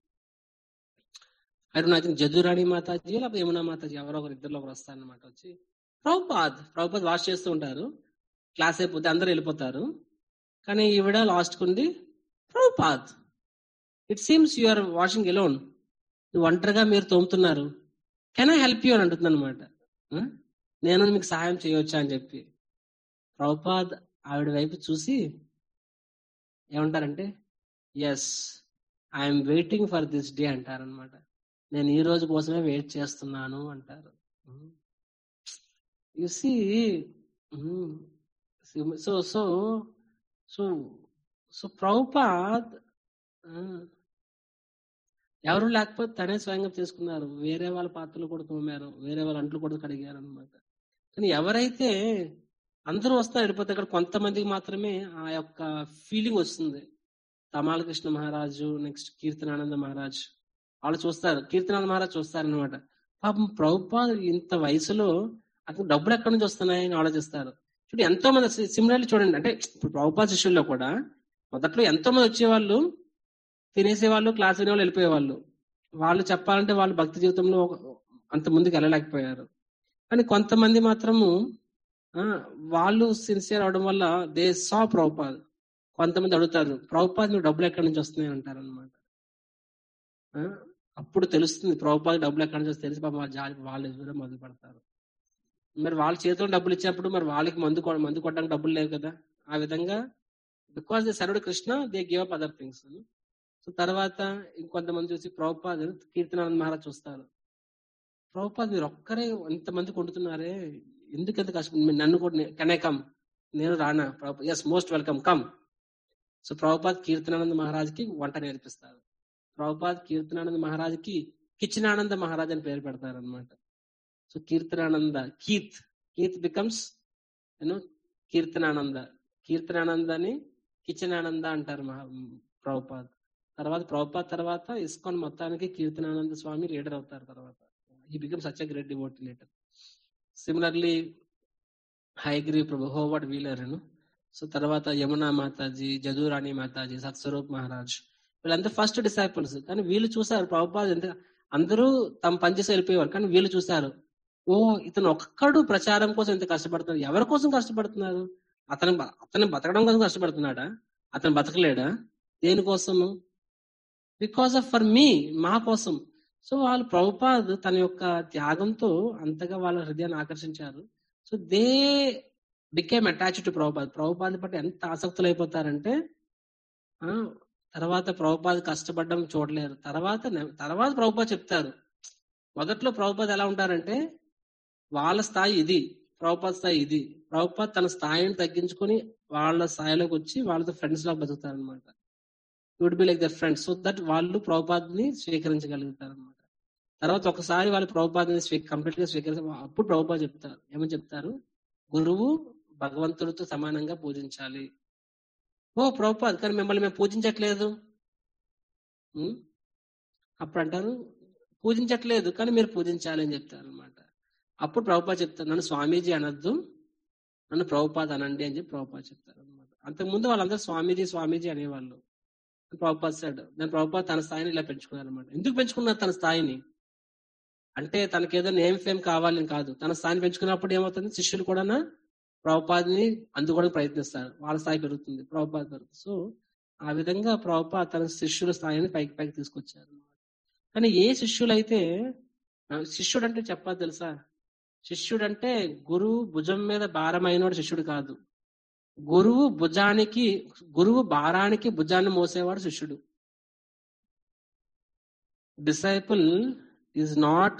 అటు నాకు జదురాణి మాతాజీ లేకపోతే యమునా మాతాజీ ఎవరో ఒకరు ఇద్దరు ఒకరు వస్తారనమాట వచ్చి ప్రభుపాద్ ప్రభుపాద్ వాష్ చేస్తూ ఉంటారు క్లాస్ అయిపోతే అందరూ వెళ్ళిపోతారు కానీ ఈవిడ లాస్ట్ కుంది Prabhupad it seems you are washing alone ఒంటరిగా మీరు తోముతున్నారు కెన్ ఐ హెల్ప్ యూ అని అంటుంది అనమాట నేను మీకు సహాయం చేయవచ్చా అని చెప్పి ప్రభుపాద్ ఆవిడ వైపు చూసి ఏమంటారంటే yes I'm waiting for this day అంటారనమాట నేను ఈ రోజు కోసమే వెయిట్ చేస్తున్నాను అంటారు you see so so so so Prabhupad ఎవరు లేకపోతే తనే స్వయంగా చేసుకున్నారు వేరే వాళ్ళ పాత్రలు కూడా తోమారు వేరే వాళ్ళ అంట్లు కూడా కడిగారు అనమాట కానీ ఎవరైతే అందరూ వస్తారు వెళ్ళిపోతే అక్కడ కొంతమందికి మాత్రమే ఆ యొక్క ఫీలింగ్ వస్తుంది తమాల కృష్ణ మహారాజు నెక్స్ట్ కీర్తనానంద మహారాజ్ వాళ్ళు చూస్తారు కీర్తనానంద మహారాజ్ చూస్తారు అనమాట పాపం ప్రభుపాద్ ఇంత వయసులో అతను డబ్బులు ఎక్కడి నుంచి వస్తున్నాయి అని ఆలోచిస్తారు చూడండి ఎంతో మంది సిమిలర్లీ చూడండి అంటే ఇప్పుడు ప్రభుపాద్ శిష్యుల్లో కూడా మొదట్లో ఎంతో మంది వచ్చేవాళ్ళు తినేసేవాళ్ళు క్లాస్ వినే వాళ్ళు వెళ్ళిపోయేవాళ్ళు వాళ్ళు చెప్పాలంటే వాళ్ళు భక్తి జీవితంలో అంత ముందుకు వెళ్ళలేకపోయారు కానీ కొంతమంది మాత్రము వాళ్ళు సిన్సియర్ అవడం వల్ల దే సా ప్రభుపాద్ కొంతమంది అడుగుతారు ప్రభుపాద్ నువ్వు డబ్బులు ఎక్కడి నుంచి వస్తున్నాయి అంటారు అనమాట అప్పుడు తెలుస్తుంది ప్రభుపాద్ డబ్బులు ఎక్కడి నుంచి వస్తే తెలిసి పాప వాళ్ళు ఎవరో మొదలు పెడతారు మరి వాళ్ళ చేతిలో డబ్బులు ఇచ్చినప్పుడు మరి వాళ్ళకి మందు మందు కొట్టడానికి డబ్బులు లేవు కదా ఆ విధంగా because they served Krishna they give up other things so తర్వాత ఇంకొంతమంది చూసి ప్రభుపాద్ కీర్తనానంద మహారాజ్ చూస్తారు ప్రభుపాద్ మీరు ఒక్కరే ఎంతమంది కొంటున్నారే ఎందుకు ఎంత కష్టం నన్ను కూడా కెనే కమ్ నేను రానా yes most welcome come so Prabhupad Kirtanananda మహారాజ్కి వంట నేర్పిస్తారు ప్రభుపాద్ కీర్తనానంద మహారాజ్కి కిచనానంద మహారాజ్ అని పేరు పెడతారు అనమాట సో కీర్తనానంద కీర్త్ కీర్త్ బికమ్స్ యూనో కీర్తనానంద కీర్తనానంద అని కిచనానంద అంటారు మహా ప్రభుపాద్ తర్వాత ప్రభుపాద్ తర్వాత ఇస్కాన్ మొత్తానికి కీర్తనానంద స్వామి లీడర్ అవుతారు తర్వాత he become such a great devotee leader similarly హైగ్రీ ప్రభు హోవర్డ్ వీలర్ సో తర్వాత యమునా మాతాజీ జదూరాణి మాతాజీ సత్స్వరూప్ మహారాజ్ వీళ్ళంతా ఫస్ట్ డిసైపుల్స్ కానీ వీళ్ళు చూసారు ప్రభుపాద్ ఎంత అందరూ తమ పనిచేసి వెళ్ళిపోయేవారు కానీ వీళ్ళు చూసారు ఓ ఇతను ఒక్కడు ప్రచారం కోసం ఎంత కష్టపడుతున్నారు ఎవరి కోసం కష్టపడుతున్నారు అతను అతను బతకడం కోసం కష్టపడుతున్నాడా అతను బతకలేడా దేనికోసము బికాస్ ఆఫ్ ఫర్ మీ మా కోసం సో వాళ్ళు ప్రభుపాద్ తన యొక్క త్యాగంతో అంతగా వాళ్ళ హృదయాన్ని ఆకర్షించారు so they became attach to Prabhupad Prabhupad పట్ల ఎంత ఆసక్తులు అయిపోతారంటే తర్వాత ప్రభుపాద్ కష్టపడడం చూడలేరు తర్వాత తర్వాత ప్రభుపాద్ చెప్తారు మొదట్లో ప్రభుపాద్ ఎలా ఉంటారంటే వాళ్ళ స్థాయి ఇది ప్రభుపాద్ స్థాయి ఇది ప్రభుపాద్ తన స్థాయిని తగ్గించుకొని వాళ్ళ స్థాయిలోకి వచ్చి వాళ్ళతో ఫ్రెండ్స్ లా బతుకుతారు అనమాట would be like their friends so that వాళ్ళు ప్రభుపాద్ ని స్వీకరించగలుగుతారు అనమాట తర్వాత ఒకసారి వాళ్ళు ప్రభుపాద్ ని కంప్లీట్ గా స్వీకరించి అప్పుడు ప్రభుపాద్ చెప్తారు ఏమని చెప్తారు గురువు భగవంతుడితో సమానంగా పూజించాలి ఓ ప్రభుపాద్ కానీ మిమ్మల్ని మేము పూజించట్లేదు అప్పుడు అంటారు పూజించట్లేదు కానీ మీరు పూజించాలి అని చెప్తారు అనమాట అప్పుడు ప్రభుపాద్ చెప్తారు నన్ను స్వామీజీ అనొద్దు నన్ను ప్రభుపాద్ అనండి అని చెప్పి ప్రభుపాద్ చెప్తారు అనమాట అంతకుముందు వాళ్ళందరూ స్వామీజీ స్వామీజీ అనేవాళ్ళు ప్రభుపాద్ సార్ నేను ప్రభుపాద్ తన స్థాయిని ఇలా పెంచుకున్నారు అనమాట ఎందుకు పెంచుకున్నారు తన స్థాయిని అంటే తనకేదో నేమ్ ఫేమ్ కావాలని కాదు తన స్థాయిని పెంచుకున్నప్పుడు ఏమవుతుంది శిష్యులు కూడా ప్రభుపాద్ని అందుకోవడానికి ప్రయత్నిస్తారు వాళ్ళ స్థాయి పెరుగుతుంది ప్రభుపాద్ పెరుగుతుంది సో ఆ విధంగా ప్రభుపాద్ తన శిష్యుల స్థాయిని పైకి పైకి తీసుకొచ్చారు కానీ ఏ శిష్యులైతే శిష్యుడు అంటే చెప్పాలి తెలుసా శిష్యుడు అంటే గురువు భుజం మీద భారమైనోడు శిష్యుడు కాదు గురువు భుజానికి గురువు భారానికి భుజాన్ని మోసేవాడు శిష్యుడు disciple is not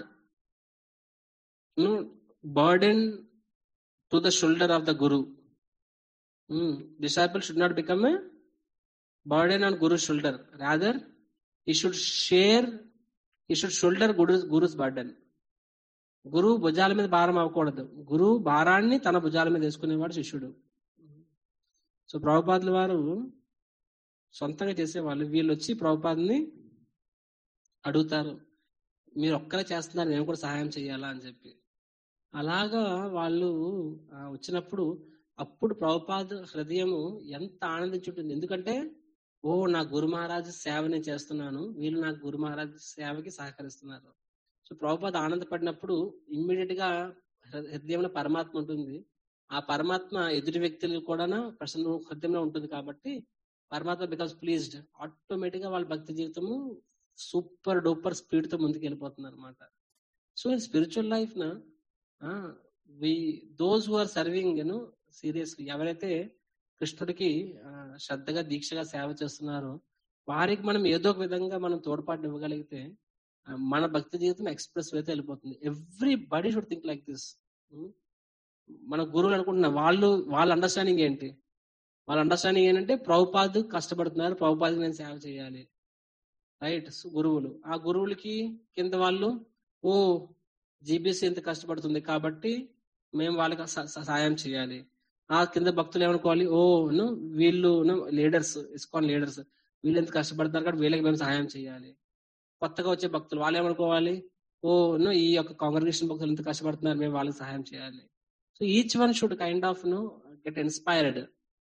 burden to the shoulder of the guru disciple should not become a burden on guru shoulder rather he should share he should shoulder guru guru's burden గురువు భుజాల మీద భారం అవ్వకూడదు గురువు భారాన్ని తన భుజాల మీద వేసుకునేవాడు శిష్యుడు సో ప్రభుపాదుల వారు సొంతంగా చేసేవాళ్ళు వీళ్ళు వచ్చి ప్రభుపాదని అడుగుతారు మీరు ఒక్కరే చేస్తున్నారు నేను కూడా సహాయం చేయాలా అని చెప్పి అలాగా వాళ్ళు ఆ, వచ్చినప్పుడు అప్పుడు ప్రభుపాద హృదయము ఎంత ఆనందించుంటుంది ఎందుకంటే ఓ నా గురు మహారాజ్ సేవ నేను చేస్తున్నాను వీళ్ళు నా గురు మహారాజ్ సేవకి సహకరిస్తున్నారు సో ప్రభుపాద ఆనందపడినప్పుడు ఇమ్మీడియట్ గా హృ- హృదయంలో పరమాత్మ ఉంటుంది ఆ పరమాత్మ ఎదుటి వ్యక్తులు కూడా ప్రసన్న హృదయంలో ఉంటుంది కాబట్టి పరమాత్మ బికాస్ ప్లీజ్డ్ ఆటోమేటిక్ గా వాళ్ళ భక్తి జీవితము సూపర్ డూపర్ స్పీడ్ తో ముందుకు వెళ్ళిపోతుంది అనమాట సో ఇన్ స్పిరిచువల్ లైఫ్ నా we those who are serving you know seriously ఎవరైతే కృష్ణుడికి ఆ, శ్రద్ధగా దీక్షగా సేవ చేస్తున్నారో వారికి మనం ఏదో ఒక విధంగా మనం తోడ్పాటు ఇవ్వగలిగితే ఆ, మన భక్తి జీవితం ఎక్స్ప్రెస్ అయితే వెళ్ళిపోతుంది everybody should think like this మన గురువులు అనుకుంటున్నా వాళ్ళు వాళ్ళ అండర్స్టాండింగ్ ఏంటి వాళ్ళ అండర్స్టాండింగ్ ఏంటంటే ప్రభుపాద్ కష్టపడుతున్నారు ప్రభుపాద్కి నేను సేవ చేయాలి రైట్ గురువులు ఆ గురువులకి కింద వాళ్ళు ఓ జీబీసీ ఎంత కష్టపడుతుంది కాబట్టి మేము వాళ్ళకి స- స- సహాయం చేయాలి ఆ కింద భక్తులు ఏమనుకోవాలి ఓ ను వీళ్ళు లీడర్స్ ఇస్కాన్ లీడర్స్ వీళ్ళు ఎంత కష్టపడతారు కాబట్టి వీళ్ళకి మేము సహాయం చేయాలి కొత్తగా వచ్చే భక్తులు వాళ్ళు ఏమనుకోవాలి ఓ ను ఈ యొక్క కాంగ్రిగేషన్ భక్తులు ఎంత కష్టపడుతున్నారు మేము వాళ్ళకి సహాయం చేయాలి so each one should kind of ను గెట్ ఇన్స్పైర్డ్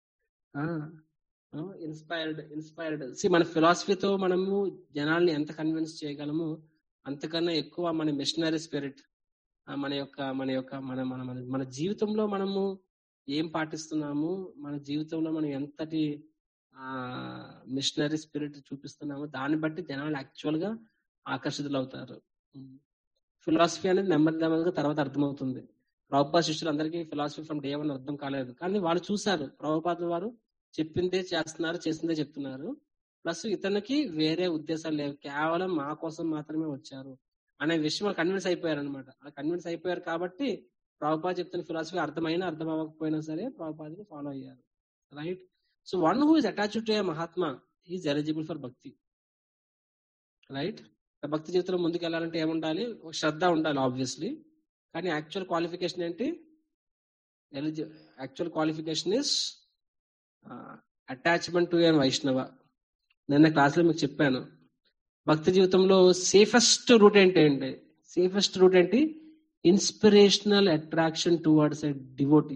ఇన్స్పైర్డ్ ఇన్స్పైర్డ్ సి మన ఫిలాసఫీతో మనము జనాల్ని ఎంత కన్విన్స్ చేయగలము అంతకన్నా ఎక్కువ మన మిషనరీ స్పిరిట్ మన యొక్క మన యొక్క మన మన మన మన జీవితంలో మనము ఏం పాటిస్తున్నాము మన జీవితంలో మనం ఎంతటి ఆ మిషనరీ స్పిరిట్ చూపిస్తున్నాము దాన్ని బట్టి జనాలు యాక్చువల్ గా ఆకర్షితులు అవుతారు ఫిలాసఫీ అనేది నెమ్మది నెమ్మదిగా తర్వాత అర్థమవుతుంది ప్రభుపాద శిష్యులందరికీ ఫిలాసఫీ ఫ్రమ్ డే వన్ అర్థం కాలేదు కానీ వాళ్ళు చూశారు ప్రభుపాద వారు చెప్పిందే చేస్తున్నారు చేసిందే చెప్తున్నారు ప్లస్ ఇతనికి వేరే ఉద్దేశాలు లేవు కేవలం మా కోసం మాత్రమే వచ్చారు అనే విషయం వాళ్ళు కన్విన్స్ అయిపోయారు అనమాట అలా కన్విన్స్ అయిపోయారు కాబట్టి ప్రభుపాద చెప్తున్న ఫిలాసఫీ అర్థమైనా అర్థం అవ్వకపోయినా సరే ప్రభుపాదని ఫాలో అయ్యారు right so one who is attach to a mahatma is eligible for bhakti right భక్తి జీవితంలో ముందుకు వెళ్ళాలంటే ఏముండాలి ఒక శ్రద్ధ ఉండాలి ఆబ్వియస్లీ కానీ యాక్చువల్ క్వాలిఫికేషన్ ఏంటి ఎలిజి actual qualification is attachment to an Vaishnava నిన్న క్లాస్లో మీకు చెప్పాను భక్తి జీవితంలో సేఫెస్ట్ రూట్ ఏంటి ఏంటి సేఫెస్ట్ రూట్ ఏంటి inspirational attraction towards a devotee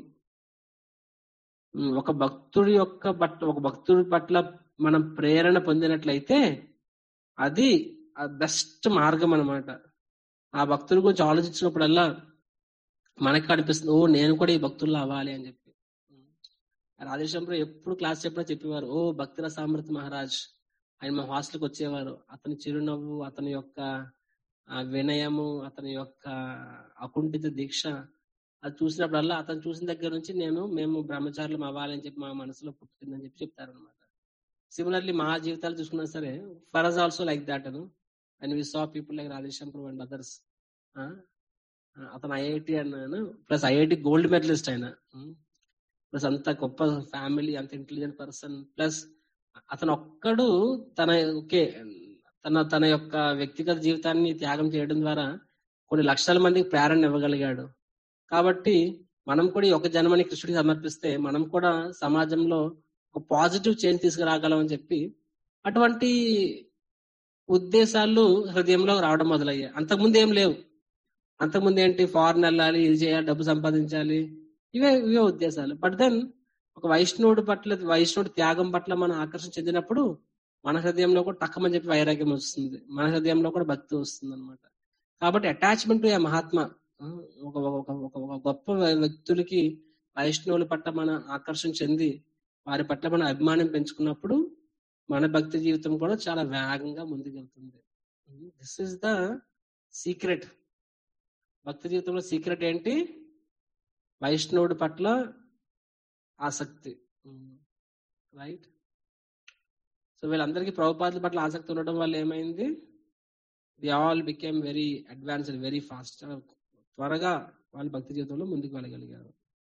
ఒక భక్తుడి యొక్క బట్ ఒక భక్తుడి పట్ల మనం ప్రేరణ పొందినట్లయితే అది బెస్ట్ మార్గం అన్నమాట ఆ భక్తుడి గురించి ఆలోచించినప్పుడల్లా మనకి అనిపిస్తుంది ఓ నేను కూడా ఈ భక్తుల్లో అవ్వాలి అని చెప్పి రాధేశ్వరంలో ఎప్పుడు క్లాస్ చెప్పినా చెప్పేవారు ఓ భక్తిర సామర్థ్య మహారాజ్ ఆయన మా హాస్టల్కి వచ్చేవారు అతని చిరునవ్వు అతని యొక్క ఆ వినయము అతని యొక్క అకుంఠిత దీక్ష అది చూసినప్పుడల్లా అతను చూసిన దగ్గర నుంచి నేను మేము బ్రహ్మచారులు అవ్వాలని చెప్పి మా మనసులో పుట్టిందని చెప్పి చెప్తారు అనమాట సిమిలర్లీ మా జీవితాలు చూసుకున్నా సరే for us also like that అను and we saw people like Radheshwaram and others అతను ఐఐటి అన్నాను ప్లస్ ఐఐటి గోల్డ్ మెడలిస్ట్ ఆయన ప్లస్ అంత గొప్ప ఫ్యామిలీ అంత ఇంటెలిజెంట్ పర్సన్ ప్లస్ అతను ఒక్కడు తన ఓకే తన తన యొక్క వ్యక్తిగత జీవితాన్ని త్యాగం చేయడం ద్వారా కొన్ని లక్షల మందికి ప్రేరణ ఇవ్వగలిగాడు కాబట్టి మనం కూడా ఈ ఒక జన్మని కృష్ణుడికి సమర్పిస్తే మనం కూడా సమాజంలో ఒక పాజిటివ్ చేంజ్ తీసుకురాగలం అని చెప్పి అటువంటి ఉద్దేశాలు హృదయంలో రావడం మొదలయ్యాయి అంతకుముందు ఏం లేవు అంతకుముందు ఏంటి ఫారెన్ వెళ్ళాలి ఇది చేయాలి డబ్బు సంపాదించాలి ఇవే ఇవే ఉద్దేశాలు బట్ దెన్ ఒక వైష్ణవుడి పట్ల వైష్ణవుడి త్యాగం పట్ల మనం ఆకర్షణ చెందినప్పుడు మన హృదయంలో కూడా తక్కువని చెప్పి వైరాగ్యం వస్తుంది మన హృదయంలో కూడా భక్తి వస్తుంది అనమాట కాబట్టి అటాచ్మెంట్ ఏ మహాత్మ ఒక ఒక ఒక గొప్ప వ్యక్తులకి వైష్ణవుల పట్ల మన ఆకర్షణ చెంది వారి పట్ల మన అభిమానం పెంచుకున్నప్పుడు మన భక్తి జీవితం కూడా చాలా వేగంగా ముందుకెళ్తుంది దిస్ ఇస్ ద సీక్రెట్ భక్తి జీవితంలో సీక్రెట్ ఏంటి వైష్ణవుడి పట్ల ఆసక్తి రైట్ సో వీళ్ళందరికీ ప్రభుపాదుల పట్ల ఆసక్తి ఉండడం వల్ల ఏమైంది the all became very advanced very fast త్వరగా వాళ్ళ భక్తి జీవితంలో ముందుకు వెళ్ళగలిగారు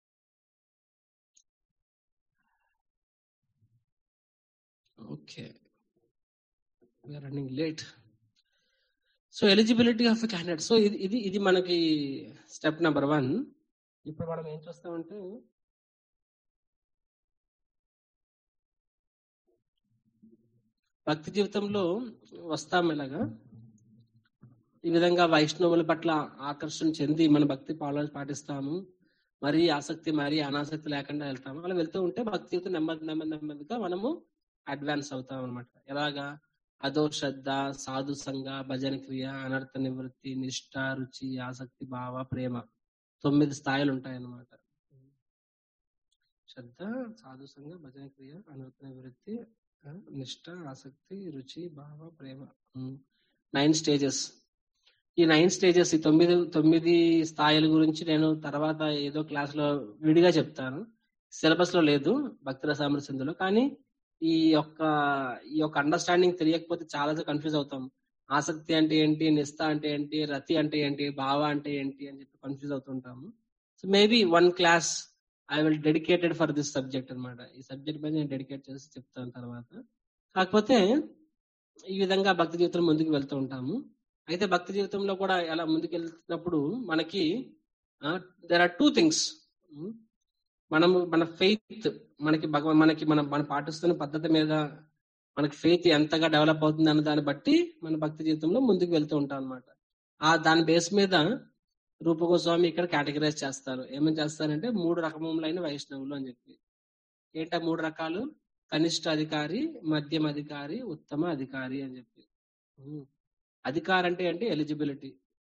okay we are running late so eligibility of candidate so ఇది ఇది ఇది మనకి స్టెప్ నెంబర్ వన్ ఇప్పుడు మనం ఏం చూస్తామంటే భక్తి జీవితంలో వస్తాం ఇలాగా ఈ విధంగా వైష్ణవుల పట్ల ఆకర్షణ చెంది మన భక్తి పాల పాటిస్తాము మరీ ఆసక్తి మరీ అనాసక్తి లేకుండా వెళ్తాము అలా వెళ్తూ ఉంటే భక్తి జీవితం నెమ్మది నెమ్మది నెమ్మదిగా మనము అడ్వాన్స్ అవుతాం అనమాట ఎలాగా అదో శ్రద్ధ సాధు సంగ భజన క్రియ అనర్థ నివృత్తి నిష్ఠ రుచి ఆసక్తి భావ ప్రేమ తొమ్మిది స్థాయిలు ఉంటాయన్నమాట శ్రద్ధ సాధు సంగ భజన క్రియ అనర్థ నివృత్తి ఆ, నిష్ఠ ఆసక్తి రుచి భావ ప్రేమ నైన్ స్టేజెస్ ఈ నైన్ స్టేజెస్ ఈ తొమ్మిది తొమ్మిది స్థాయిల గురించి నేను తర్వాత ఏదో క్లాస్ లో విడిగా చెప్తాను సిలబస్ లో లేదు భక్తి రసామృసిందులో కానీ ఈ యొక్క ఈ యొక్క అండర్స్టాండింగ్ తెలియకపోతే చాలా కన్ఫ్యూజ్ అవుతాం ఆసక్తి అంటే ఏంటి నిస్త అంటే ఏంటి రతి అంటే ఏంటి భావ అంటే ఏంటి అని చెప్పి కన్ఫ్యూజ్ అవుతుంటాము so maybe one class I will dedicated for this subject అన్నమాట ఈ సబ్జెక్ట్ మీద నేను డెడికేట్ చేసి చెప్తాను తర్వాత కాకపోతే ఈ విధంగా భక్తి జీవితం ముందుకు వెళ్తూ ఉంటాము అయితే భక్తి జీవితంలో కూడా ఎలా ముందుకు వెళ్తున్నప్పుడు మనకి దెర్ ఆర్ టూ థింగ్స్ మనం మన ఫెయిత్ మనకి భగవ మనకి మనం మనం పాటిస్తున్న పద్ధతి మీద మనకి ఫెయిత్ ఎంతగా డెవలప్ అవుతుంది అన్న దాన్ని బట్టి మన భక్తి జీవితంలో ముందుకు వెళ్తూ ఉంటాం అనమాట ఆ దాని బేస్ మీద రూపగోస్వామి ఇక్కడ కేటగరైజ్ చేస్తారు ఏమని చేస్తారంటే మూడు రకములైన వైష్ణవులు అని చెప్పి ఏంటా మూడు రకాలు కనిష్ట అధికారి మధ్యం అధికారి ఉత్తమ అధికారి అని చెప్పి ఉమ్. అధికారి అంటే ఏంటి ఎలిజిబిలిటీ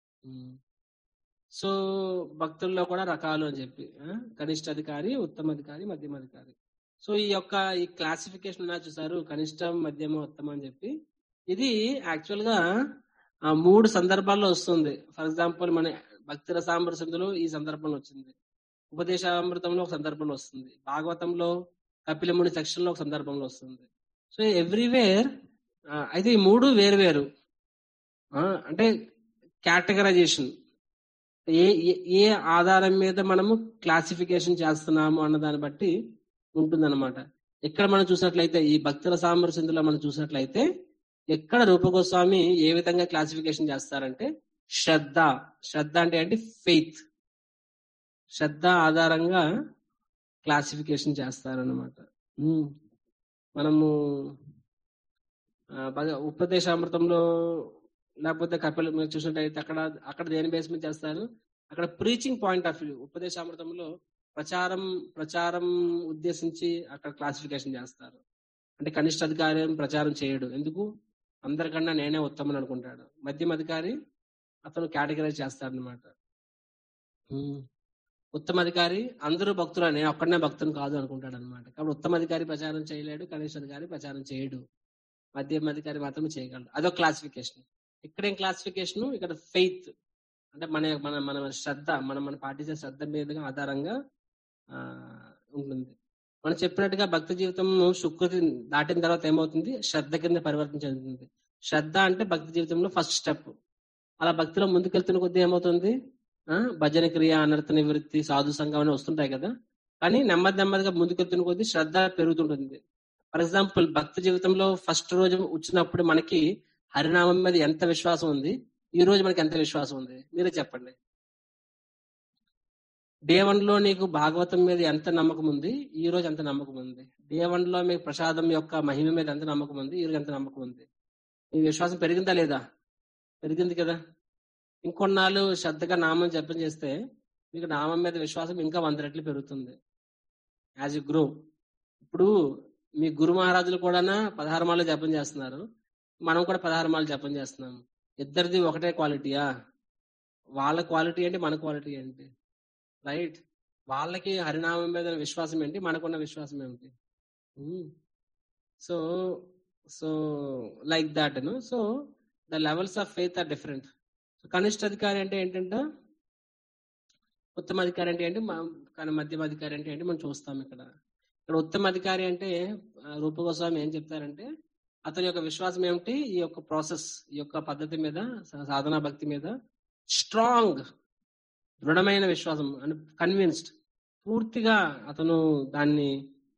సో భక్తుల్లో కూడా రకాలు అని చెప్పి ఆ? కనిష్ట అధికారి ఉత్తమ అధికారి మధ్యమ అధికారి సో ఈ యొక్క ఈ క్లాసిఫికేషన్ ఉన్నా చూసారు కనిష్టం మధ్యమ ఉత్తమ అని చెప్పి ఇది యాక్చువల్ గా ఆ మూడు సందర్భాల్లో వస్తుంది ఫర్ ఎగ్జాంపుల్ మన భక్తి రసామృతంలో ఈ సందర్భంలో వచ్చింది ఉపదేశామృతంలో ఒక సందర్భంలో వస్తుంది భాగవతంలో కపిలముని సెక్షన్ లో ఒక సందర్భంలో వస్తుంది సో ఎవ్రీవేర్ అయితే ఈ మూడు వేరు వేరు అంటే కేటగరైజేషన్ ఏ ఏ- ఏ ఆధారం మీద మనము క్లాసిఫికేషన్ చేస్తున్నాము అన్న దాన్ని బట్టి ఉంటుందన్నమాట ఇక్కడ మనం చూసినట్లయితే ఈ భక్తుల సామరస్యంలో మనం చూసినట్లయితే ఎక్కడ రూపగోస్వామి ఏ విధంగా క్లాసిఫికేషన్ చేస్తారంటే శ్రద్ధ శ్రద్ధ అంటే ఏంటి ఫెయిత్ శ్రద్ధ ఆధారంగా క్లాసిఫికేషన్ చేస్తారన్నమాట ఉమ్. మనము ఆ, భగ- ఉపదేశామృతంలో లేకపోతే కపిల మీరు చూసినట్టయితే అక్కడ అక్కడ దేని బేస్ మీద చేస్తారు అక్కడ ప్రీచింగ్ పాయింట్ ఆఫ్ వ్యూ ఉపదేశామృతంలో ప్రచారం ప్రచారం ఉద్దేశించి అక్కడ క్లాసిఫికేషన్ చేస్తారు అంటే కనిష్ట అధికారి ప్రచారం చేయడు ఎందుకు అందరికన్నా నేనే ఉత్తమని అనుకుంటాడు మధ్యం అధికారి అతను కేటగరైజ్ చేస్తాడు అనమాట ఉత్తమ అధికారి అందరూ భక్తులు నేను ఒక్కడనే భక్తుని కాదు అనుకుంటాడు అనమాట కాబట్టి ఉత్తమ అధికారి ప్రచారం చేయలేడు కనిష్ట అధికారి ప్రచారం చేయడు మధ్యం అధికారి మాత్రమే చేయగలడు అదొక క్లాసిఫికేషన్ ఇక్కడ ఏం క్లాసిఫికేషన్ ఇక్కడ ఫెయిత్ అంటే మన మన మన శ్రద్ధ మనం మనం పాటించే శ్రద్ధ మీద ఆధారంగా ఆ, ఉంటుంది మనం చెప్పినట్టుగా భక్తి జీవితం సుకృతి దాటిన తర్వాత ఏమవుతుంది శ్రద్ధ కింద పరివర్తన చెందుతుంది శ్రద్ధ అంటే భక్తి జీవితంలో ఫస్ట్ స్టెప్ అలా భక్తిలో ముందుకెళ్తున్న కొద్దీ ఏమవుతుంది ఆ, భజన క్రియ అనర్థ నివృత్తి సాధు సంఘం అని వస్తుంటాయి కదా కానీ నెమ్మది నెమ్మదిగా ముందుకెళ్తున్న కొద్దీ శ్రద్ధ పెరుగుతుంటుంది ఫర్ ఎగ్జాంపుల్ భక్తి జీవితంలో ఫస్ట్ రోజు వచ్చినప్పుడు మనకి హరినామం మీద ఎంత విశ్వాసం ఉంది ఈ రోజు మనకి ఎంత విశ్వాసం ఉంది మీరే చెప్పండి డే వన్ లో నీకు భాగవతం మీద ఎంత నమ్మకం ఉంది ఈ రోజు ఎంత నమ్మకం ఉంది డే వన్ లో మీకు ప్రసాదం యొక్క మహిమ మీద ఎంత నమ్మకం ఉంది ఈ రోజు ఎంత నమ్మకం ఉంది మీ విశ్వాసం పెరిగిందా లేదా పెరిగింది కదా ఇంకొన్నాళ్ళు శ్రద్ధగా నామం జపం చేస్తే మీకు నామం మీద విశ్వాసం ఇంకా వంద రెట్లు పెరుగుతుంది యాజ్ యు గ్రో ఇప్పుడు మీ గురు మహారాజులు కూడా పదహారు మాలు జపం చేస్తున్నారు మనం కూడా పదహారు మాలు జపం చేస్తున్నాం ఇద్దరిది ఒకటే క్వాలిటీయా వాళ్ళ క్వాలిటీ ఏంటి మన క్వాలిటీ ఏంటి రైట్ వాళ్ళకి హరినామం మీద విశ్వాసం ఏంటి మనకున్న విశ్వాసం ఏమిటి సో సో లైక్ దాట్ ను so the levels of faith are different కనిష్ట అధికారి అంటే ఏంటంటే ఉత్తమ అధికారి అంటే ఏంటి మ- కానీ మధ్యమ అధికారి అంటే ఏంటి మనం చూస్తాం ఇక్కడ ఇక్కడ ఉత్తమ అధికారి అంటే ఆ, రూపగోస్వామి ఏం చెప్తారంటే అతని యొక్క విశ్వాసం ఏమిటి ఈ యొక్క ప్రాసెస్ ఈ యొక్క పద్ధతి మీద సా- సాధనా భక్తి మీద స్ట్రాంగ్ దృఢమైన విశ్వాసం అంటే కన్విన్స్డ్ పూర్తిగా అతను దాన్ని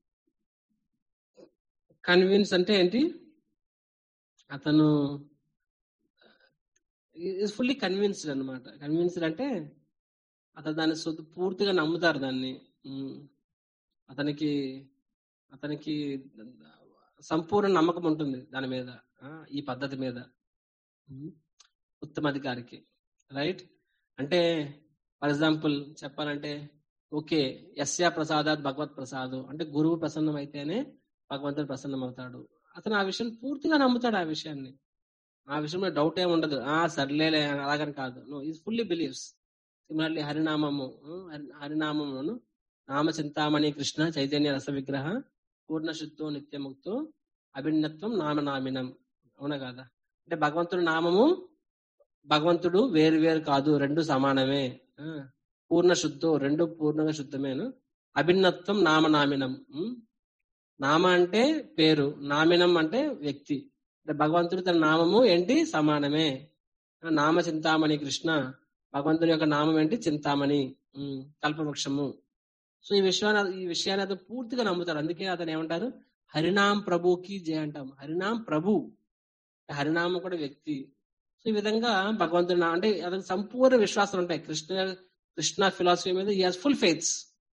కన్విన్స్ అంటే ఏంటి అతను ఫుల్లీ కన్విన్స్డ్ అన్నమాట కన్విన్స్డ్ అంటే అతను దాన్ని సొంత పూర్తిగా నమ్ముతారు దాన్ని ఉమ్. అతనికి అతనికి సంపూర్ణ నమ్మకం ఉంటుంది దాని మీద ఆ, ఈ పద్ధతి మీద ఉమ్. ఉత్తమాధికారికి రైట్ అంటే ఫర్ ఎగ్జాంపుల్ చెప్పాలంటే ఓకే యస్యా ప్రసాదాత్ భగవత్ ప్రసాదు అంటే గురువు ప్రసన్నం అయితేనే భగవంతుడు ప్రసన్నం అవుతాడు అతను ఆ విషయం పూర్తిగా నమ్ముతాడు ఆ విషయాన్ని ఆ విషయంలో డౌట్ ఏమి ఉండదు ఆ సర్లేలే అలాగని కాదు no is fully believes similarly హరినామము ఆ, హరి- హరినామమును నామ చింతామణి కృష్ణ చైతన్య రస విగ్రహ పూర్ణశుద్ధో నిత్యముక్తో అభిన్నత్వం నామనామినం అవునా కాదా అంటే భగవంతుడి నామము భగవంతుడు వేరు వేరు కాదు రెండు సమానమే ఆ, పూర్ణ శుద్ధో రెండు పూర్ణంగా శుద్ధమేను అభిన్నత్వం నామనామినం ఉమ్. నామ అంటే పేరు నామినం అంటే వ్యక్తి అంటే భగవంతుడు తన నామము ఏంటి సమానమే ఆ, నామ చింతామణి కృష్ణ భగవంతుని యొక్క నామం ఏంటి చింతామణి ఉమ్, కల్పవృక్షము సో ఈ విషయాన్ని ఈ విషయాన్ని అతను పూర్తిగా నమ్ముతాడు అందుకే అతను ఏమంటారు హరినాం ప్రభుకి జయ అంటాం హరినాం ప్రభు హరినామం కూడా వ్యక్తి సో ఈ విధంగా భగవంతుడు నా- అంటే అతనికి సంపూర్ణ విశ్వాసం ఉంటాయి కృష్ణ కృష్ణ ఫిలాసఫీ మీద ఈ హాజ్ ఫుల్ ఫెయిత్స్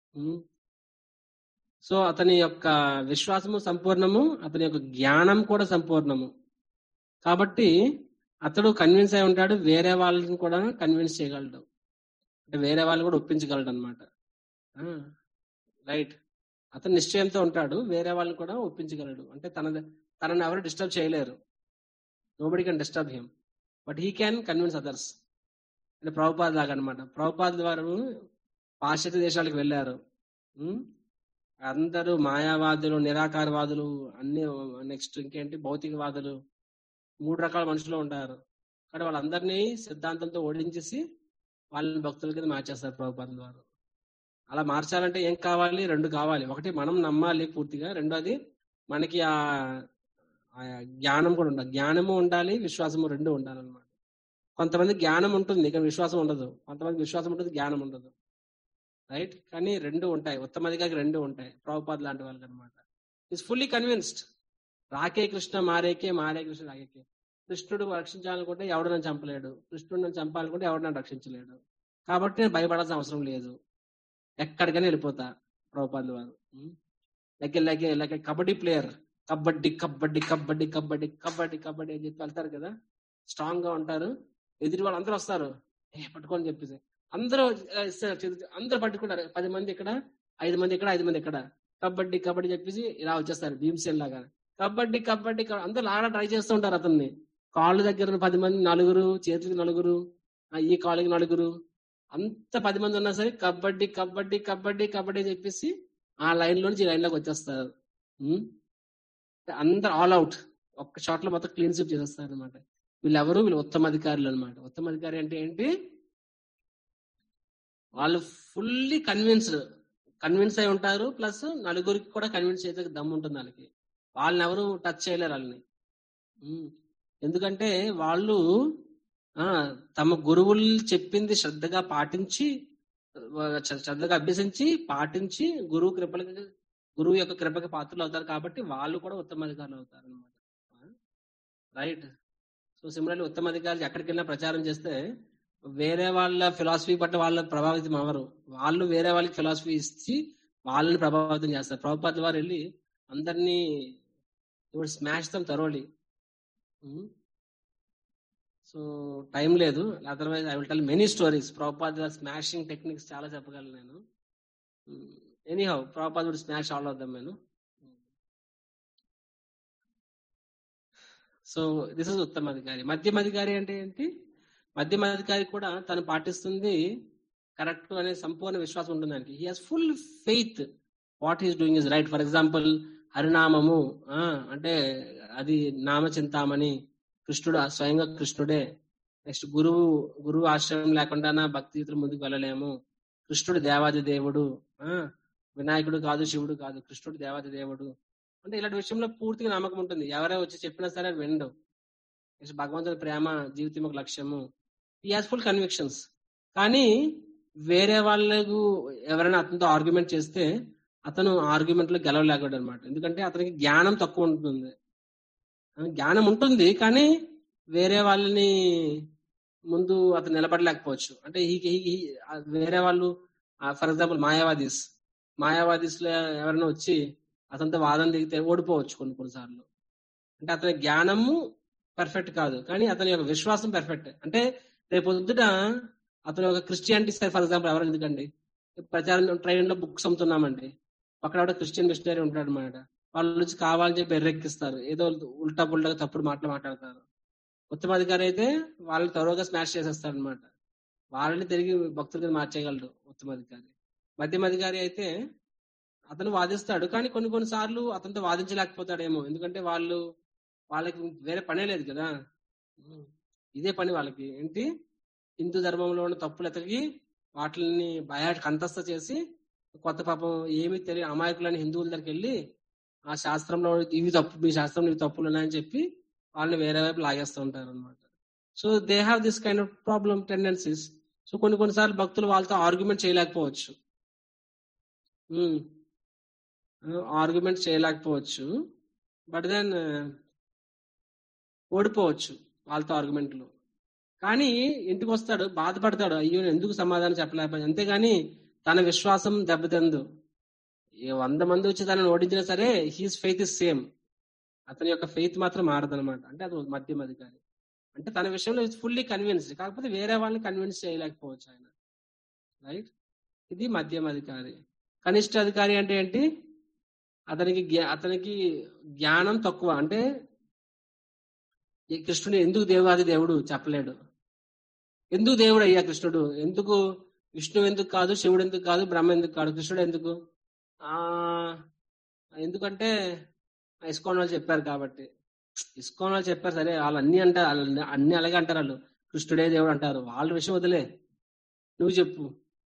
సో అతని యొక్క విశ్వాసము సంపూర్ణము అతని యొక్క జ్ఞానం కూడా సంపూర్ణము కాబట్టి అతడు కన్విన్స్ అయి ఉంటాడు వేరే వాళ్ళని కూడా కన్విన్స్ చేయగలడు అంటే వేరే వాళ్ళు కూడా ఒప్పించగలడు అనమాట రైట్ అతను నిశ్చయంతో ఉంటాడు వేరే వాళ్ళని కూడా ఒప్పించగలడు అంటే తన తనని ఎవరు డిస్టర్బ్ చేయలేరు nobody can disturb him but he can convince others అంటే ప్రభుపాద్ లాగా అనమాట ప్రభుపాద్ వారు పాశ్చాత్య దేశాలకు వెళ్ళారు ఉమ్, అందరూ మాయావాదులు నిరాకారవాదులు అన్ని నెక్స్ట్ ఇంకేంటి భౌతికవాదులు మూడు రకాల మనుషులు ఉంటారు కానీ వాళ్ళందరినీ సిద్ధాంతంతో ఓడించేసి వాళ్ళని భక్తుల కింద మార్చేస్తారు ప్రభుపాదుల వారు అలా మార్చాలంటే ఏం కావాలి రెండు కావాలి ఒకటి మనం నమ్మాలి పూర్తిగా రెండోది మనకి ఆ ఆ జ్ఞానం కూడా ఉండాలి జ్ఞానము ఉండాలి విశ్వాసము రెండు ఉండాలన్నమాట కొంతమంది జ్ఞానం ఉంటుంది కానీ విశ్వాసం ఉండదు కొంతమంది విశ్వాసం ఉంటుంది జ్ఞానం ఉండదు రైట్ కానీ రెండు ఉంటాయి ఉత్తమధికారికి రెండు ఉంటాయి ప్రభుపాద్ లాంటి వాళ్ళకి అనమాట ఈస్ ఫుల్లీ కన్విన్స్డ్ రాకే కృష్ణ మారేకే మారే కృష్ణ రాకేకే కృష్ణుడు రక్షించాలనుకుంటే ఎవడు నన్ను చంపలేడు కృష్ణుడు నన్ను చంపాలనుకుంటే ఎవడు నన్ను రక్షించలేడు కాబట్టి నేను భయపడాల్సిన అవసరం లేదు ఎక్కడికైనా వెళ్ళిపోతా ప్రభుపాద్ వారు like like like kabaddi player kabaddi kabaddi kabaddi kabaddi kabaddi kabaddi అని చెప్పి వెళ్తారు కదా స్ట్రాంగ్ గా ఉంటారు ఎదుటి వాళ్ళు అందరూ వస్తారు ఏ పట్టుకొని చెప్పేసి అందరూ ఆ, ఇస్తారు చేతులు- అందరూ పట్టుకుంటారు పది మంది ఇక్కడ ఐదు మంది ఇక్కడ ఐదు మంది ఇక్కడ కబడ్డీ కబడ్డీ చెప్పేసి ఇలా వచ్చేస్తారు భీమ్సేన్ లాగా కబడ్డీ కబడ్డీ కబడ్డీ అందరూ ఆడ ట్రై చేస్తూ ఉంటారు అతన్ని కాళ్ళు దగ్గర పది మంది నలుగురు చేతులకి నలుగురు ఆ, ఈ కాళ్ళకి నలుగురు అంత పది మంది ఉన్నా సరే కబడ్డీ కబడ్డీ కబడ్డీ కబడ్డీ చెప్పేసి ఆ లైన్ లో నుంచి ఈ లైన్ లోకి వచ్చేస్తారు ఉమ్. అందరు ఆల్ అవుట్ ఒక్క షాట్ లో మొత్తం క్లీన్ స్విప్ చేసేస్తారు అనమాట వీళ్ళెవరు వీళ్ళు ఉత్తమ అధికారులు అనమాట ఉత్తమ అధికారి అంటే ఏంటి వాళ్ళు ఫుల్లీ కన్విన్స్డ్ కన్విన్స్ అయి ఉంటారు ప్లస్ నలుగురికి కూడా కన్విన్స్ చేసే దమ్ము ఉంటుంది వాళ్ళకి వాళ్ళని ఎవరు టచ్ చేయలేరు వాళ్ళని ఉమ్. ఎందుకంటే వాళ్ళు ఆ తమ గురువులు చెప్పింది శ్రద్ధగా పాటించి ఆ, శ్ర- శ్రద్ధగా అభ్యసించి పాటించి గురువు కృపలకి గురువు యొక్క కృపకి పాత్రలు అవుతారు కాబట్టి వాళ్ళు కూడా ఉత్తమ అధికారులు అవుతారు అనమాట రైట్ సో సిమిలర్లీ ఉత్తమ అధికారులు ఎక్కడికి వెళ్ళినా ప్రచారం చేస్తే వేరే వాళ్ళ ఫిలాసఫీ పట్ల వాళ్ళ ప్రభావితం అవ్వరు వాళ్ళు వేరే వాళ్ళకి ఫిలాసఫీ ఇచ్చి వాళ్ళని ప్రభావితం చేస్తారు ప్రభుపాద వారు వెళ్ళి అందరినీ స్మాష్ తం తరోలి సో టైం లేదు otherwise I will tell many stories Prabhupada smashing techniques చాలా చెప్పగలను నేను anyhow Prabhupada would smash all of them నేను సో దిస్ ఇస్ ఉత్తమ అధికారి మధ్యమ అధికారి అంటే ఏంటి మధ్యమ అధికారి కూడా తను పాటిస్తుంది కరెక్ట్ అనే సంపూర్ణ విశ్వాసం ఉంటుంది దానికి he has full faith what is doing is right for example హరినామము ఆ, అంటే అది నామచింతామణి కృష్ణుడు స్వయంగా కృష్ణుడే నెక్స్ట్ గురువు గురువు ఆశ్రయం లేకుండా భక్తియుతులు ముందుకు వెళ్ళలేము కృష్ణుడు దేవాది దేవుడు ఆ వినాయకుడు కాదు శివుడు కాదు కృష్ణుడు దేవాది దేవుడు అంటే ఇలాంటి విషయంలో పూర్తిగా నమ్మకం ఉంటుంది ఎవరే వచ్చి చెప్పినా సరే అది వినడు నెక్స్ట్ భగవంతుడి ప్రేమ జీవితం ఒక లక్ష్యము ఈ హాస్ ఫుల్ కన్విక్షన్స్ కానీ వేరే వాళ్ళకు ఎవరైనా అతనితో ఆర్గ్యుమెంట్ చేస్తే అతను ఆర్గ్యుమెంట్ లో గెలవలేకూడదు అనమాట ఎందుకంటే అతనికి జ్ఞానం తక్కువ ఉంటుంది ఆ, జ్ఞానం ఉంటుంది కానీ వేరే వాళ్ళని ముందు అతను నిలబడలేకపోవచ్చు అంటే ఈ ఈ- ఈ- ఆ వేరే వాళ్ళు ఫర్ ఎగ్జాంపుల్ మాయావాదీస్ మాయావాదీస్ లో ఎవరైనా వచ్చి అతనితో వాదన దిగితే ఓడిపోవచ్చు కొన్ని కొన్నిసార్లు అంటే అతని జ్ఞానము పర్ఫెక్ట్ కాదు కానీ అతని యొక్క విశ్వాసం పర్ఫెక్ట్ అంటే రేపు పొద్దుట అతను ఒక క్రిస్టియానిటీ ఫర్ ఎగ్జాంపుల్ ఎవరు ఎందుకండి ప్రచారం ట్రైన్ లో బుక్స్ అమ్ముతున్నామండి అక్కడ కూడా క్రిస్టియన్ మిషనరీ ఉంటాడు అనమాట వాళ్ళ నుంచి కావాలని చెప్పి ఎర్రెక్కిస్తారు ఏదో ఉల్టా పుల్టగా తప్పుడు మాటలు మాట్లాడతారు ఉత్తమ అధికారి అయితే వాళ్ళని త్వరగా స్మాష్ చేసేస్తాడు అనమాట వాళ్ళని తిరిగి భక్తులుగా మార్చేయగలడు ఉత్తమ అధికారి మధ్యమ అధికారి అయితే అతను వాదిస్తాడు కానీ కొన్ని కొన్ని సార్లు అతనితో వాదించలేకపోతాడేమో ఎందుకంటే వాళ్ళు వాళ్ళకి వేరే పనే లేదు కదా ఇదే పని వాళ్ళకి ఏంటి హిందూ ధర్మంలో ఉన్న తప్పులు ఎతకి వాటిని భయానికి కంతస్థ చేసి కొత్త పాపం ఏమి తెలియని అమాయకులని హిందువుల దగ్గరికి వెళ్ళి ఆ శాస్త్రంలో ఇవి తప్పు మీ శాస్త్రంలో ఇవి తప్పులు ఉన్నాయని చెప్పి వాళ్ళని వేరే వైపు లాగేస్తూ ఉంటారు అనమాట so they have this kind of problem tendencies so కొన్ని కొన్నిసార్లు భక్తులు వాళ్ళతో ఆర్గ్యుమెంట్ చేయలేకపోవచ్చు ఆర్గ్యుమెంట్ చేయలేకపోవచ్చు బట్ దెన్ ఓడిపోవచ్చు వాళ్ళతో ఆర్గ్యుమెంట్లు కానీ ఇంటికి వస్తాడు బాధపడతాడు అయ్యో నేను ఎందుకు సమాధానం చెప్పలేకపోయాను అంతేగాని తన విశ్వాసం దెబ్బతిందు ఏ వంద మంది వచ్చి తనని ఓడించినా సరే హీస్ ఫెయిత్ ఇస్ సేమ్ అతని యొక్క ఫెయిత్ మాత్రం మారదనమాట అంటే అది మధ్యం అధికారి అంటే తన విషయంలో ఫుల్లీ కన్విన్స్డ్ కాకపోతే వేరే వాళ్ళని కన్విన్స్ చేయలేకపోవచ్చు ఆయన రైట్ ఇది మధ్యం అధికారి కనిష్ట అధికారి అంటే ఏంటి అతనికి జ్ఞా- అతనికి జ్ఞానం తక్కువ అంటే ఈ కృష్ణుడు ఎందుకు దేవాది దేవుడు చెప్పలేడు ఎందుకు దేవుడు అయ్యా కృష్ణుడు ఎందుకు విష్ణు ఎందుకు కాదు శివుడు ఎందుకు కాదు బ్రహ్మ ఎందుకు కాదు కృష్ణుడు ఎందుకు ఆ ఎందుకంటే ఇస్కాన్ వాళ్ళు చెప్పారు కాబట్టి ఇస్కాన్ వాళ్ళు చెప్పారు సరే వాళ్ళు అన్ని అంటారు వాళ్ళు అన్ని అలాగే అంటారు వాళ్ళు కృష్ణుడే దేవుడు అంటారు వాళ్ళ విషయం వదిలే నువ్వు చెప్పు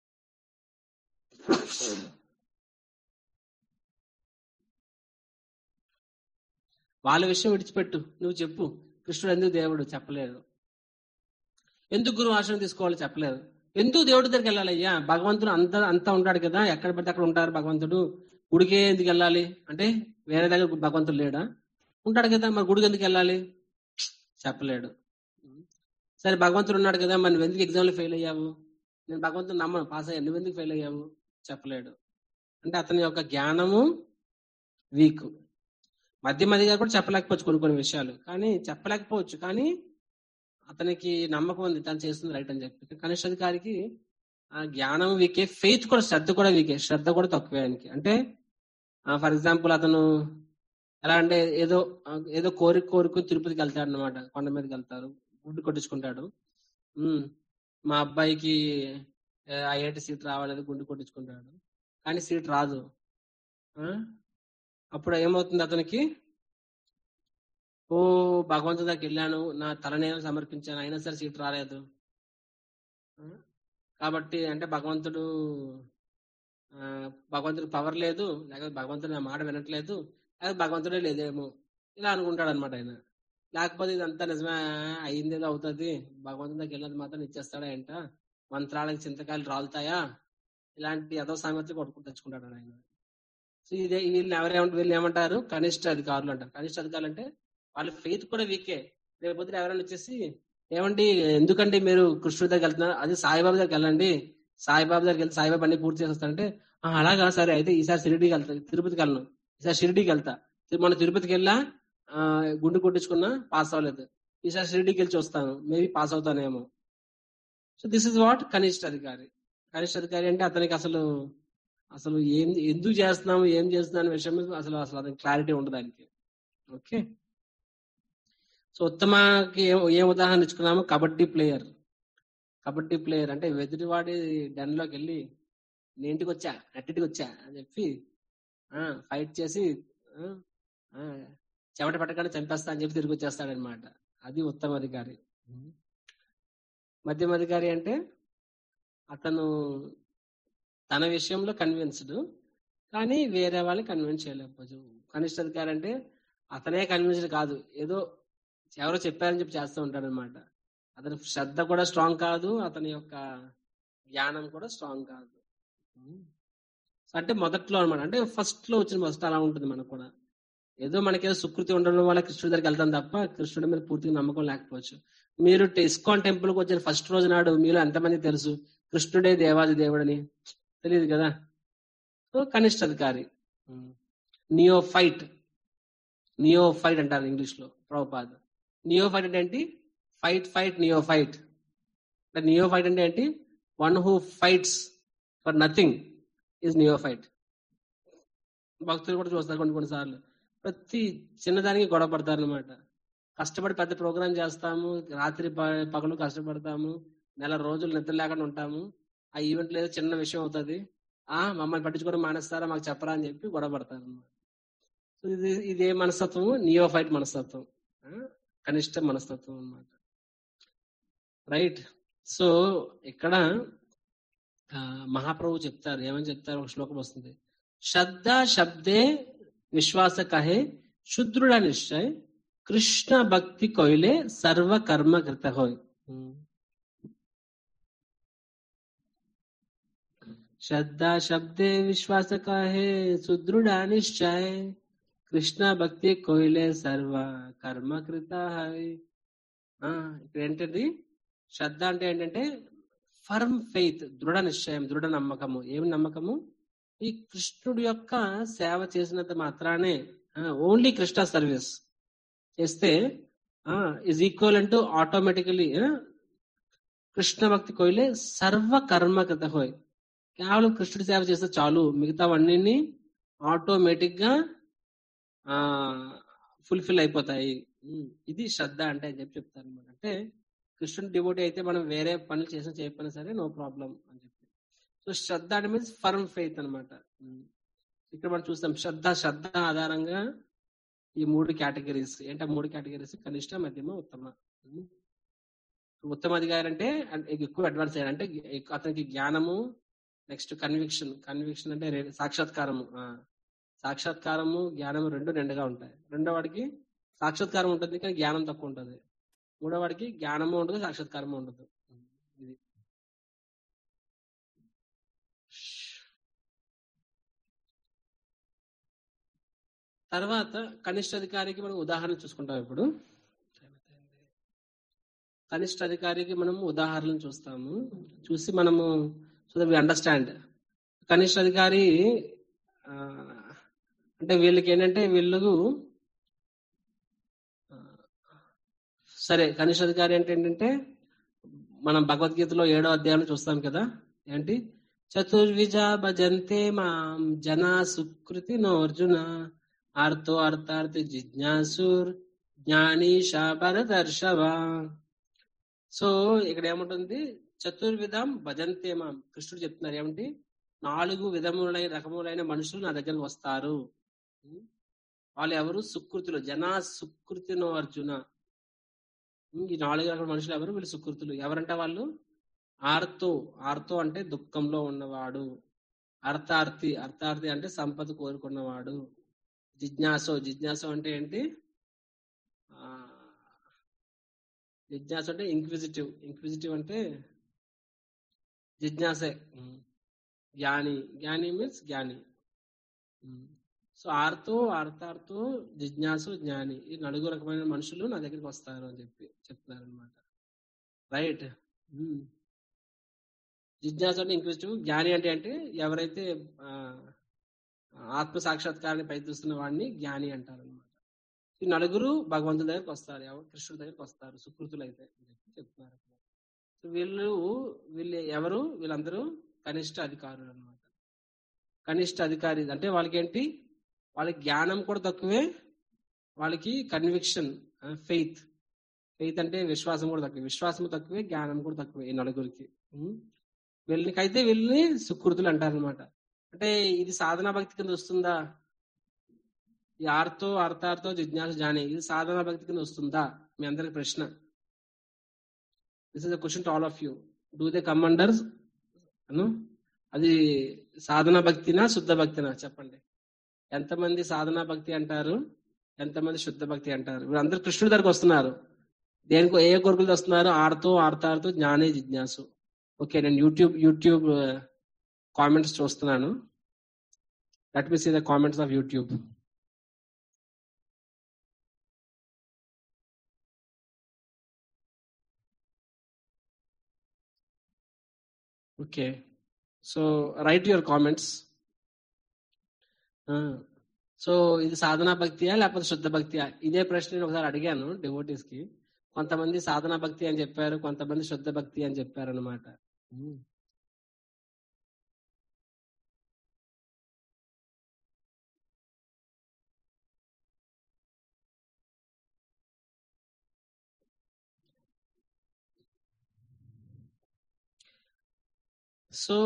వాళ్ళ విషయం విడిచిపెట్టు నువ్వు చెప్పు కృష్ణుడు ఎందుకు దేవుడు చెప్పలేదు ఎందుకు గురువు ఆశ్రమం తీసుకోవాలో చెప్పలేదు ఎందుకు దేవుడి దగ్గరికి వెళ్ళాలి అయ్యా భగవంతుడు అంత అంతా ఉంటాడు కదా ఎక్కడ పడితే అక్కడ ఉంటారు భగవంతుడు గుడికే ఎందుకు వెళ్ళాలి అంటే వేరే దగ్గర భగవంతుడు లేడా ఉంటాడు కదా మరి గుడికి ఎందుకు వెళ్ళాలి చెప్పలేడు సరే భగవంతుడు ఉన్నాడు కదా మరి నువ్వు ఎందుకు ఎగ్జామ్లో ఫెయిల్ అయ్యావు నేను భగవంతుడు నమ్మను పాస్ అయ్యాను నువ్వు ఎందుకు ఫెయిల్ అయ్యావు చెప్పలేడు అంటే అతని యొక్క జ్ఞానము వీక్ మధ్య మధ్యగా కూడా చెప్పలేకపోవచ్చు కొన్ని కొన్ని విషయాలు కానీ చెప్పలేకపోవచ్చు కానీ అతనికి నమ్మకం ఉంది తను చేస్తుంది రైట్ అని చెప్పి కనిష్ట అధికారికి ఆ జ్ఞానం వీకే ఫెయిత్ కూడా శ్రద్ధ కూడా వీకే శ్రద్ధ కూడా తక్కువే ఆయనకి అంటే ఫర్ ఎగ్జాంపుల్ అతను ఎలా అంటే ఏదో ఆ, ఏదో కోరిక కోరుకుని తిరుపతికి వెళ్తాడు అనమాట కొండ మీదకి వెళ్తారు గుడ్డు కొట్టించుకుంటాడు ఉమ్, మా అబ్బాయికి ఐఐటి సీట్ రావాలేదు గుండు కొట్టించుకుంటాడు కానీ సీట్ రాదు ఆ? అప్పుడు ఏమవుతుంది అతనికి ఓ భగవంతుడి దగ్గరికి వెళ్ళాను నా తలనేమో సమర్పించాను అయినా సరే సీట్ రాలేదు ఆ? కాబట్టి అంటే భగవంతుడు ఆ, భగవంతుడికి పవర్ లేదు లేకపోతే భగవంతుడు నా మాట వినట్లేదు లేకపోతే భగవంతుడే లేదేమో ఇలా అనుకుంటాడు అనమాట ఆయన లేకపోతే ఇదంతా నిజమే అయింది ఏదో అవుతుంది భగవంతుడి దగ్గరికి వెళ్ళినది మాత్రం ఇచ్చేస్తాడా ఏంట మంత్రాలకు చింతకాయలు రాలుతాయా ఇలాంటి ఏదో సామెతలు కొట్టుకుని తెచ్చుకుంటాడు ఆయన సో ఇదే వీళ్ళు ఎవరేమంటారు వీళ్ళు ఏమంటారు కనిష్ట అధికారులు అంటారు కనిష్ట అధికారులు అంటే వాళ్ళ ఫెయిత్ కూడా వీకే రేపు పొద్దున ఎవరైనా వచ్చేసి ఏమండి ఎందుకండి మీరు కృష్ణుడి దగ్గరికి వెళ్తున్నారు అది సాయిబాబా దగ్గరికి వెళ్ళండి సాయిబాబా దగ్గరికి వెళ్తే సాయిబాబా అన్ని పూర్తి చేసేస్తారంటే "ఆ, అలాగా సరే అయితే ఈసారి షిరిడీకి వెళ్తా తిరుపతికి వెళ్ళను ఈసారి షిరిడీకి వెళ్తా మన తిరుపతికి వెళ్ళా ఆ, గుండు కొట్టించుకున్నా పాస్ అవ్వలేదు ఈసారి షిరిడీకి వెళ్ళి చూస్తాను మేబీ పాస్ అవుతానేమో సో దిస్ ఇస్ వాట్ కనిష్ట అధికారి కనిష్ట అధికారి అంటే అతనికి అసలు అసలు ఏం ఎందుకు చేస్తున్నాము ఏం చేస్తున్నాం విషయం మీద అసలు అసలు అతనికి క్లారిటీ ఉండదు ఆయనకి ఓకే సో ఉత్తమకి ఏ ఏ ఉదాహరణ ఇచ్చుకున్నాము కబడ్డీ ప్లేయర్ కబడ్డీ ప్లేయర్ అంటే వెదుటివాడి డెన్ లోకి వెళ్ళి నేను ఇంటికి వచ్చా అట్టింటికి వచ్చా అని చెప్పి ఆ ఫైట్ చేసి ఆ, ఆ, చెమట పట్టకుండా చంపేస్తా అని చెప్పి తిరిగి వచ్చేస్తాడనమాట అది ఉత్తమ అధికారి మధ్యమ అధికారి అంటే అతను తన విషయంలో కన్విన్స్డ్ కానీ వేరే వాళ్ళని కన్విన్స్ చేయలేకపోవచ్చు కనిష్ట అధికారి అంటే అతనే కన్విన్స్డ్ కాదు ఏదో ఎవరో చెప్పారని చెప్పి చేస్తూ ఉంటాడు అనమాట అతని శ్రద్ధ కూడా స్ట్రాంగ్ కాదు అతని యొక్క జ్ఞానం కూడా స్ట్రాంగ్ కాదు అంటే మొదట్లో అనమాట అంటే ఫస్ట్ లో వచ్చిన ఫస్ట్ అలా ఉంటుంది మనకు కూడా ఏదో మనకేదో సుకృతి ఉండడం వల్ల కృష్ణుడి దగ్గరికి వెళ్తాం తప్ప కృష్ణుడి మీద పూర్తిగా నమ్మకం లేకపోవచ్చు మీరు ఇస్కాన్ టెంపుల్ కి వచ్చిన ఫస్ట్ రోజు నాడు మీలో ఎంతమంది తెలుసు కృష్ణుడే దేవాది దేవుడని తెలియదు కదా సో కనిష్ట అధికారి నియోఫైట్ నియోఫైట్ అంటారు ఇంగ్లీష్ లో ప్రభుపాద్ నియోఫైట్ అంటే ఏంటి ఫైట్ ఫైట్ నియోఫైట్ అంటే నియోఫైట్ అంటే ఏంటి one who fights for nothing is neophyte భక్తులు కూడా చూస్తారు కొన్ని కొన్నిసార్లు ప్రతి చిన్నదానికి గొడవ పడతారు అనమాట కష్టపడి పెద్ద ప్రోగ్రామ్ చేస్తాము రాత్రి ప- పగలు కష్టపడతాము నెల రోజులు నిద్ర లేకుండా ఉంటాము ఆ ఈవెంట్ ఏదో చిన్న విషయం అవుతుంది ఆ మమ్మల్ని పట్టించుకోవడం మానేస్తారా మాకు చెప్పరా అని చెప్పి గొడవ పడతారు అనమాట సో ఇది ఇదే మనస్తత్వం నియోఫైట్ మనస్తత్వం ఆ, కనిష్ట మనస్తత్వం అన్నమాట రైట్ సో ఇక్కడ ఆ, మహాప్రభు చెప్తారు ఏమని చెప్తారు ఒక శ్లోకం వస్తుంది శ్రద్ధ శబ్దే విశ్వాస కహే శుద్రుడ నిశ్చయ్ కృష్ణ భక్తి కొయిలే సర్వ కర్మ కృత హోయ్ श्रद्धा शब्दे विश्वास का है सुदृढ़ निश्चय కృష్ణ భక్తి కోయిలే సర్వ కర్మ కృత హై ఆ, ఇక్కడ ఏంటండి శ్రద్ధ అంటే ఏంటంటే ఫర్మ్ ఫెయిత్ దృఢ నిశ్చయం దృఢ నమ్మకము ఏమి నమ్మకము ఈ కృష్ణుడి యొక్క సేవ చేసినంత మాత్రానే ఓన్లీ కృష్ణ సర్వీస్ చేస్తే ఇజ్ ఈక్వల్ అంటూ ఆటోమేటికలీ కృష్ణ భక్తి కోయిలే సర్వ కర్మ కృత హోయ్ కేవలం కృష్ణుడి సేవ చేస్తే చాలు మిగతావన్నీ ఆటోమేటిక్ గా ఆ ఫుల్ఫిల్ అయిపోతాయి ఉమ్, ఇది శ్రద్ధ అంటే అని చెప్పి చెప్తారు అనమాట అంటే కృష్ణుడి డివోటీ అయితే మనం వేరే పనులు చేసినా చేయకపోయినా సరే నో ప్రాబ్లం అని చెప్పి సో శ్రద్ధ అంటే మీన్స్ ఫర్మ్ ఫెయిత్ అనమాట ఇక్కడ మనం చూస్తాం శ్రద్ధ శ్రద్ధ ఆధారంగా ఈ మూడు కేటగిరీస్ ఏంటంటే మూడు కేటగిరీస్ కనిష్ట మధ్యమ ఉత్తమ ఉమ్. ఉత్తమ అధికారి అంటే అంటే ఎక్కువ అడ్వాన్స్ అయ్యారు అంటే ఎక్కువ అతనికి జ్ఞానము నెక్స్ట్ కన్విక్షన్ కన్విక్షన్ అంటే రే- సాక్షాత్కారము ఆ. సాక్షాత్కారము జ్ఞానము రెండు రెండుగా ఉంటాయి రెండో వాడికి సాక్షాత్కారం ఉంటుంది కానీ జ్ఞానం తక్కువ ఉంటుంది మూడో వాడికి జ్ఞానము ఉండదు సాక్షాత్కారము ఉండదు ఇది తర్వాత కనిష్ట అధికారికి మనం ఉదాహరణ చూసుకుంటాం ఇప్పుడు కనిష్ట అధికారికి మనము ఉదాహరణలు చూస్తాము చూసి మనము సో వి అండర్స్టాండ్ కనిష్ట అధికారి ఆ, అంటే వీళ్ళకి ఏంటంటే వీళ్ళు ఆ, సరే కనిష్ట అధికారి అంటే ఏంటంటే మనం భగవద్గీతలో ఏడో అధ్యాయంలో చూస్తాం కదా ఏంటి చతుర్విజ భజంతే మాం జనా సుకృతి నోర్జున ఆర్తో అర్థార్థి జిజ్ఞాసుర్ జ్ఞాని భరదర్శవ సో ఇక్కడ ఏముంటుంది చతుర్విధం భజంతే మాం కృష్ణుడు చెప్తున్నారు ఏమిటి నాలుగు విధములైన రకములైన మనుషులు నా దగ్గరకు వస్తారు ఉం? వాళ్ళు ఎవరు సుకృతులు జనా సుకృతినో అర్జున ఉం? ఈ నాలుగు రకాల మనుషులు ఎవరు వీళ్ళు సుకృతులు ఎవరంటే వాళ్ళు ఆర్తో ఆర్తో అంటే దుఃఖంలో ఉన్నవాడు అర్థార్థి అర్థార్థి అంటే సంపద కోరుకున్నవాడు జిజ్ఞాసో జిజ్ఞాసో అంటే ఏంటి ఆ, జిజ్ఞాస అంటే ఇంక్విజిటివ్ ఇంక్విజిటివ్ అంటే జిజ్ఞాసే ఉం. జ్ఞాని జ్ఞాని మీన్స్ జ్ఞాని సో ఆర్తో అర్థార్థో జిజ్ఞాసు జ్ఞాని ఈ నలుగురు రకమైన మనుషులు నా దగ్గరికి వస్తారు అని చెప్పి చెప్తున్నారు అనమాట రైట్ జిజ్ఞాసు అంటే ఇంక్విజిటివ్ జ్ఞాని అంటే అంటే ఎవరైతే ఆ, ఆత్మ సాక్షాత్కారాన్ని ప్రయత్నిస్తున్న వాడిని జ్ఞాని అంటారు అనమాట ఈ నలుగురు భగవంతుడి దగ్గరికి వస్తారు ఎవరు కృష్ణుడి దగ్గరికి వస్తారు సుకృతులు అయితే అని చెప్పి చెప్తున్నారు అక్కడ. సో వీళ్ళు వీళ్ళు ఎవరు వీళ్ళందరూ కనిష్ట అధికారులు అన్నమాట కనిష్ట అధికారి అంటే వాళ్ళకి ఏంటి వాళ్ళకి జ్ఞానం కూడా తక్కువే వాళ్ళకి కన్విక్షన్ ఫెయిత్ ఫెయిత్ అంటే విశ్వాసం కూడా తక్కువే విశ్వాసం తక్కువే జ్ఞానం కూడా తక్కువే ఈ నలుగురికి ఉం? వీళ్ళకైతే వీళ్ళని సుకృతులు అంటారనమాట అంటే ఇది సాధనా భక్తి కింద వస్తుందా ఈ ఆర్తో అర్థార్థో జిజ్ఞాస జాని ఇది సాధనా భక్తి కింద వస్తుందా మీ అందరికి ప్రశ్న this is a question to all of you do they commanders అను అది సాధనా భక్తినా శుద్ధ భక్తినా చెప్పండి ఎంతమంది సాధనా భక్తి అంటారు ఎంతమంది శుద్ధ భక్తి అంటారు వీళ్ళందరూ కృష్ణుడి దగ్గరకు వస్తున్నారు దేనికో ఏ కోరికలు వస్తున్నారు ఆర్తో ఆర్తార్తో జ్ఞానే జిజ్ఞాసు ఓకే నేను యూట్యూబ్ యూట్యూబ్ కామెంట్స్ చూస్తున్నాను let me see the comments of YouTube okay so write your comments so ఇది సాధనా భక్తియా లేకపోతే శుద్ధ భక్తియా ఇదే ప్రశ్న నేను ఒకసారి అడిగాను డివోటీస్ కి కొంతమంది సాధనా భక్తి అని చెప్పారు కొంతమంది శుద్ధ భక్తి అని చెప్పారు అనమాట సో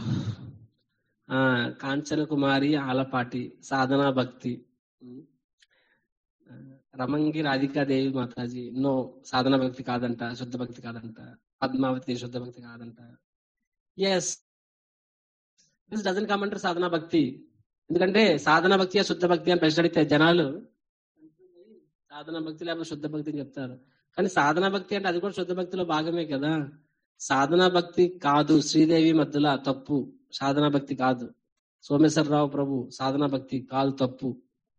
ఆ కాంచన కుమారి ఆలపాటి సాధనా భక్తి ఉమ్. ఆ, రమంగి రాధికాదేవి మాతాజీ నో సాధన భక్తి కాదంట శుద్ధ భక్తి కాదంట పద్మావతి శుద్ధ భక్తి కాదంట ఎస్ దిస్ డజన్ కమ్ అంటారు సాధన భక్తి ఎందుకంటే సాధన భక్తి శుద్ధ భక్తి అని ప్రశ్న అడిగితే జనాలు సాధన భక్తి లేకపోతే శుద్ధ భక్తి అని చెప్తారు కానీ సాధన భక్తి అంటే అది కూడా శుద్ధ భక్తిలో భాగమే కదా సాధన భక్తి కాదు శ్రీదేవి మధ్యలో తప్పు సాధన భక్తి కాదు సోమేశ్వరరావు ప్రభు సాధన భక్తి కాదు తప్పు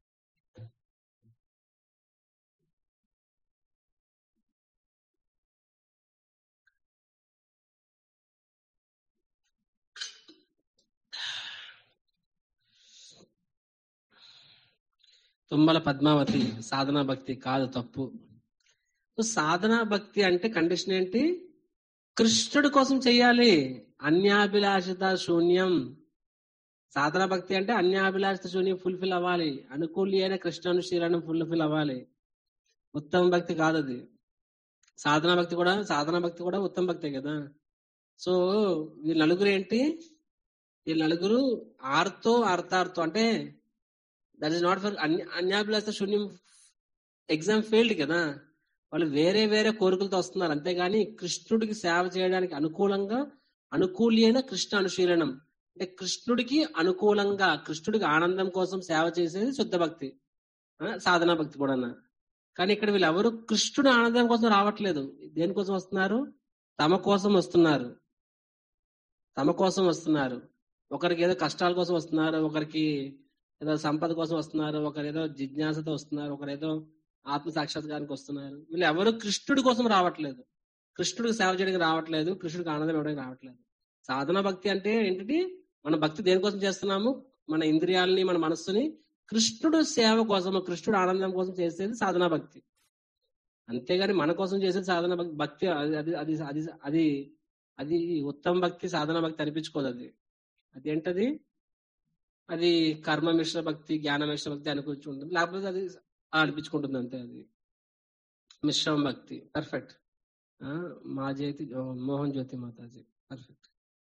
తుమ్మల పద్మావతి సాధనా భక్తి కాదు తప్పు సో సాధనా భక్తి అంటే కండిషన్ ఏంటి కృష్ణుడి కోసం చెయ్యాలి అన్యాభిలాషిత శూన్యం సాధన భక్తి అంటే అన్యాభిలాషిత శూన్యం ఫుల్ఫిల్ అవ్వాలి అనుకూలి అయిన కృష్ణానుశీలనం ఫుల్ఫిల్ అవ్వాలి ఉత్తమ భక్తి కాదు అది సాధన భక్తి కూడా సాధన భక్తి కూడా ఉత్తమ భక్తే కదా సో వీళ్ళ నలుగురు ఏంటి వీళ్ళ నలుగురు ఆర్తో అర్థార్థో అంటే దట్ ఈస్ నాట్ ఫర్ అన్యాభిలాషిత శూన్యం ఎగ్జామ్ ఫెయిల్డ్ కదా వాళ్ళు వేరే వేరే కోరికలతో వస్తున్నారు అంతేగాని కృష్ణుడికి సేవ చేయడానికి అనుకూలంగా అనుకూలి అయిన కృష్ణ అనుశీలనం అంటే కృష్ణుడికి అనుకూలంగా కృష్ణుడికి ఆనందం కోసం సేవ చేసేది శుద్ధ భక్తి ఆ, సాధనా భక్తి కూడా కానీ ఇక్కడ వీళ్ళు ఎవరు కృష్ణుడు ఆనందం కోసం రావట్లేదు దేనికోసం వస్తున్నారు తమ కోసం వస్తున్నారు తమ కోసం వస్తున్నారు ఒకరికి ఏదో కష్టాల కోసం వస్తున్నారు ఒకరికి ఏదో సంపద కోసం వస్తున్నారు ఒకరు ఏదో జిజ్ఞాసతో వస్తున్నారు ఒకరు ఏదో ఆత్మ సాక్షాత్కారానికి వస్తున్నారు వీళ్ళు ఎవరు కృష్ణుడి కోసం రావట్లేదు కృష్ణుడికి సేవ చేయడానికి రావట్లేదు కృష్ణుడికి ఆనందం ఇవ్వడానికి రావట్లేదు సాధన భక్తి అంటే ఏంటిది మన భక్తి దేనికోసం చేస్తున్నాము మన ఇంద్రియాలని మన మనస్సుని కృష్ణుడు సేవ కోసం కృష్ణుడు ఆనందం కోసం చేసేది సాధనా భక్తి అంతేగాని మన కోసం చేసేది సాధన భక్తి భక్తి అది అది అది అది అది అది ఉత్తమ భక్తి సాధన భక్తి అనిపించుకోదు అది అదేంటది అది కర్మ మిశ్ర భక్తి జ్ఞాన మిశ్ర భక్తి అనుకుంటూ ఉంటుంది లేకపోతే అది అనిపించుకుంటుంది అంతే అది మిశ్రమ భక్తి పర్ఫెక్ట్ మా జ్యోతి ఓ, Mohan Jyoti Mataji perfect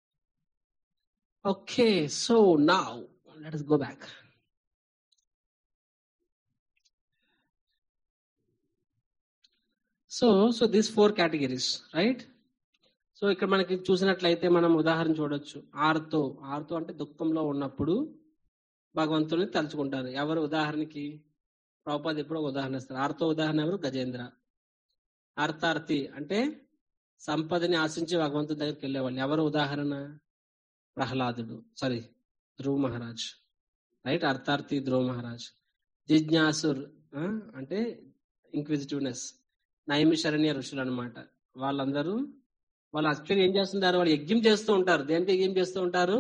okay so now let us go back so so this four categories right so ఇక్కడ మనకి చూసినట్లయితే మనం ఉదాహరణ చూడొచ్చు ఆర్తో ఆర్తో అంటే దుఃఖంలో ఉన్నప్పుడు భగవంతుని తలుచుకుంటారు ఎవరు ఉదాహరణకి ప్రభుపాద ఎప్పుడో ఒక ఉదాహరణ ఇస్తారు ఆర్తో ఉదాహరణ ఎవరు గజేంద్ర అర్థార్థి అంటే సంపదని ఆశించి భగవంతుడి దగ్గరికి వెళ్ళేవాళ్ళు ఎవరు ఉదాహరణ ప్రహ్లాదుడు సారీ ధ్రువ మహారాజ్ రైట్ అర్థార్థి ధ్రువ మహారాజ్ జిజ్ఞాసుర్ ఆ, అంటే ఇంక్విజిటివ్నెస్ నైమిషరణ్య ఋషులు అనమాట వాళ్ళందరూ వాళ్ళు యాక్చువల్లీ ఏం చేస్తుంటారు వాళ్ళు యజ్ఞం చేస్తూ ఉంటారు దేనికి యజ్ఞం చేస్తూ ఉంటారు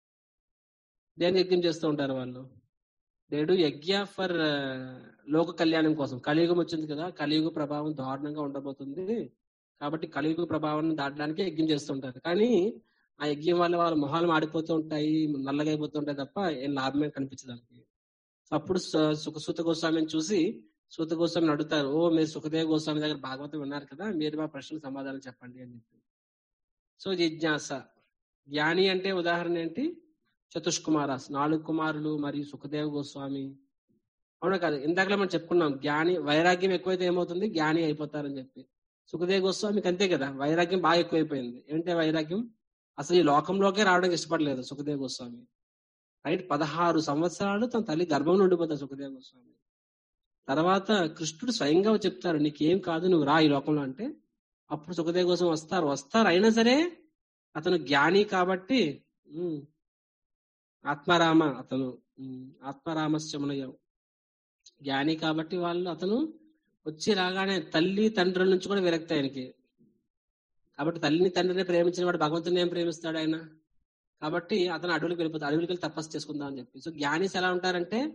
దేనికి యజ్ఞం చేస్తూ ఉంటారు వాళ్ళు దేడు యజ్ఞ ఫర్ లోక కళ్యాణం కోసం కలియుగం వచ్చింది కదా కలియుగ ప్రభావం దారుణంగా ఉండబోతుంది కాబట్టి కలియుగ ప్రభావాన్ని దాటడానికి యజ్ఞం చేస్తుంటారు కానీ ఆ యజ్ఞం వల్ల వాళ్ళ మొహాలు మాడిపోతూ ఉంటాయి నల్లగా అయిపోతూ ఉంటాయి తప్ప ఏం లాభమే కనిపించదు వాళ్ళకి అప్పుడు స- సుఖ సూత గోస్వామిని చూసి సూత గోస్వామిని అడుగుతారు ఓ మీరు సుఖదేవ గోస్వామి దగ్గర భాగవతం విన్నారు కదా మీరు మా ప్రశ్నలకు సమాధానం చెప్పండి అని చెప్పి సో జిజ్ఞాస జ్ఞాని అంటే ఉదాహరణ ఏంటి చతుష్కుమారాస్ నాలుగు కుమారులు మరియు సుఖదేవ గోస్వామి అవునా కాదు ఇందాకలే మనం చెప్పుకున్నాం జ్ఞాని వైరాగ్యం ఎక్కువైతే ఏమవుతుంది జ్ఞాని అయిపోతారని చెప్పి సుఖదేవ గోస్వామికి అంతే కదా వైరాగ్యం బాగా ఎక్కువైపోయింది ఏంటంటే వైరాగ్యం అసలు ఈ లోకంలోకే రావడానికి ఇష్టపడలేదు సుఖదేవ గోస్వామి రైట్ పదహారు సంవత్సరాలు తన తల్లి గర్భంలో ఉండిపోతారు సుఖదేవ గోస్వామి తర్వాత కృష్ణుడు స్వయంగా చెప్తారు నీకేం కాదు నువ్వు రా ఈ లోకంలో అంటే అప్పుడు సుఖదేవ కోసం వస్తారు వస్తారు అయినా సరే అతను జ్ఞాని కాబట్టి ఉమ్, ఆత్మారామ అతను ఉమ్, ఆత్మారామశ్చమునయం జ్ఞాని కాబట్టి వాళ్ళు అతను వచ్చి రాగానే తల్లి తండ్రుల నుంచి కూడా విరక్తి ఆయనకి కాబట్టి తల్లిని తండ్రిని ప్రేమించిన వాడు భగవంతుని ఏం ప్రేమిస్తాడు ఆయన కాబట్టి అతను అడవులకు వెళ్ళిపోతాడు అడవులకి వెళ్ళి తపస్సు చేసుకుందాం అని చెప్పి సో జ్ఞానిస్ ఎలా ఉంటారంటే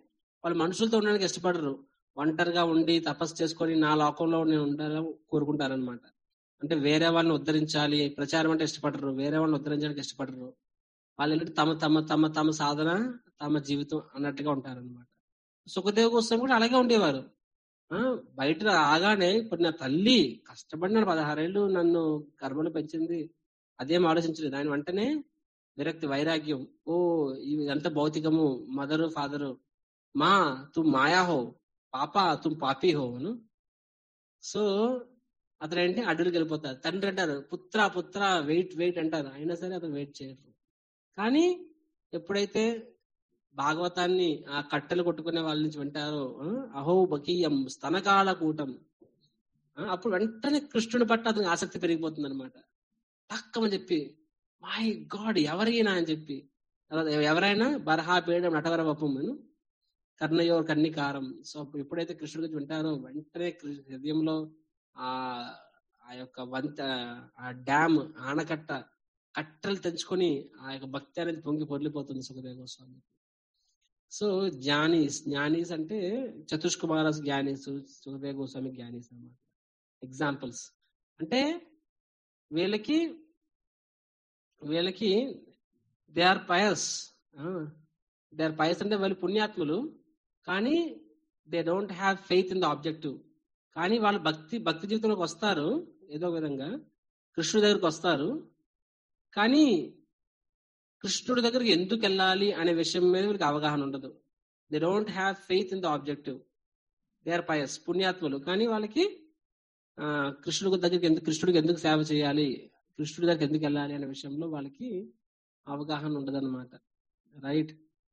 వాళ్ళు మనుషులతో ఉండడానికి ఇష్టపడరు ఒంటరిగా ఉండి తపస్సు చేసుకొని నా లోకంలో నేను ఉండాలని కోరుకుంటారనమాట అంటే వేరే వాళ్ళని ఉద్ధరించాలి ప్రచారం అంటే ఇష్టపడరు వేరే వాళ్ళని ఉద్ధరించడానికి ఇష్టపడరు వాళ్ళు ఏంటంటే తమ తమ తమ తమ సాధన తమ జీవితం అన్నట్టుగా ఉంటారన్నమాట సుఖదేవ్ గోస్వామి కూడా అలాగే ఉండేవారు ఆ బయట రాగానే ఇప్పుడు నా తల్లి కష్టపడినాడు పదహారేళ్ళు నన్ను గర్భను పెంచింది అదేం ఆలోచించలేదు ఆయన వెంటనే విరక్తి వైరాగ్యం ఓ ఇదంతా భౌతికము మదరు ఫాదరు మా తు మాయా హో పాప తుమ్ పాపి హో అను సో అతను ఏంటి అడ్డులకు వెళ్ళిపోతారు తండ్రి అంటారు పుత్ర పుత్ర వెయిట్ వెయిట్ అంటారు అయినా సరే అతను వెయిట్ చేయరు కానీ ఎప్పుడైతే భాగవతాన్ని ఆ కట్టెలు కొట్టుకునే వాళ్ళ నుంచి వింటారో ఆ, అహో బకీయం స్తనకాల కూటం ఆ, అప్పుడు వెంటనే కృష్ణుడి పట్ల అతనికి ఆసక్తి పెరిగిపోతుంది అనమాట టక్కమని చెప్పి మై గాడ్ ఎవరైనా అని చెప్పి తర్వాత ఎవరైనా బరహా పీయడం నటవర వపం కర్ణయోర్ కన్నికారం సో అప్పుడు ఎప్పుడైతే కృష్ణుడి గురించి వింటారో వెంటనే కృ- హృదయంలో ఆ ఆ యొక్క వంత ఆ డ్యామ్ ఆనకట్ట కట్టెలు తెంచుకొని ఆ యొక్క భక్తి అనేది పొంగి పొర్లిపోతుంది సుఖదేవ గోస్వామి సో జ్ఞానీస్ జ్ఞానీస్ అంటే చతుష్కుమారస్ జ్ఞానీస్ సుఖదేవ గోస్వామి జ్ఞానీస్ అన్నమాట ఎగ్జాంపుల్స్ అంటే వీళ్ళకి వీళ్ళకి they are pious they are pious అంటే వాళ్ళు పుణ్యాత్ములు కానీ they don't have faith in the objective కానీ వాళ్ళు భక్తి భక్తి జీవితంలోకి వస్తారు ఏదో ఒక విధంగా కృష్ణుడి దగ్గరికి వస్తారు కానీ కృష్ణుడి దగ్గరికి ఎందుకు వెళ్ళాలి అనే విషయం మీద వీళ్ళకి అవగాహన ఉండదు they don't have faith in the objective they are pious పుణ్యాత్ములు కానీ వాళ్ళకి ఆ, కృష్ణుడి దగ్గరికి ఎందుకు కృష్ణుడికి ఎందుకు సేవ చేయాలి కృష్ణుడి దగ్గరికి ఎందుకు వెళ్ళాలి అనే విషయంలో వాళ్ళకి అవగాహన ఉండదు అనమాట రైట్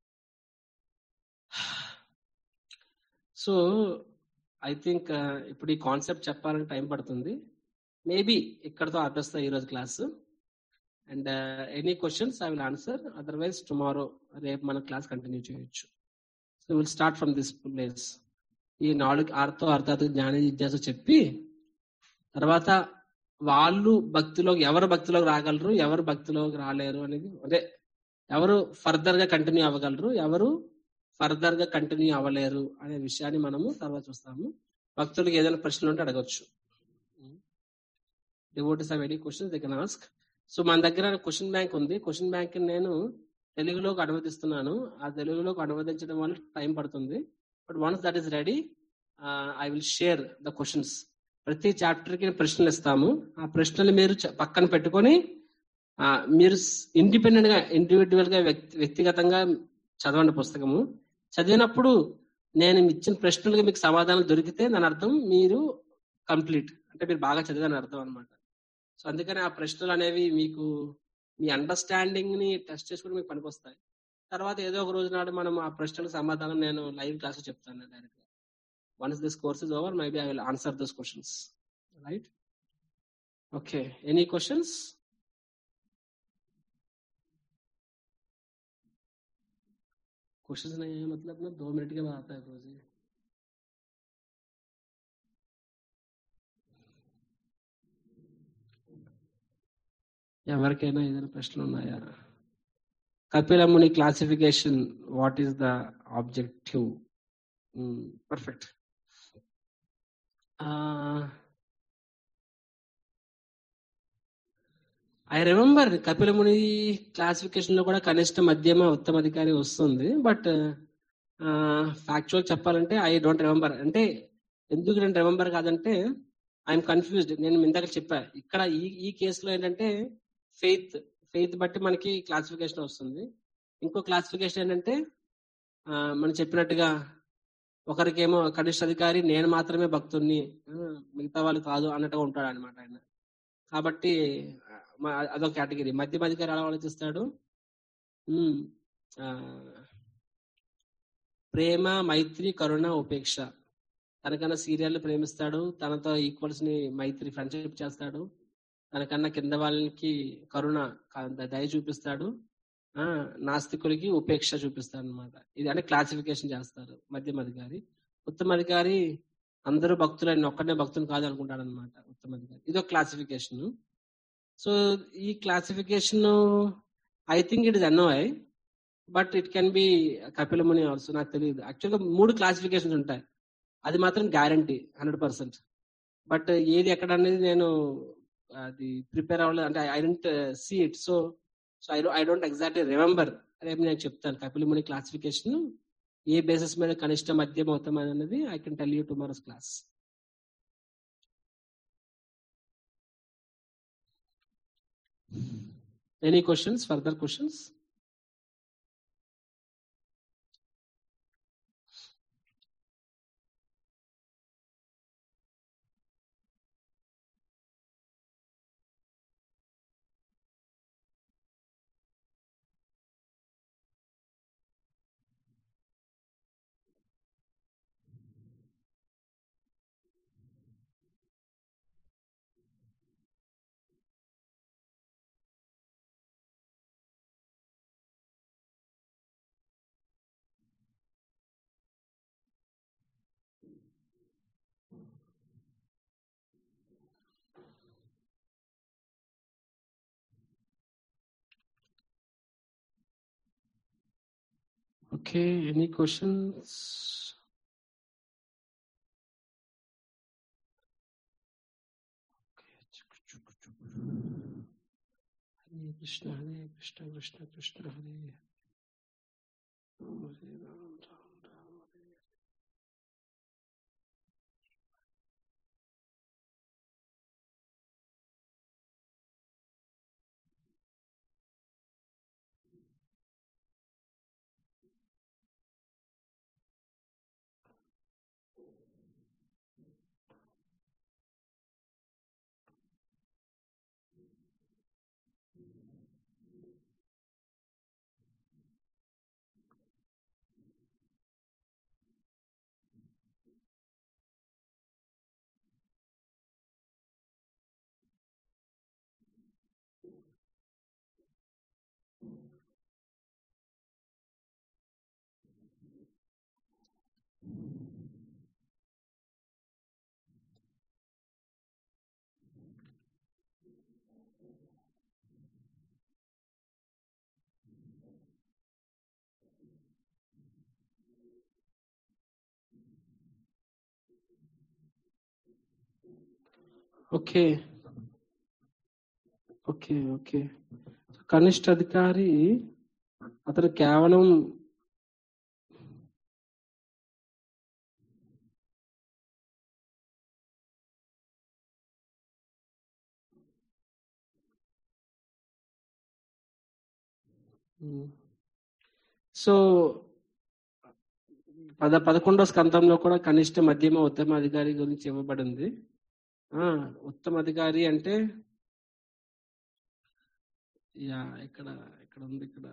సో ఐ థింక్ ఇప్పుడు ఈ కాన్సెప్ట్ చెప్పాలంటే టైం పడుతుంది మేబీ ఇక్కడతో ఆపేస్తా ఈరోజు class and any questions I will answer otherwise tomorrow రేపు మన క్లాస్ కంటిన్యూ చేయొచ్చు so will start from this place ఈ నాలుగు ఆర్తో అర్థాత్ జ్ఞాన జిజ్ఞాస చెప్పి తర్వాత వాళ్ళు భక్తిలోకి ఎవరు భక్తిలోకి రాగలరు ఎవరు భక్తిలోకి రాలేరు అనేది అదే ఎవరు ఫర్దర్ గా కంటిన్యూ అవ్వగలరు ఎవరు ఫర్దర్ గా కంటిన్యూ అవ్వలేరు అనే విషయాన్ని మనము తర్వాత చూస్తాము భక్తులకు ఏదైనా ప్రశ్నలు ఉంటే అడగచ్చు devotees have any questions they can ask so మన దగ్గర క్వశ్చన్ బ్యాంక్ ఉంది క్వశ్చన్ బ్యాంక్ నేను తెలుగులోకి అనువదిస్తున్నాను ఆ తెలుగులోకి అనువదించడం వల్ల టైం పడుతుంది but once that is ready I will share the questions ప్రతి చాప్టర్ కి ప్రశ్నలు ఇస్తాము ఆ ప్రశ్నలు మీరు చ- పక్కన పెట్టుకొని ఆ, మీరు ఇండిపెండెంట్ గా ఇండివిజువల్ గా వ్యక్తి- వ్యక్తిగతంగా చదవండి పుస్తకము చదివినప్పుడు నేను ఇచ్చిన ప్రశ్నలకు మీకు సమాధానం దొరికితే దాని అర్థం మీరు కంప్లీట్ అంటే మీరు బాగా చదివాని అర్థం అనమాట సో అందుకని ఆ ప్రశ్నలు అనేవి మీకు మీ అండర్స్టాండింగ్ ని టెస్ట్ చేసుకుని మీకు పనికొస్తాయి తర్వాత ఏదో ఒక రోజు నాడు మనం ఆ ప్రశ్నలకు సమాధానం నేను లైవ్ క్లాస్ చెప్తాను డైరెక్ట్ గా once this course is over maybe I will answer those questions right okay any questions questions नहीं है मतलब ना दो मिनट के बाद आता है रोज ఎవరికైనా ఏదైనా ప్రశ్నలు ఉన్నాయా Kapila Muni classification what is the objective perfect I remember Kapila Muni classification లో కూడా కనిష్ట మధ్యమ ఉత్తమ అధికారి వస్తుంది బట్ ఫ్యాక్చువల్ చెప్పాలంటే ఐ డోంట్ రిమెంబర్ అంటే ఎందుకు నేను రిమెంబర్ కాదంటే ఐఎమ్ కన్ఫ్యూజ్డ్ నేను ఇందాక చెప్పా ఇక్కడ ఈ ఈ కేసులో ఏంటంటే ఫెయిత్ ఫెయిత్ బట్టి మనకి క్లాసిఫికేషన్ వస్తుంది ఇంకో క్లాసిఫికేషన్ ఏంటంటే ఆ, మనం చెప్పినట్టుగా ఒకరికేమో కనిష్ట అధికారి నేను మాత్రమే భక్తుడిని ఆ, మిగతా వాళ్ళు కాదు అన్నట్టుగా ఉంటాడు అనమాట ఆయన కాబట్టి ఆ, మ- అదొక కేటగిరీ మధ్య అధికారి ఎలా ఆలోచిస్తాడు ఉమ్, ఆ, ప్రేమ మైత్రి కరుణ ఉపేక్ష తనకన్నా సీరియల్ ప్రేమిస్తాడు తనతో ఈక్వల్స్ ని మైత్రి ఫ్రెండ్షిప్ చేస్తాడు తనకన్నా కింద వాళ్ళకి కరుణ క- దయ చూపిస్తాడు ఆ నాస్తికులకి ఉపేక్ష చూపిస్తాడు అనమాట ఇది అంటే క్లాసిఫికేషన్ చేస్తారు మధ్యమ అధికారి ఉత్తమ అధికారి అందరూ భక్తులు ఆయన ఒక్కడే భక్తులు కాదు అనుకుంటాడు అనమాట ఉత్తమ అధికారి ఇది ఒక క్లాసిఫికేషన్ సో ఈ classification I think it is NOI but it can be Kapilamuni also నాకు తెలియదు యాక్చువల్గా మూడు క్లాసిఫికేషన్స్ ఉంటాయి అది మాత్రం గ్యారంటీ హండ్రెడ్ పర్సెంట్ బట్ ఏది ఎక్కడ అనేది నేను అది ప్రిపేర్ అవ్వలేదు అంటే I don't see it so so I I don't exactly remember రేపు నేను చెప్తాను కపిలముని క్లాసిఫికేషన్ ఏ బేసిస్ మీద కనిష్ట మధ్యం అవుతాం అనేది I can tell you tomorrow's class any questions further questions Okay, any questions? Hare Krishna, Hare Krishna, Krishna Krishna, Hare Ram, Hare Ram, Ram Ram, Hare okay okay okay కనిష్ట అధికారి అతను కేవలం సో పద పదకొండో స్కంధంలో కూడా కనిష్ట మధ్యమ ఉత్తమ అధికారి గురించి ఇవ్వబడింది ఆ ఉత్తమ అధికారి అంటే యా ఇక్కడ ఇక్కడ ఉంది ఇక్కడ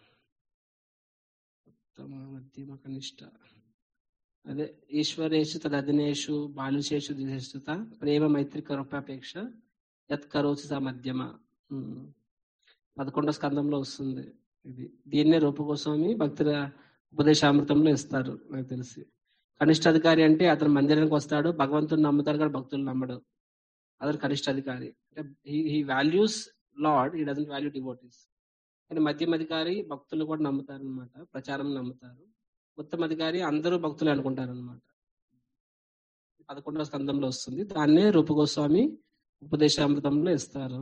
ఉత్తమ మధ్యమ కనిష్ట అదే ఈశ్వరేషు తదధినేషు బాలుశేషు దిశిష్ట ప్రేమ మైత్రి కరూపాపేక్ష యత్ కరోచి స మధ్యమ ఉమ్. పదకొండో స్కందంలో వస్తుంది ఇది దీన్నే రూపగోస్వామి భక్తుల ఉపదేశామృతంలో ఇస్తారు నాకు తెలిసి కనిష్ట అధికారి అంటే అతను మందిరానికి వస్తాడు భగవంతుని నమ్ముతారు కానీ భక్తులు నమ్మడు అతను కనిష్ట అధికారి అంటే he values lord he doesn't value devotees కానీ మధ్యమ అధికారి భక్తులు కూడా నమ్ముతారు అనమాట ప్రచారం నమ్ముతారు ఉత్తమ అధికారి అందరూ భక్తులు అనుకుంటారు అనమాట పదకొండవ స్కందంలో వస్తుంది దాన్నే రూపగోస్వామి ఉపదేశామృతంలో ఇస్తారు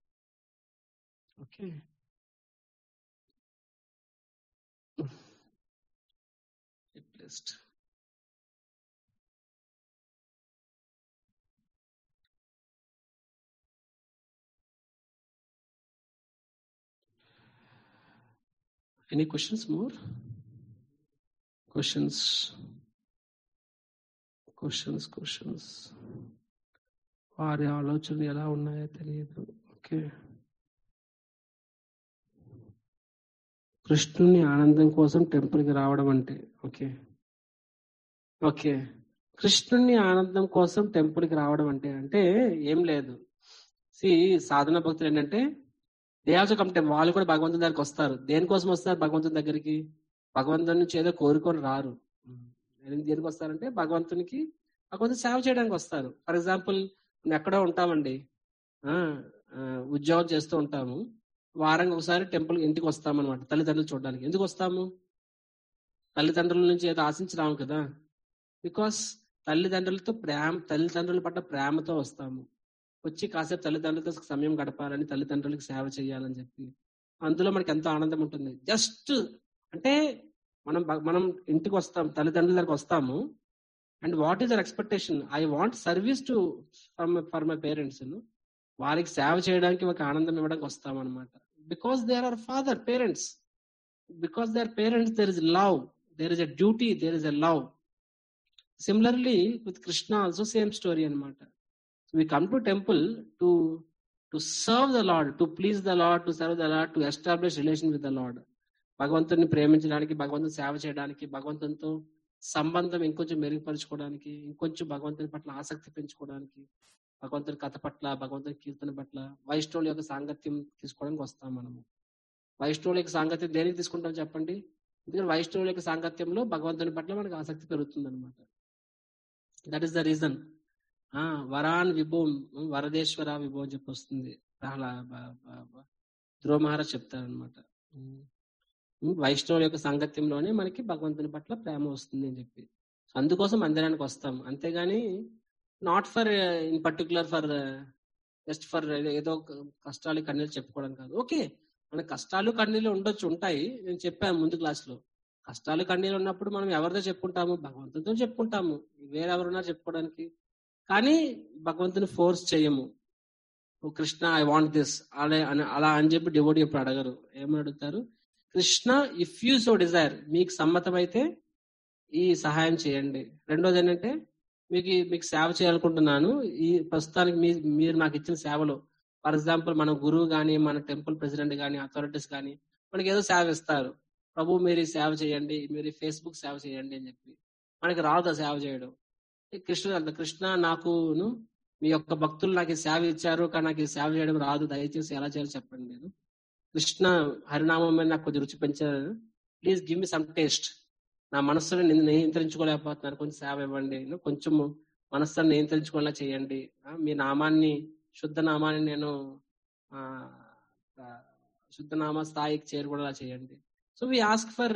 okay placed Any questions more? Questions? Questions, questions. వారి ఆలోచనలు ఎలా ఉన్నాయో తెలియదు ఓకే కృష్ణుని ఆనందం కోసం టెంపుల్కి రావడం అంటే ఓకే ఓకే కృష్ణుని ఆనందం కోసం టెంపుల్కి రావడం అంటే అంటే ఏం లేదు సి సాధన భక్తులు ఏంటంటే దే ఆల్సో కమ్ టెంపుల్ వాళ్ళు కూడా భగవంతుని దగ్గరికి వస్తారు దేనికోసం వస్తారు భగవంతుని దగ్గరికి భగవంతుని నుంచి ఏదో కోరుకొని రారు దేని- దేనికి వస్తారంటే భగవంతునికి భగవంతుని సేవ చేయడానికి వస్తారు ఫర్ ఎగ్జాంపుల్ మేము ఎక్కడో ఉంటామండి ఆ, ఆ, ఉద్యోగం చేస్తూ ఉంటాము వారానికి ఒకసారి టెంపుల్ ఇంటికి వస్తామన్నమాట తల్లిదండ్రులు చూడడానికి ఎందుకు వస్తాము తల్లిదండ్రుల నుంచి ఏదో ఆశించి రాము కదా బికాస్ తల్లిదండ్రులతో ప్రేమ తల్లిదండ్రుల పట్ల ప్రేమతో వస్తాము వచ్చి కాసేపు తల్లిదండ్రులతో సమయం గడపాలని తల్లిదండ్రులకు సేవ చేయాలని చెప్పి అందులో మనకి ఎంతో ఆనందం ఉంటుంది జస్ట్ అంటే మనం బ- మనం ఇంటికి వస్తాం తల్లిదండ్రుల దగ్గరకు వస్తాము and what is their expectation I want service to for my for my parents వారికి సేవ చేయడానికి ఒక ఆనందం ఇవ్వడానికి వస్తాం అనమాట because they are father parents because they are parents there is love there is a duty there is a love similarly with Krishna also same story అనమాట we come to temple to to serve the lord to please the lord to serve the lord to establish relation with the lord భగవంతుని ప్రేమించడానికి భగవంతుని సేవ చేయడానికి భగవంతునితో సంబంధం ఇంకొంచెం మెరుగుపరుచుకోవడానికి ఇంకొంచెం భగవంతుని పట్ల ఆసక్తి పెంచుకోవడానికి భగవంతుని కథ పట్ల భగవంతుని కీర్తన పట్ల వైష్ణవుల యొక్క సాంగత్యం తీసుకోవడానికి వస్తాం మనము వైష్ణవుల యొక్క సాంగత్యం దేనికి తీసుకుంటాం చెప్పండి ఎందుకంటే వైష్ణవుల యొక్క సాంగత్యంలో భగవంతుని పట్ల మనకు ఆసక్తి పెరుగుతుంది అనమాట దట్ ఈస్ ద రీజన్ ఆ వరాన్ విభోం వరదేశ్వర విభో అని చెప్పి వస్తుంది ప్రహ్లా బ- బ- బ- ధ్రువ మహారాజ్ చెప్తారనమాట వైష్ణవుల యొక్క సాంగత్యంలోనే మనకి భగవంతుని పట్ల ప్రేమ వస్తుంది అని చెప్పి అందుకోసం మందిరానికి వస్తాం అంతేగాని not for in particular for just for ఏదో ఒక కష్టాలు కన్నీళ్ళు చెప్పుకోవడం కాదు ఓకే మన కష్టాలు కన్నీళ్ళు ఉండొచ్చు ఉంటాయి నేను చెప్పాను ముందు క్లాస్ లో కష్టాలు కన్నీళ్ళు ఉన్నప్పుడు మనం ఎవరితో చెప్పుకుంటాము భగవంతునితో చెప్పుకుంటాము వేరెవరున్నా చెప్పుకోవడానికి కానీ భగవంతుని ఫోర్స్ చేయము oh Krishna I want this అలా అని అలా అని చెప్పి డివోటీ ఎప్పుడు అడగరు ఏమని అడుగుతారు Krishna if you so desire మీకు సమ్మతమైతే ఈ సహాయం చేయండి రెండోది ఏంటంటే మీకు మీకు సేవ చేయాలనుకుంటున్నాను ఈ ప్రస్తుతానికి మీ మీరు నాకు ఇచ్చిన సేవలు ఫర్ ఎగ్జాంపుల్ మన గురువు కానీ మన టెంపుల్ ప్రెసిడెంట్ కానీ అథారిటీస్ కానీ మనకి ఏదో సేవ ఇస్తారు ప్రభు మీరు ఈ సేవ చేయండి మీరు ఈ ఫేస్బుక్ సేవ చేయండి అని చెప్పి మనకి రాదు ఆ సేవ చేయడం కృష్ణ అంత కృష్ణ నాకు మీ యొక్క భక్తులు నాకు ఈ సేవ ఇచ్చారు కానీ నాకు ఈ సేవ చేయడం రాదు దయచేసి ఎలా చేయాలో చెప్పండి నేను కృష్ణ హరినామం మీద నాకు కొంచెం రుచి పెంచారు please give me some taste నా మనస్సును నేను నియంత్రించుకోలేకపోతున్నాను కొంచెం సేవ ఇవ్వండి నేను కొంచెం మనస్సును నియంత్రించుకోలేలా చేయండి ఆ, మీ నామాన్ని శుద్ధ నామాన్ని నేను ఆ ఆ, శుద్ధ నామ స్థాయికి చేరుకునేలా చేయండి so we ask for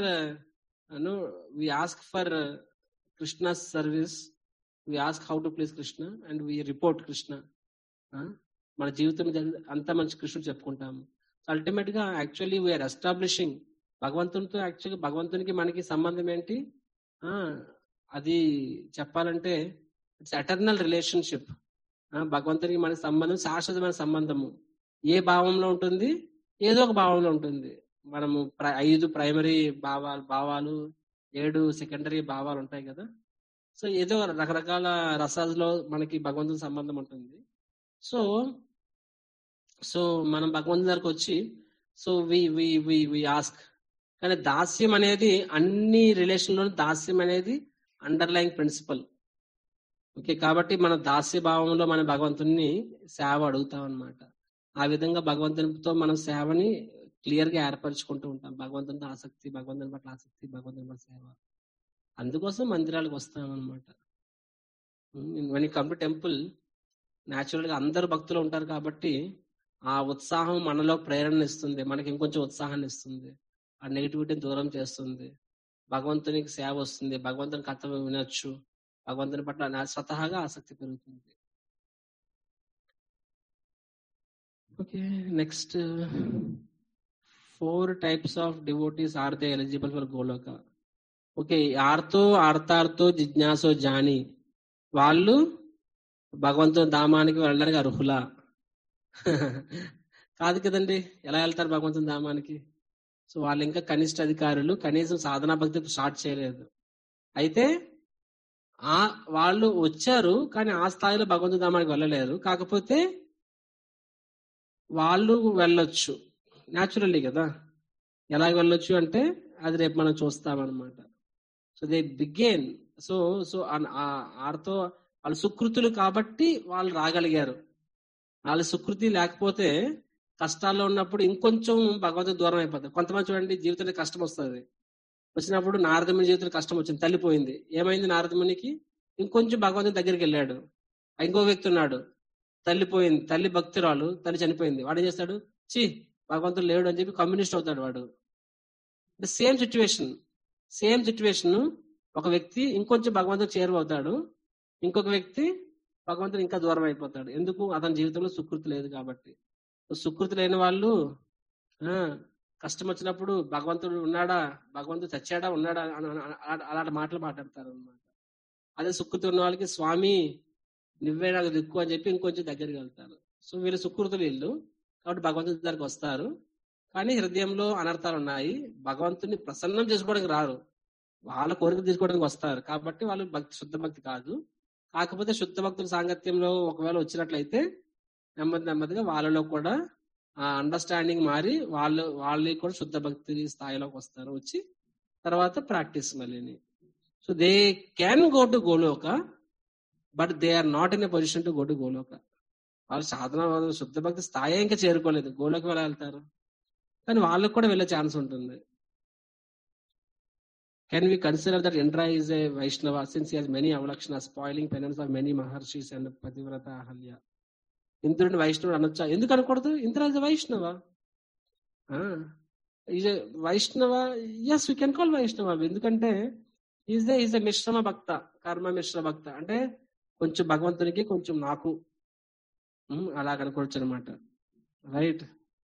we ask for Krishna service we ask how to please Krishna and we report Krishna ఆ? మన జీవితం జరిగి- అంతా మంచి కృష్ణుడు చెప్పుకుంటాము అల్టిమేట్ గా యాక్చువల్లీ వీఆర్ ఎస్టాబ్లిషింగ్ భగవంతునితో యాక్చువల్గా భగవంతునికి మనకి సంబంధం ఏంటి ఆ అది చెప్పాలంటే ఇట్స్ ఎటర్నల్ రిలేషన్షిప్ భగవంతునికి మనకి సంబంధం శాశ్వతమైన సంబంధము ఏ భావంలో ఉంటుంది ఏదో ఒక భావంలో ఉంటుంది మనము ప్ర- ఐదు ప్రైమరీ భావాలు భావాలు ఏడు సెకండరీ భావాలు ఉంటాయి కదా సో ఏదో రకరకాల రసాల్లో మనకి భగవంతుని సంబంధం ఉంటుంది సో సో మనం భగవంతుని దగ్గరకు వచ్చి so we we we we ask కానీ దాస్యం అనేది అన్ని రిలేషన్ లో దాస్యం అనేది అండర్లైన్ ప్రిన్సిపల్ ఓకే కాబట్టి మన దాస్య భావంలో మన భగవంతుని సేవ అడుగుతాం అనమాట ఆ విధంగా భగవంతునితో మనం సేవని క్లియర్ గా ఏర్పరచుకుంటూ ఉంటాం భగవంతునితో ఆసక్తి భగవంతుని పట్ల ఆసక్తి భగవంతుని పట్ల సేవ అందుకోసం మందిరాలకు వస్తాం అనమాట one come to temple natural గా అందరు భక్తులు ఉంటారు కాబట్టి ఆ ఉత్సాహం మనలో ప్రేరణ ఇస్తుంది మనకి ఇంకొంచెం ఉత్సాహాన్ని ఇస్తుంది ఆ నెగిటివిటీని దూరం చేస్తుంది భగవంతునికి సేవ వస్తుంది భగవంతుని కథ వినొచ్చు భగవంతుని పట్ల నా స్వతహాగా ఆసక్తి పెరుగుతుంది okay next four types of devotees are they eligible for Goloka okay ఆర్తో ఆర్తార్తో జిజ్ఞాసో జాని వాళ్ళు భగవంతుని ధామానికి వెళ్ళడానికి అర్హులా కాదు కదండి ఎలా వెళ్తారు భగవంతుని ధామానికి సో వాళ్ళు ఇంకా కనిష్ట అధికారులు కనీసం సాధనా భక్తి స్టార్ట్ చేయలేదు అయితే ఆ వాళ్ళు వచ్చారు కానీ ఆ స్థాయిలో భగవంతుని ధామానికి వెళ్ళలేరు కాకపోతే వాళ్ళు వెళ్ళొచ్చు న్యాచురల్లీ కదా ఎలా వెళ్ళొచ్చు అంటే అది రేపు మనం చూస్తామన్నమాట so they begin so so ఆడతో వాళ్ళు సుకృతులు కాబట్టి వాళ్ళు రాగలిగారు వాళ్ళ సుకృతి లేకపోతే కష్టాల్లో ఉన్నప్పుడు ఇంకొంచెం భగవంతుడు దూరం అయిపోతారు కొంతమంది చూడండి జీవితంలో కష్టం వస్తుంది వచ్చినప్పుడు నారదముని జీవితంలో కష్టం వచ్చింది తల్లిపోయింది ఏమైంది నారదమునికి ఇంకొంచెం భగవంతుని దగ్గరికి వెళ్ళాడు ఇంకో వ్యక్తి ఉన్నాడు తల్లిపోయింది తల్లి భక్తురాలు తల్లి చనిపోయింది వాడు ఏం చేస్తాడు చి భగవంతుడు లేడు అని చెప్పి కమ్యూనిస్ట్ అవుతాడు వాడు అంటే సేమ్ సిచ్యువేషన్ సేమ్ సిచ్యువేషన్ ఒక వ్యక్తి ఇంకొంచెం భగవంతుడు చేరువవుతాడు ఇంకొక వ్యక్తి భగవంతుడు ఇంకా దూరం అయిపోతాడు ఎందుకు అతని జీవితంలో సుకృతి లేదు కాబట్టి సుకృతి లేని వాళ్ళు ఆ కష్టం వచ్చినప్పుడు భగవంతుడు ఉన్నాడా భగవంతుడు చచ్చాడా ఉన్నాడా అని అని- అలా- అలాంటి మాటలు మాట్లాడతారు అనమాట అదే సుకృతి ఉన్న వాళ్ళకి స్వామి నువ్వే నాకు దిక్కు అని చెప్పి ఇంకొంచెం దగ్గరికి వెళ్తారు సో వీళ్ళు సుకృతులు వీళ్ళు కాబట్టి భగవంతుడి దగ్గరికి వస్తారు కానీ హృదయంలో అనర్థాలు ఉన్నాయి భగవంతుని ప్రసన్నం చేసుకోవడానికి రారు వాళ్ళ కోరిక తీసుకోవడానికి వస్తారు కాబట్టి వాళ్ళు భక్తి శుద్ధ భక్తి కాదు కాకపోతే శుద్ధ భక్తుల సాంగత్యంలో ఒకవేళ వచ్చినట్లయితే నెమ్మది నెమ్మదిగా వాళ్ళలో కూడా ఆ అండర్స్టాండింగ్ మారి వాళ్ళు వాళ్ళు కూడా శుద్ధ భక్తి స్థాయిలోకి వస్తారు వచ్చి తర్వాత ప్రాక్టీస్ మళ్ళీని so they can go to Goloka but they are not in a position to go to Goloka వాళ్ళు సాధన శుద్ధ భక్తి స్థాయి ఇంకా చేరుకోలేదు గోలోకి ఎలా వెళ్తారు కానీ వాళ్ళకి కూడా వెళ్ళే ఛాన్స్ ఉంటుంది can we consider that Indra is a Vaishnava since has many అవలక్షణ స్పాయిలింగ్ పెనెన్స్ ఆఫ్ మెనీ మహర్షిస్ అండ్ పతివ్రత అహల్య ఇంద్రుడిని వైష్ణవుడు అనొచ్చా ఎందుకు అనకూడదు Indra is Vaishnava is Vaishnava yes we can call Vaishnava ఎందుకంటే ఈజ్ ఏ ఈజ్ ఎ మిశ్రమ భక్త కర్మ మిశ్ర భక్త అంటే కొంచెం భగవంతునికి కొంచెం నాకు ఉమ్, అలా కనుకోవచ్చు అనమాట రైట్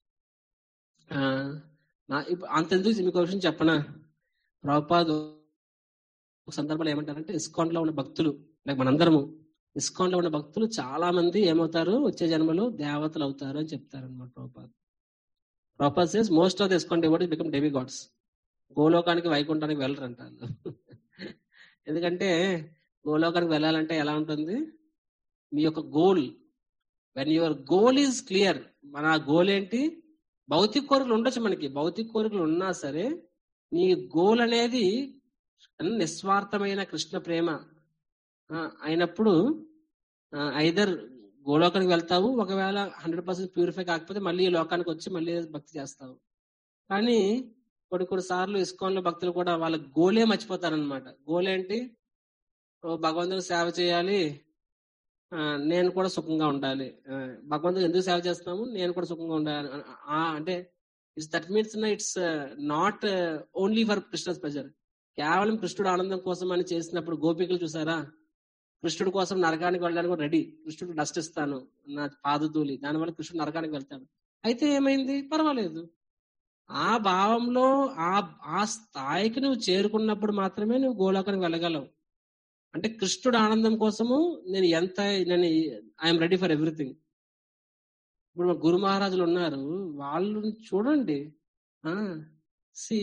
నా ఇప్పు- అంతెందుకు మీకు ఒక విషయం చెప్పనా ప్రభుపాద్ ఒక సందర్భంలో ఏమంటారంటే ఇస్కాన్ లో ఉన్న భక్తులు లైక్ మనందరము ఇస్కాన్ లో ఉన్న భక్తులు చాలా మంది ఏమవుతారు వచ్చే జన్మలో దేవతలు అవుతారు అని చెప్తారు అనమాట Prabhupad Prabhupad says most of the ISKCON devotees become demigods గోలోకానికి వైకుంఠానికి వెళ్ళరు అంటారు ఎందుకంటే గోలోకానికి వెళ్ళాలంటే ఎలా ఉంటుంది మీ యొక్క goal when your goal is clear మన గోల్ ఏంటి భౌతిక కోరికలు ఉండొచ్చు మనకి భౌతిక కోరికలు ఉన్నా సరే నీ గోల్ అనేది నిస్వార్థమైన కృష్ణ ప్రేమ ఆ, అయినప్పుడు ఐదర్ గోలోకానికి వెళ్తావు ఒకవేళ హండ్రెడ్ పర్సెంట్ ప్యూరిఫై కాకపోతే మళ్ళీ ఈ లోకానికి వచ్చి మళ్ళీ భక్తి చేస్తావు కానీ కొన్ని కొన్ని సార్లు ఇస్కాన్ లో భక్తులు కూడా వాళ్ళ గోలే మర్చిపోతారనమాట గోల్ ఏంటి ఓ భగవంతుని సేవ చేయాలి ఆ, నేను కూడా సుఖంగా ఉండాలి ఆ, భగవంతుడు ఎందుకు సేవ చేస్తున్నాము నేను కూడా సుఖంగా ఉండాలి ఆ, అంటే it's that means it's not only for Krishna's pleasure కేవలం కృష్ణుడు ఆనందం కోసం అని చేసినప్పుడు గోపికలు చూసారా కృష్ణుడి కోసం నరకానికి వెళ్ళడానికి కూడా రెడీ కృష్ణుడు డస్ట్ ఇస్తాను నా పాదతూలి దానివల్ల కృష్ణుడు నరకానికి వెళ్తాడు అయితే ఏమైంది పర్వాలేదు ఆ భావంలో ఆ ఆ స్థాయికి నువ్వు చేరుకున్నప్పుడు మాత్రమే నువ్వు గోలోకానికి వెళ్ళగలవు అంటే కృష్ణుడు ఆనందం కోసము నేను ఎంత నేను ఐఎమ్ రెడీ ఫర్ ఎవ్రీథింగ్ ఇప్పుడు మా గురు మహారాజులు ఉన్నారు వాళ్ళు చూడండి సి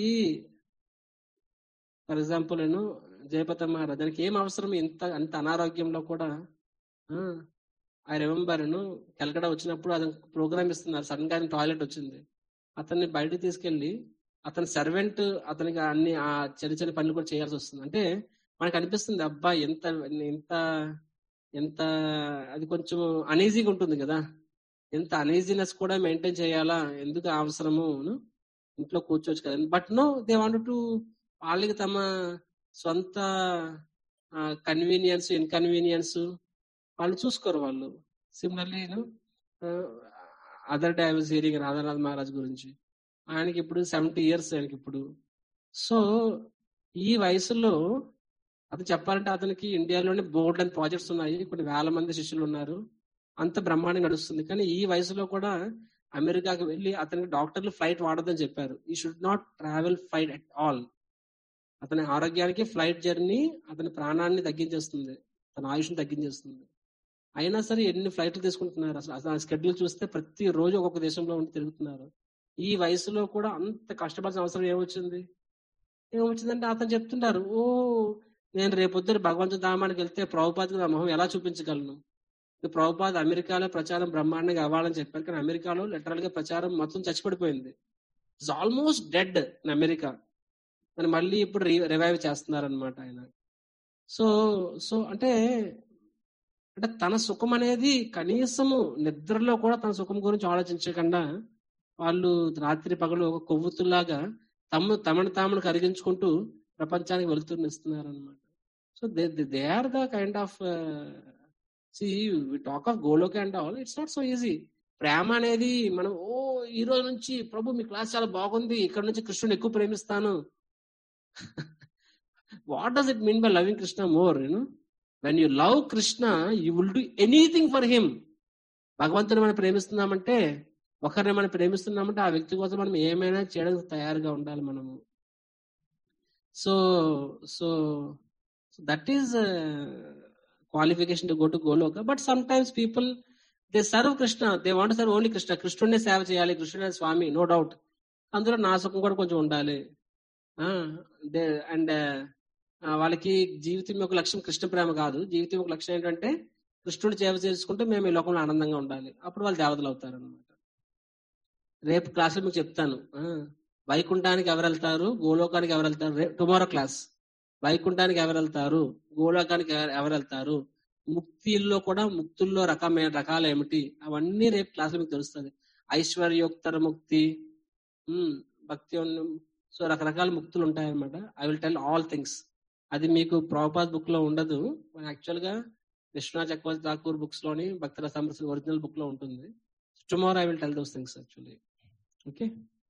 ఫర్ ఎగ్జాంపుల్ నేను జయపత మహారాజ్ దానికి ఏం అవసరం ఇంత అంత అనారోగ్యంలో కూడా ఐ రిమెంబర్ నేను కలకడ వచ్చినప్పుడు అతను ప్రోగ్రామ్ ఇస్తున్నారు సడన్ గా టాయిలెట్ వచ్చింది అతన్ని బయటకు తీసుకెళ్లి అతని సర్వెంట్ అతనికి అన్ని ఆ చిన్న చిన్న పనులు కూడా చేయాల్సి వస్తుంది అంటే మనకు అనిపిస్తుంది అబ్బా ఎంత ఎంత ఎంత అది కొంచెం అనీజీగా ఉంటుంది కదా ఎంత అనీజీనెస్ కూడా మెయింటైన్ చేయాలా ఎందుకు అవసరము ను? ఇంట్లో కూర్చోవచ్చు కదా but no they want to వాళ్ళకి తమ సొంత కన్వీనియన్స్ ఇన్కన్వీనియన్స్ వాళ్ళు చూసుకోరు వాళ్ళు similarly other day I was hearing Radhanath Maharaj గురించి ఆయనకి ఇప్పుడు సెవెంటీ ఇయర్స్ ఆయనకి ఇప్పుడు సో ఈ వయసులో అతను చెప్పాలంటే అతనికి ఇండియాలోనే బోర్డు అండ్ ప్రాజెక్ట్స్ ఉన్నాయి కొన్ని వేల మంది శిష్యులు ఉన్నారు అంత బ్రహ్మాండంగా నడుస్తుంది కానీ ఈ వయసులో కూడా అమెరికాకి వెళ్ళి అతనికి డాక్టర్లు ఫ్లైట్ వాడదని చెప్పారు he should not travel flight at all అతని ఆరోగ్యానికి ఫ్లైట్ జర్నీ అతని ప్రాణాన్ని తగ్గించేస్తుంది తన ఆయుష్ని తగ్గించేస్తుంది అయినా సరే ఎన్ని ఫ్లైట్లు తీసుకుంటున్నారు అసలు అసలు స్కెడ్యూల్ చూస్తే ప్రతి రోజు ఒక్కొక్క దేశంలో ఉండి తిరుగుతున్నారు ఈ వయసులో కూడా అంత కష్టపడాల్సిన అవసరం ఏమొచ్చింది ఏమొచ్చిందంటే అతను చెప్తున్నారు ఓ నేను రేపొద్దున భగవంతుడి ధామానికి వెళ్తే ప్రభుపాదకి నా మొహం ఎలా చూపించగలను ప్రభుపాద్ అమెరికాలో ప్రచారం బ్రహ్మాండంగా అవ్వాలని చెప్పారు కానీ అమెరికాలో లిటరల్ గా ప్రచారం మొత్తం చచ్చిపడిపోయింది it's almost dead in America మరి మళ్ళీ ఇప్పుడు రివైవ్ చేస్తున్నారు అనమాట ఆయన సో సో అంటే అంటే తన సుఖం అనేది కనీసము నిద్రలో కూడా తన సుఖం గురించి ఆలోచించకుండా వాళ్ళు రాత్రి పగలు ఒక కొవ్వొత్తులాగా తమ తమను తామును కరిగించుకుంటూ ప్రపంచానికి వెళుతున్నారు అనమాట so they they are the kind of see we talk of Goloka and all it's not so easy ప్రేమ అనేది మనం ఓ ఈ రోజు నుంచి ప్రభు మీ క్లాస్ చాలా బాగుంది ఇక్కడ నుంచి కృష్ణుని ఎక్కువ ప్రేమిస్తాను what does it mean by loving Krishna more you know when you love Krishna you will do anything for him భగవంతుని మనం ప్రేమిస్తున్నామంటే ఒకరిని మనం ప్రేమిస్తున్నామంటే ఆ వ్యక్తి కోసం మనం ఏమైనా చేయడానికి తయారుగా ఉండాలి మనము so so that is qualification to go to Goloka but sometimes people they serve Krishna they want serve only Krishna కృష్ణుడినే సేవ చేయాలి కృష్ణుడే స్వామి నో డౌట్ అందులో నా సుఖం కూడా కొంచెం ఉండాలి అండ్ వాళ్ళకి జీవితం యొక్క లక్ష్యం కృష్ణ ప్రేమ కాదు జీవితం యొక్క లక్ష్యం ఏంటంటే కృష్ణుడు సేవ చేసుకుంటే మేము ఈ లోకంలో ఆనందంగా ఉండాలి అప్పుడు వాళ్ళు దేవతలు అవుతారు అనమాట రేపు క్లాసులో మీకు చెప్తాను ఆ, వైకుంఠానికి ఎవరు వెళ్తారు గోలోకానికి ఎవరు వెళ్తారు రేపు టుమారో క్లాస్ వైకుంఠానికి ఎవరు వెళ్తారు గోలోకానికి ఎవరు- ఎవరు వెళ్తారు ముక్తిల్లో కూడా ముక్తుల్లో రకమైన రకాలు ఏమిటి అవన్నీ రేపు క్లాసులో మీకు తెలుస్తుంది ఐశ్వర్యోక్తర ముక్తి ఉమ్, భక్తి ఉన్న- సో రకరకాల ముక్తులు ఉంటాయన్నమాట I will tell all things అది మీకు ప్రాపాస్ బుక్ లో ఉండదు యాక్చువల్ గా విశ్వనాథ్ చక్రవర్తి ఠాకూర్ బుక్స్ లోని భక్తుల సమస్య ఒరిజినల్ బుక్ లో ఉంటుంది tomorrow I will tell those things actually okay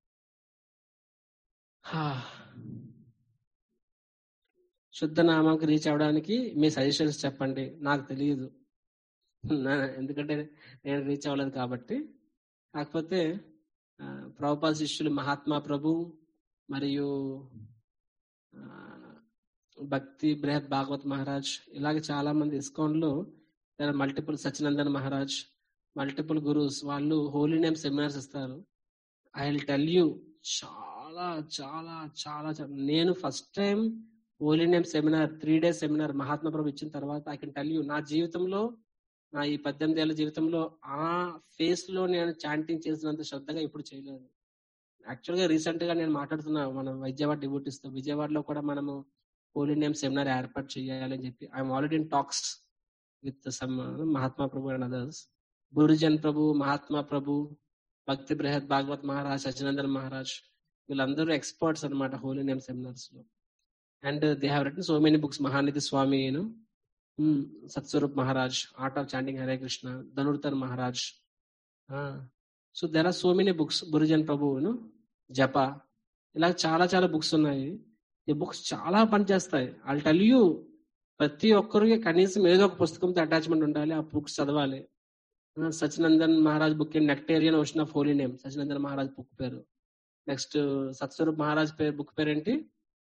శుద్ధ నామానికి రీచ్ అవ్వడానికి మీ సజెషన్స్ చెప్పండి నాకు తెలియదు నా- ఎందుకంటే నేను రీచ్ అవ్వలేదు కాబట్టి కాకపోతే ఆ, ప్రభుపాద శిష్యులు మహాత్మా ప్రభు మరియు ఆ, భక్తి బృహత్ భాగవత్ మహారాజ్ ఇలాగ చాలా మంది ఇస్కాన్లో multiple Sachinandan Maharaj multiple gurus వాళ్ళు హోలీ నేమ్ సెమినార్స్ ఇస్తారు ఐ విల్ టెల్ యూ చాలా చాలా చాలా చాలా- నేను first time holy name seminar three days seminar Mahatma Prabhu ఇచ్చిన తర్వాత ఐ కెన్ టెల్ యూ నా జీవితంలో నా ఈ పద్దెనిమిది ఏళ్ళ జీవితంలో ఆ ఫేస్ లో నేను చాంటింగ్ చేసినంత శ్రద్ధగా ఇప్పుడు చేయలేదు యాక్చువల్ గా రీసెంట్ గా నేను మాట్లాడుతున్నా మనం విజయవాడ డివోటీస్ తో విజయవాడలో కూడా మనము హోలీ నేమ్ సెమినార్ ఏర్పాటు చేయాలి అని చెప్పి I'm already in talks with some Mahatma Prabhu and others Gurujan Prabhu Mahatma Prabhu Bhakti Brihat Bhagavat Maharaj Sachinandan Maharaj వీళ్ళందరూ ఎక్స్పర్ట్స్ అన్నమాట హోలీ నేమ్ సెమినార్స్ లో and they have written so many books Mahanidhi Swami you know Satswarup Maharaj art of chanting Hare Krishna Dhanurdhar Maharaj so there are so many books Gurujan ప్రభువును జప ఇలా చాలా చాలా బుక్స్ ఉన్నాయి ఈ బుక్స్ చాలా పనిచేస్తాయి ఐ టెల్ యూ ప్రతి ఒక్కరికి కనీసం ఏదో ఒక పుస్తకంతో అటాచ్మెంట్ ఉండాలి ఆ బుక్స్ చదవాలి ఆ, Sachinandan Maharaj book nectarean ocean of holy name Sachinandan Maharaj book పేరు నెక్స్ట్ సత్స్వరూప్ మహారాజ్ పేరు బుక్ పేరు ఏంటి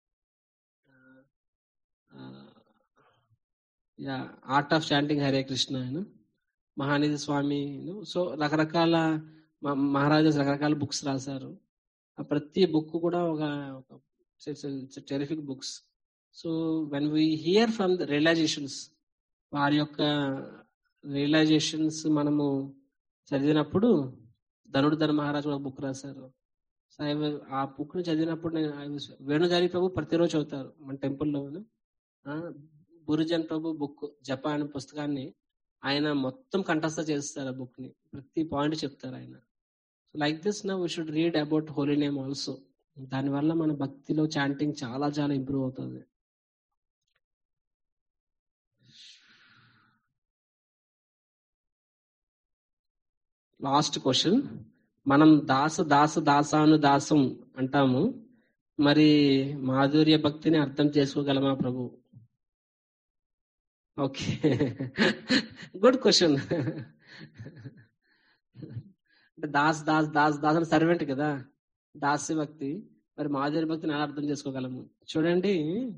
yeah art of chanting Hare Krishna ఆయన మహానిధి స్వామి సో రకరకాల మ- మహారాజాస్ రకరకాల బుక్స్ రాశారు ఆ ప్రతి బుక్ కూడా ఒక terrific books so when we hear from the realisations వారి యొక్క రియలైజేషన్స్ మనము చదివినప్పుడు ధనుర్ధర్ మహారాజ్ ఒక బుక్ రాశారు సో I was- ఆ బుక్ ని చదివినప్పుడు నేను I was- వేణుగారి ప్రభు ప్రతిరోజు చదువుతారు మన టెంపుల్లో గురుజన్ ప్రభు బుక్ జపాన్ పుస్తకాన్ని ఆయన మొత్తం కంఠస్థ చేస్తారు ఆ బుక్ ని ప్రతి పాయింట్ చెప్తారు ఆయన లైక్ దిస్ నా we should read about holy name also దానివల్ల మన భక్తిలో చాంటింగ్ చాలా చాలా ఇంప్రూవ్ అవుతుంది లాస్ట్ క్వశ్చన్ మనం దాస దాస దాసాను దాసం అంటాము మరి మాధుర్య భక్తిని అర్థం చేసుకోగలమా ప్రభు ఓకే గుడ్ క్వశ్చన్ అంటే దాస్ దాస్ దాస్ దాస్ అని సర్వెంట్ కదా దాస్య భక్తి మరి మాధుర్య భక్తిని ఎలా అర్థం చేసుకోగలము చూడండి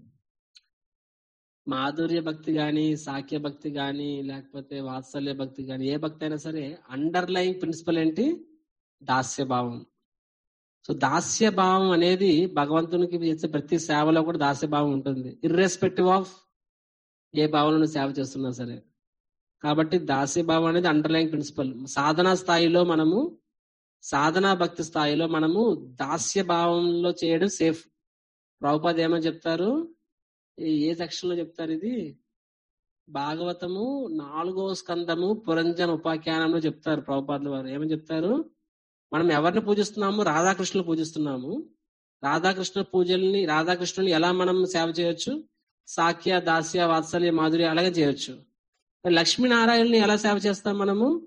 మాధుర్య భక్తి గాని సాఖ్య భక్తి గాని లేకపోతే వాత్సల్య భక్తి గాని ఏ భక్తి అయినా సరే అండర్లయింగ్ ప్రిన్సిపల్ ఏంటి దాస్య భావం సో దాస్య భావం అనేది భగవంతునికి చేసే ప్రతి సేవలో కూడా దాస్య భావం ఉంటుంది ఇర్రెస్పెక్టివ్ ఆఫ్ ఏ భావనను సేవ చేస్తున్నా సరే కాబట్టి దాస్య భావం అనేది అండర్లయింగ్ ప్రిన్సిపల్ సాధనా స్థాయిలో మనము సాధనా భక్తి స్థాయిలో మనము దాస్య భావంలో చేయడం సేఫ్ ప్రభుపాద ఏమని చెప్తారు ఈ- ఏ సెక్షన్ లో చెప్తారు ఇది భాగవతము నాలుగో స్కందము పురంజన ఉపాఖ్యానంలో చెప్తారు ప్రభుపాదుల వారు ఏమని చెప్తారు మనం ఎవరిని పూజిస్తున్నాము రాధాకృష్ణులు పూజిస్తున్నాము రాధాకృష్ణ పూజల్ని రాధాకృష్ణుని ఎలా మనం సేవ చేయొచ్చు సాఖ్య దాస్య వాత్సల్య మాధుర్య అలాగే చేయొచ్చు మరి లక్ష్మీనారాయణని ఎలా సేవ చేస్తాం మనము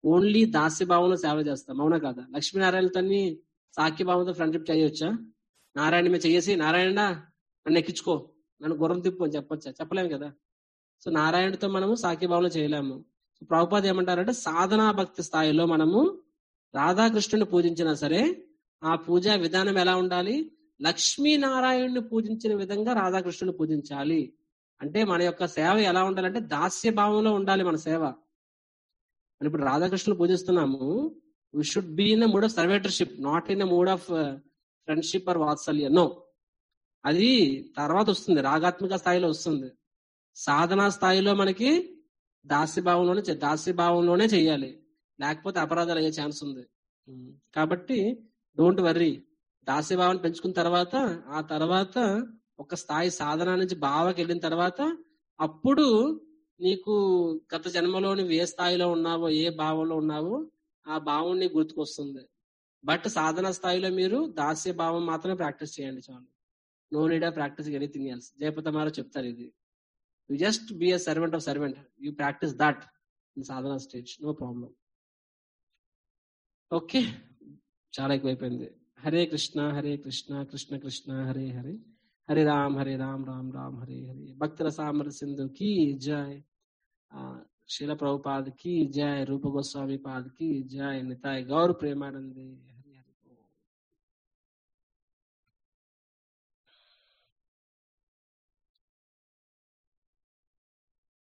ఓన్లీ దాస్య భావంలో సేవ చేస్తాం అవునా కాదా లక్ష్మీనారాయణతో సాఖ్య భావంతో ఫ్రెండ్షిప్ చేయొచ్చా నారాయణ మీద చేసి నారాయణ నన్ను ఎక్కించుకో నన్ను గుర్రం తిప్పు అని చెప్పొచ్చా చెప్పలేము కదా సో నారాయణతో మనము సాఖ్య భావంలో చేయలేము సో ప్రభుపాద ఏమంటారంటే సాధనా భక్తి స్థాయిలో మనము రాధాకృష్ణుని పూజించినా సరే ఆ పూజా విధానం ఎలా ఉండాలి లక్ష్మీనారాయణుని పూజించిన విధంగా రాధాకృష్ణుని పూజించాలి అంటే మన యొక్క సేవ ఎలా ఉండాలంటే దాస్య భావంలో ఉండాలి మన సేవ మనం ఇప్పుడు రాధాకృష్ణుని పూజిస్తున్నాము we should be in mood of servitorship not in mood of friendship or వాత్సల్య నో అది తర్వాత వస్తుంది రాగాత్మక స్థాయిలో వస్తుంది సాధనా స్థాయిలో మనకి దాస్య భావంలోనే చే- దాస్య భావంలోనే చేయాలి లేకపోతే అపరాధాలు అయ్యే ఛాన్స్ ఉంది ఉమ్, కాబట్టి డోంట్ వర్రీ దాస్య భావాన్ని పెంచుకున్న తర్వాత ఆ తర్వాత ఒక స్థాయి సాధన నుంచి భావకి వెళ్ళిన తర్వాత అప్పుడు నీకు గత జన్మలో నువ్వు ఏ స్థాయిలో ఉన్నావో ఏ భావంలో ఉన్నావో ఆ భావం నీకు గుర్తుకొస్తుంది బట్ సాధన స్థాయిలో మీరు దాస్య భావం మాత్రమే ప్రాక్టీస్ చేయండి చాలు no need practice anything else జయపత మారో చెప్తారు ఇది you just be a servant of servant you practice that in సాధన స్టేజ్ నో ప్రాబ్లం ఓకే చాలా ఎక్కువైపోయింది హరే కృష్ణ హరే కృష్ణ కృష్ణ కృష్ణ హరే హరే హరే రామ్ హరే రామ్ రామ్ రామ్ హరే హరే భక్తుల సామర సింధు की जय ఆ, శీల ప్రభుపాద్ की जय रूप गोस्वामी पाद की जय निताय गौर प्रेमानंदे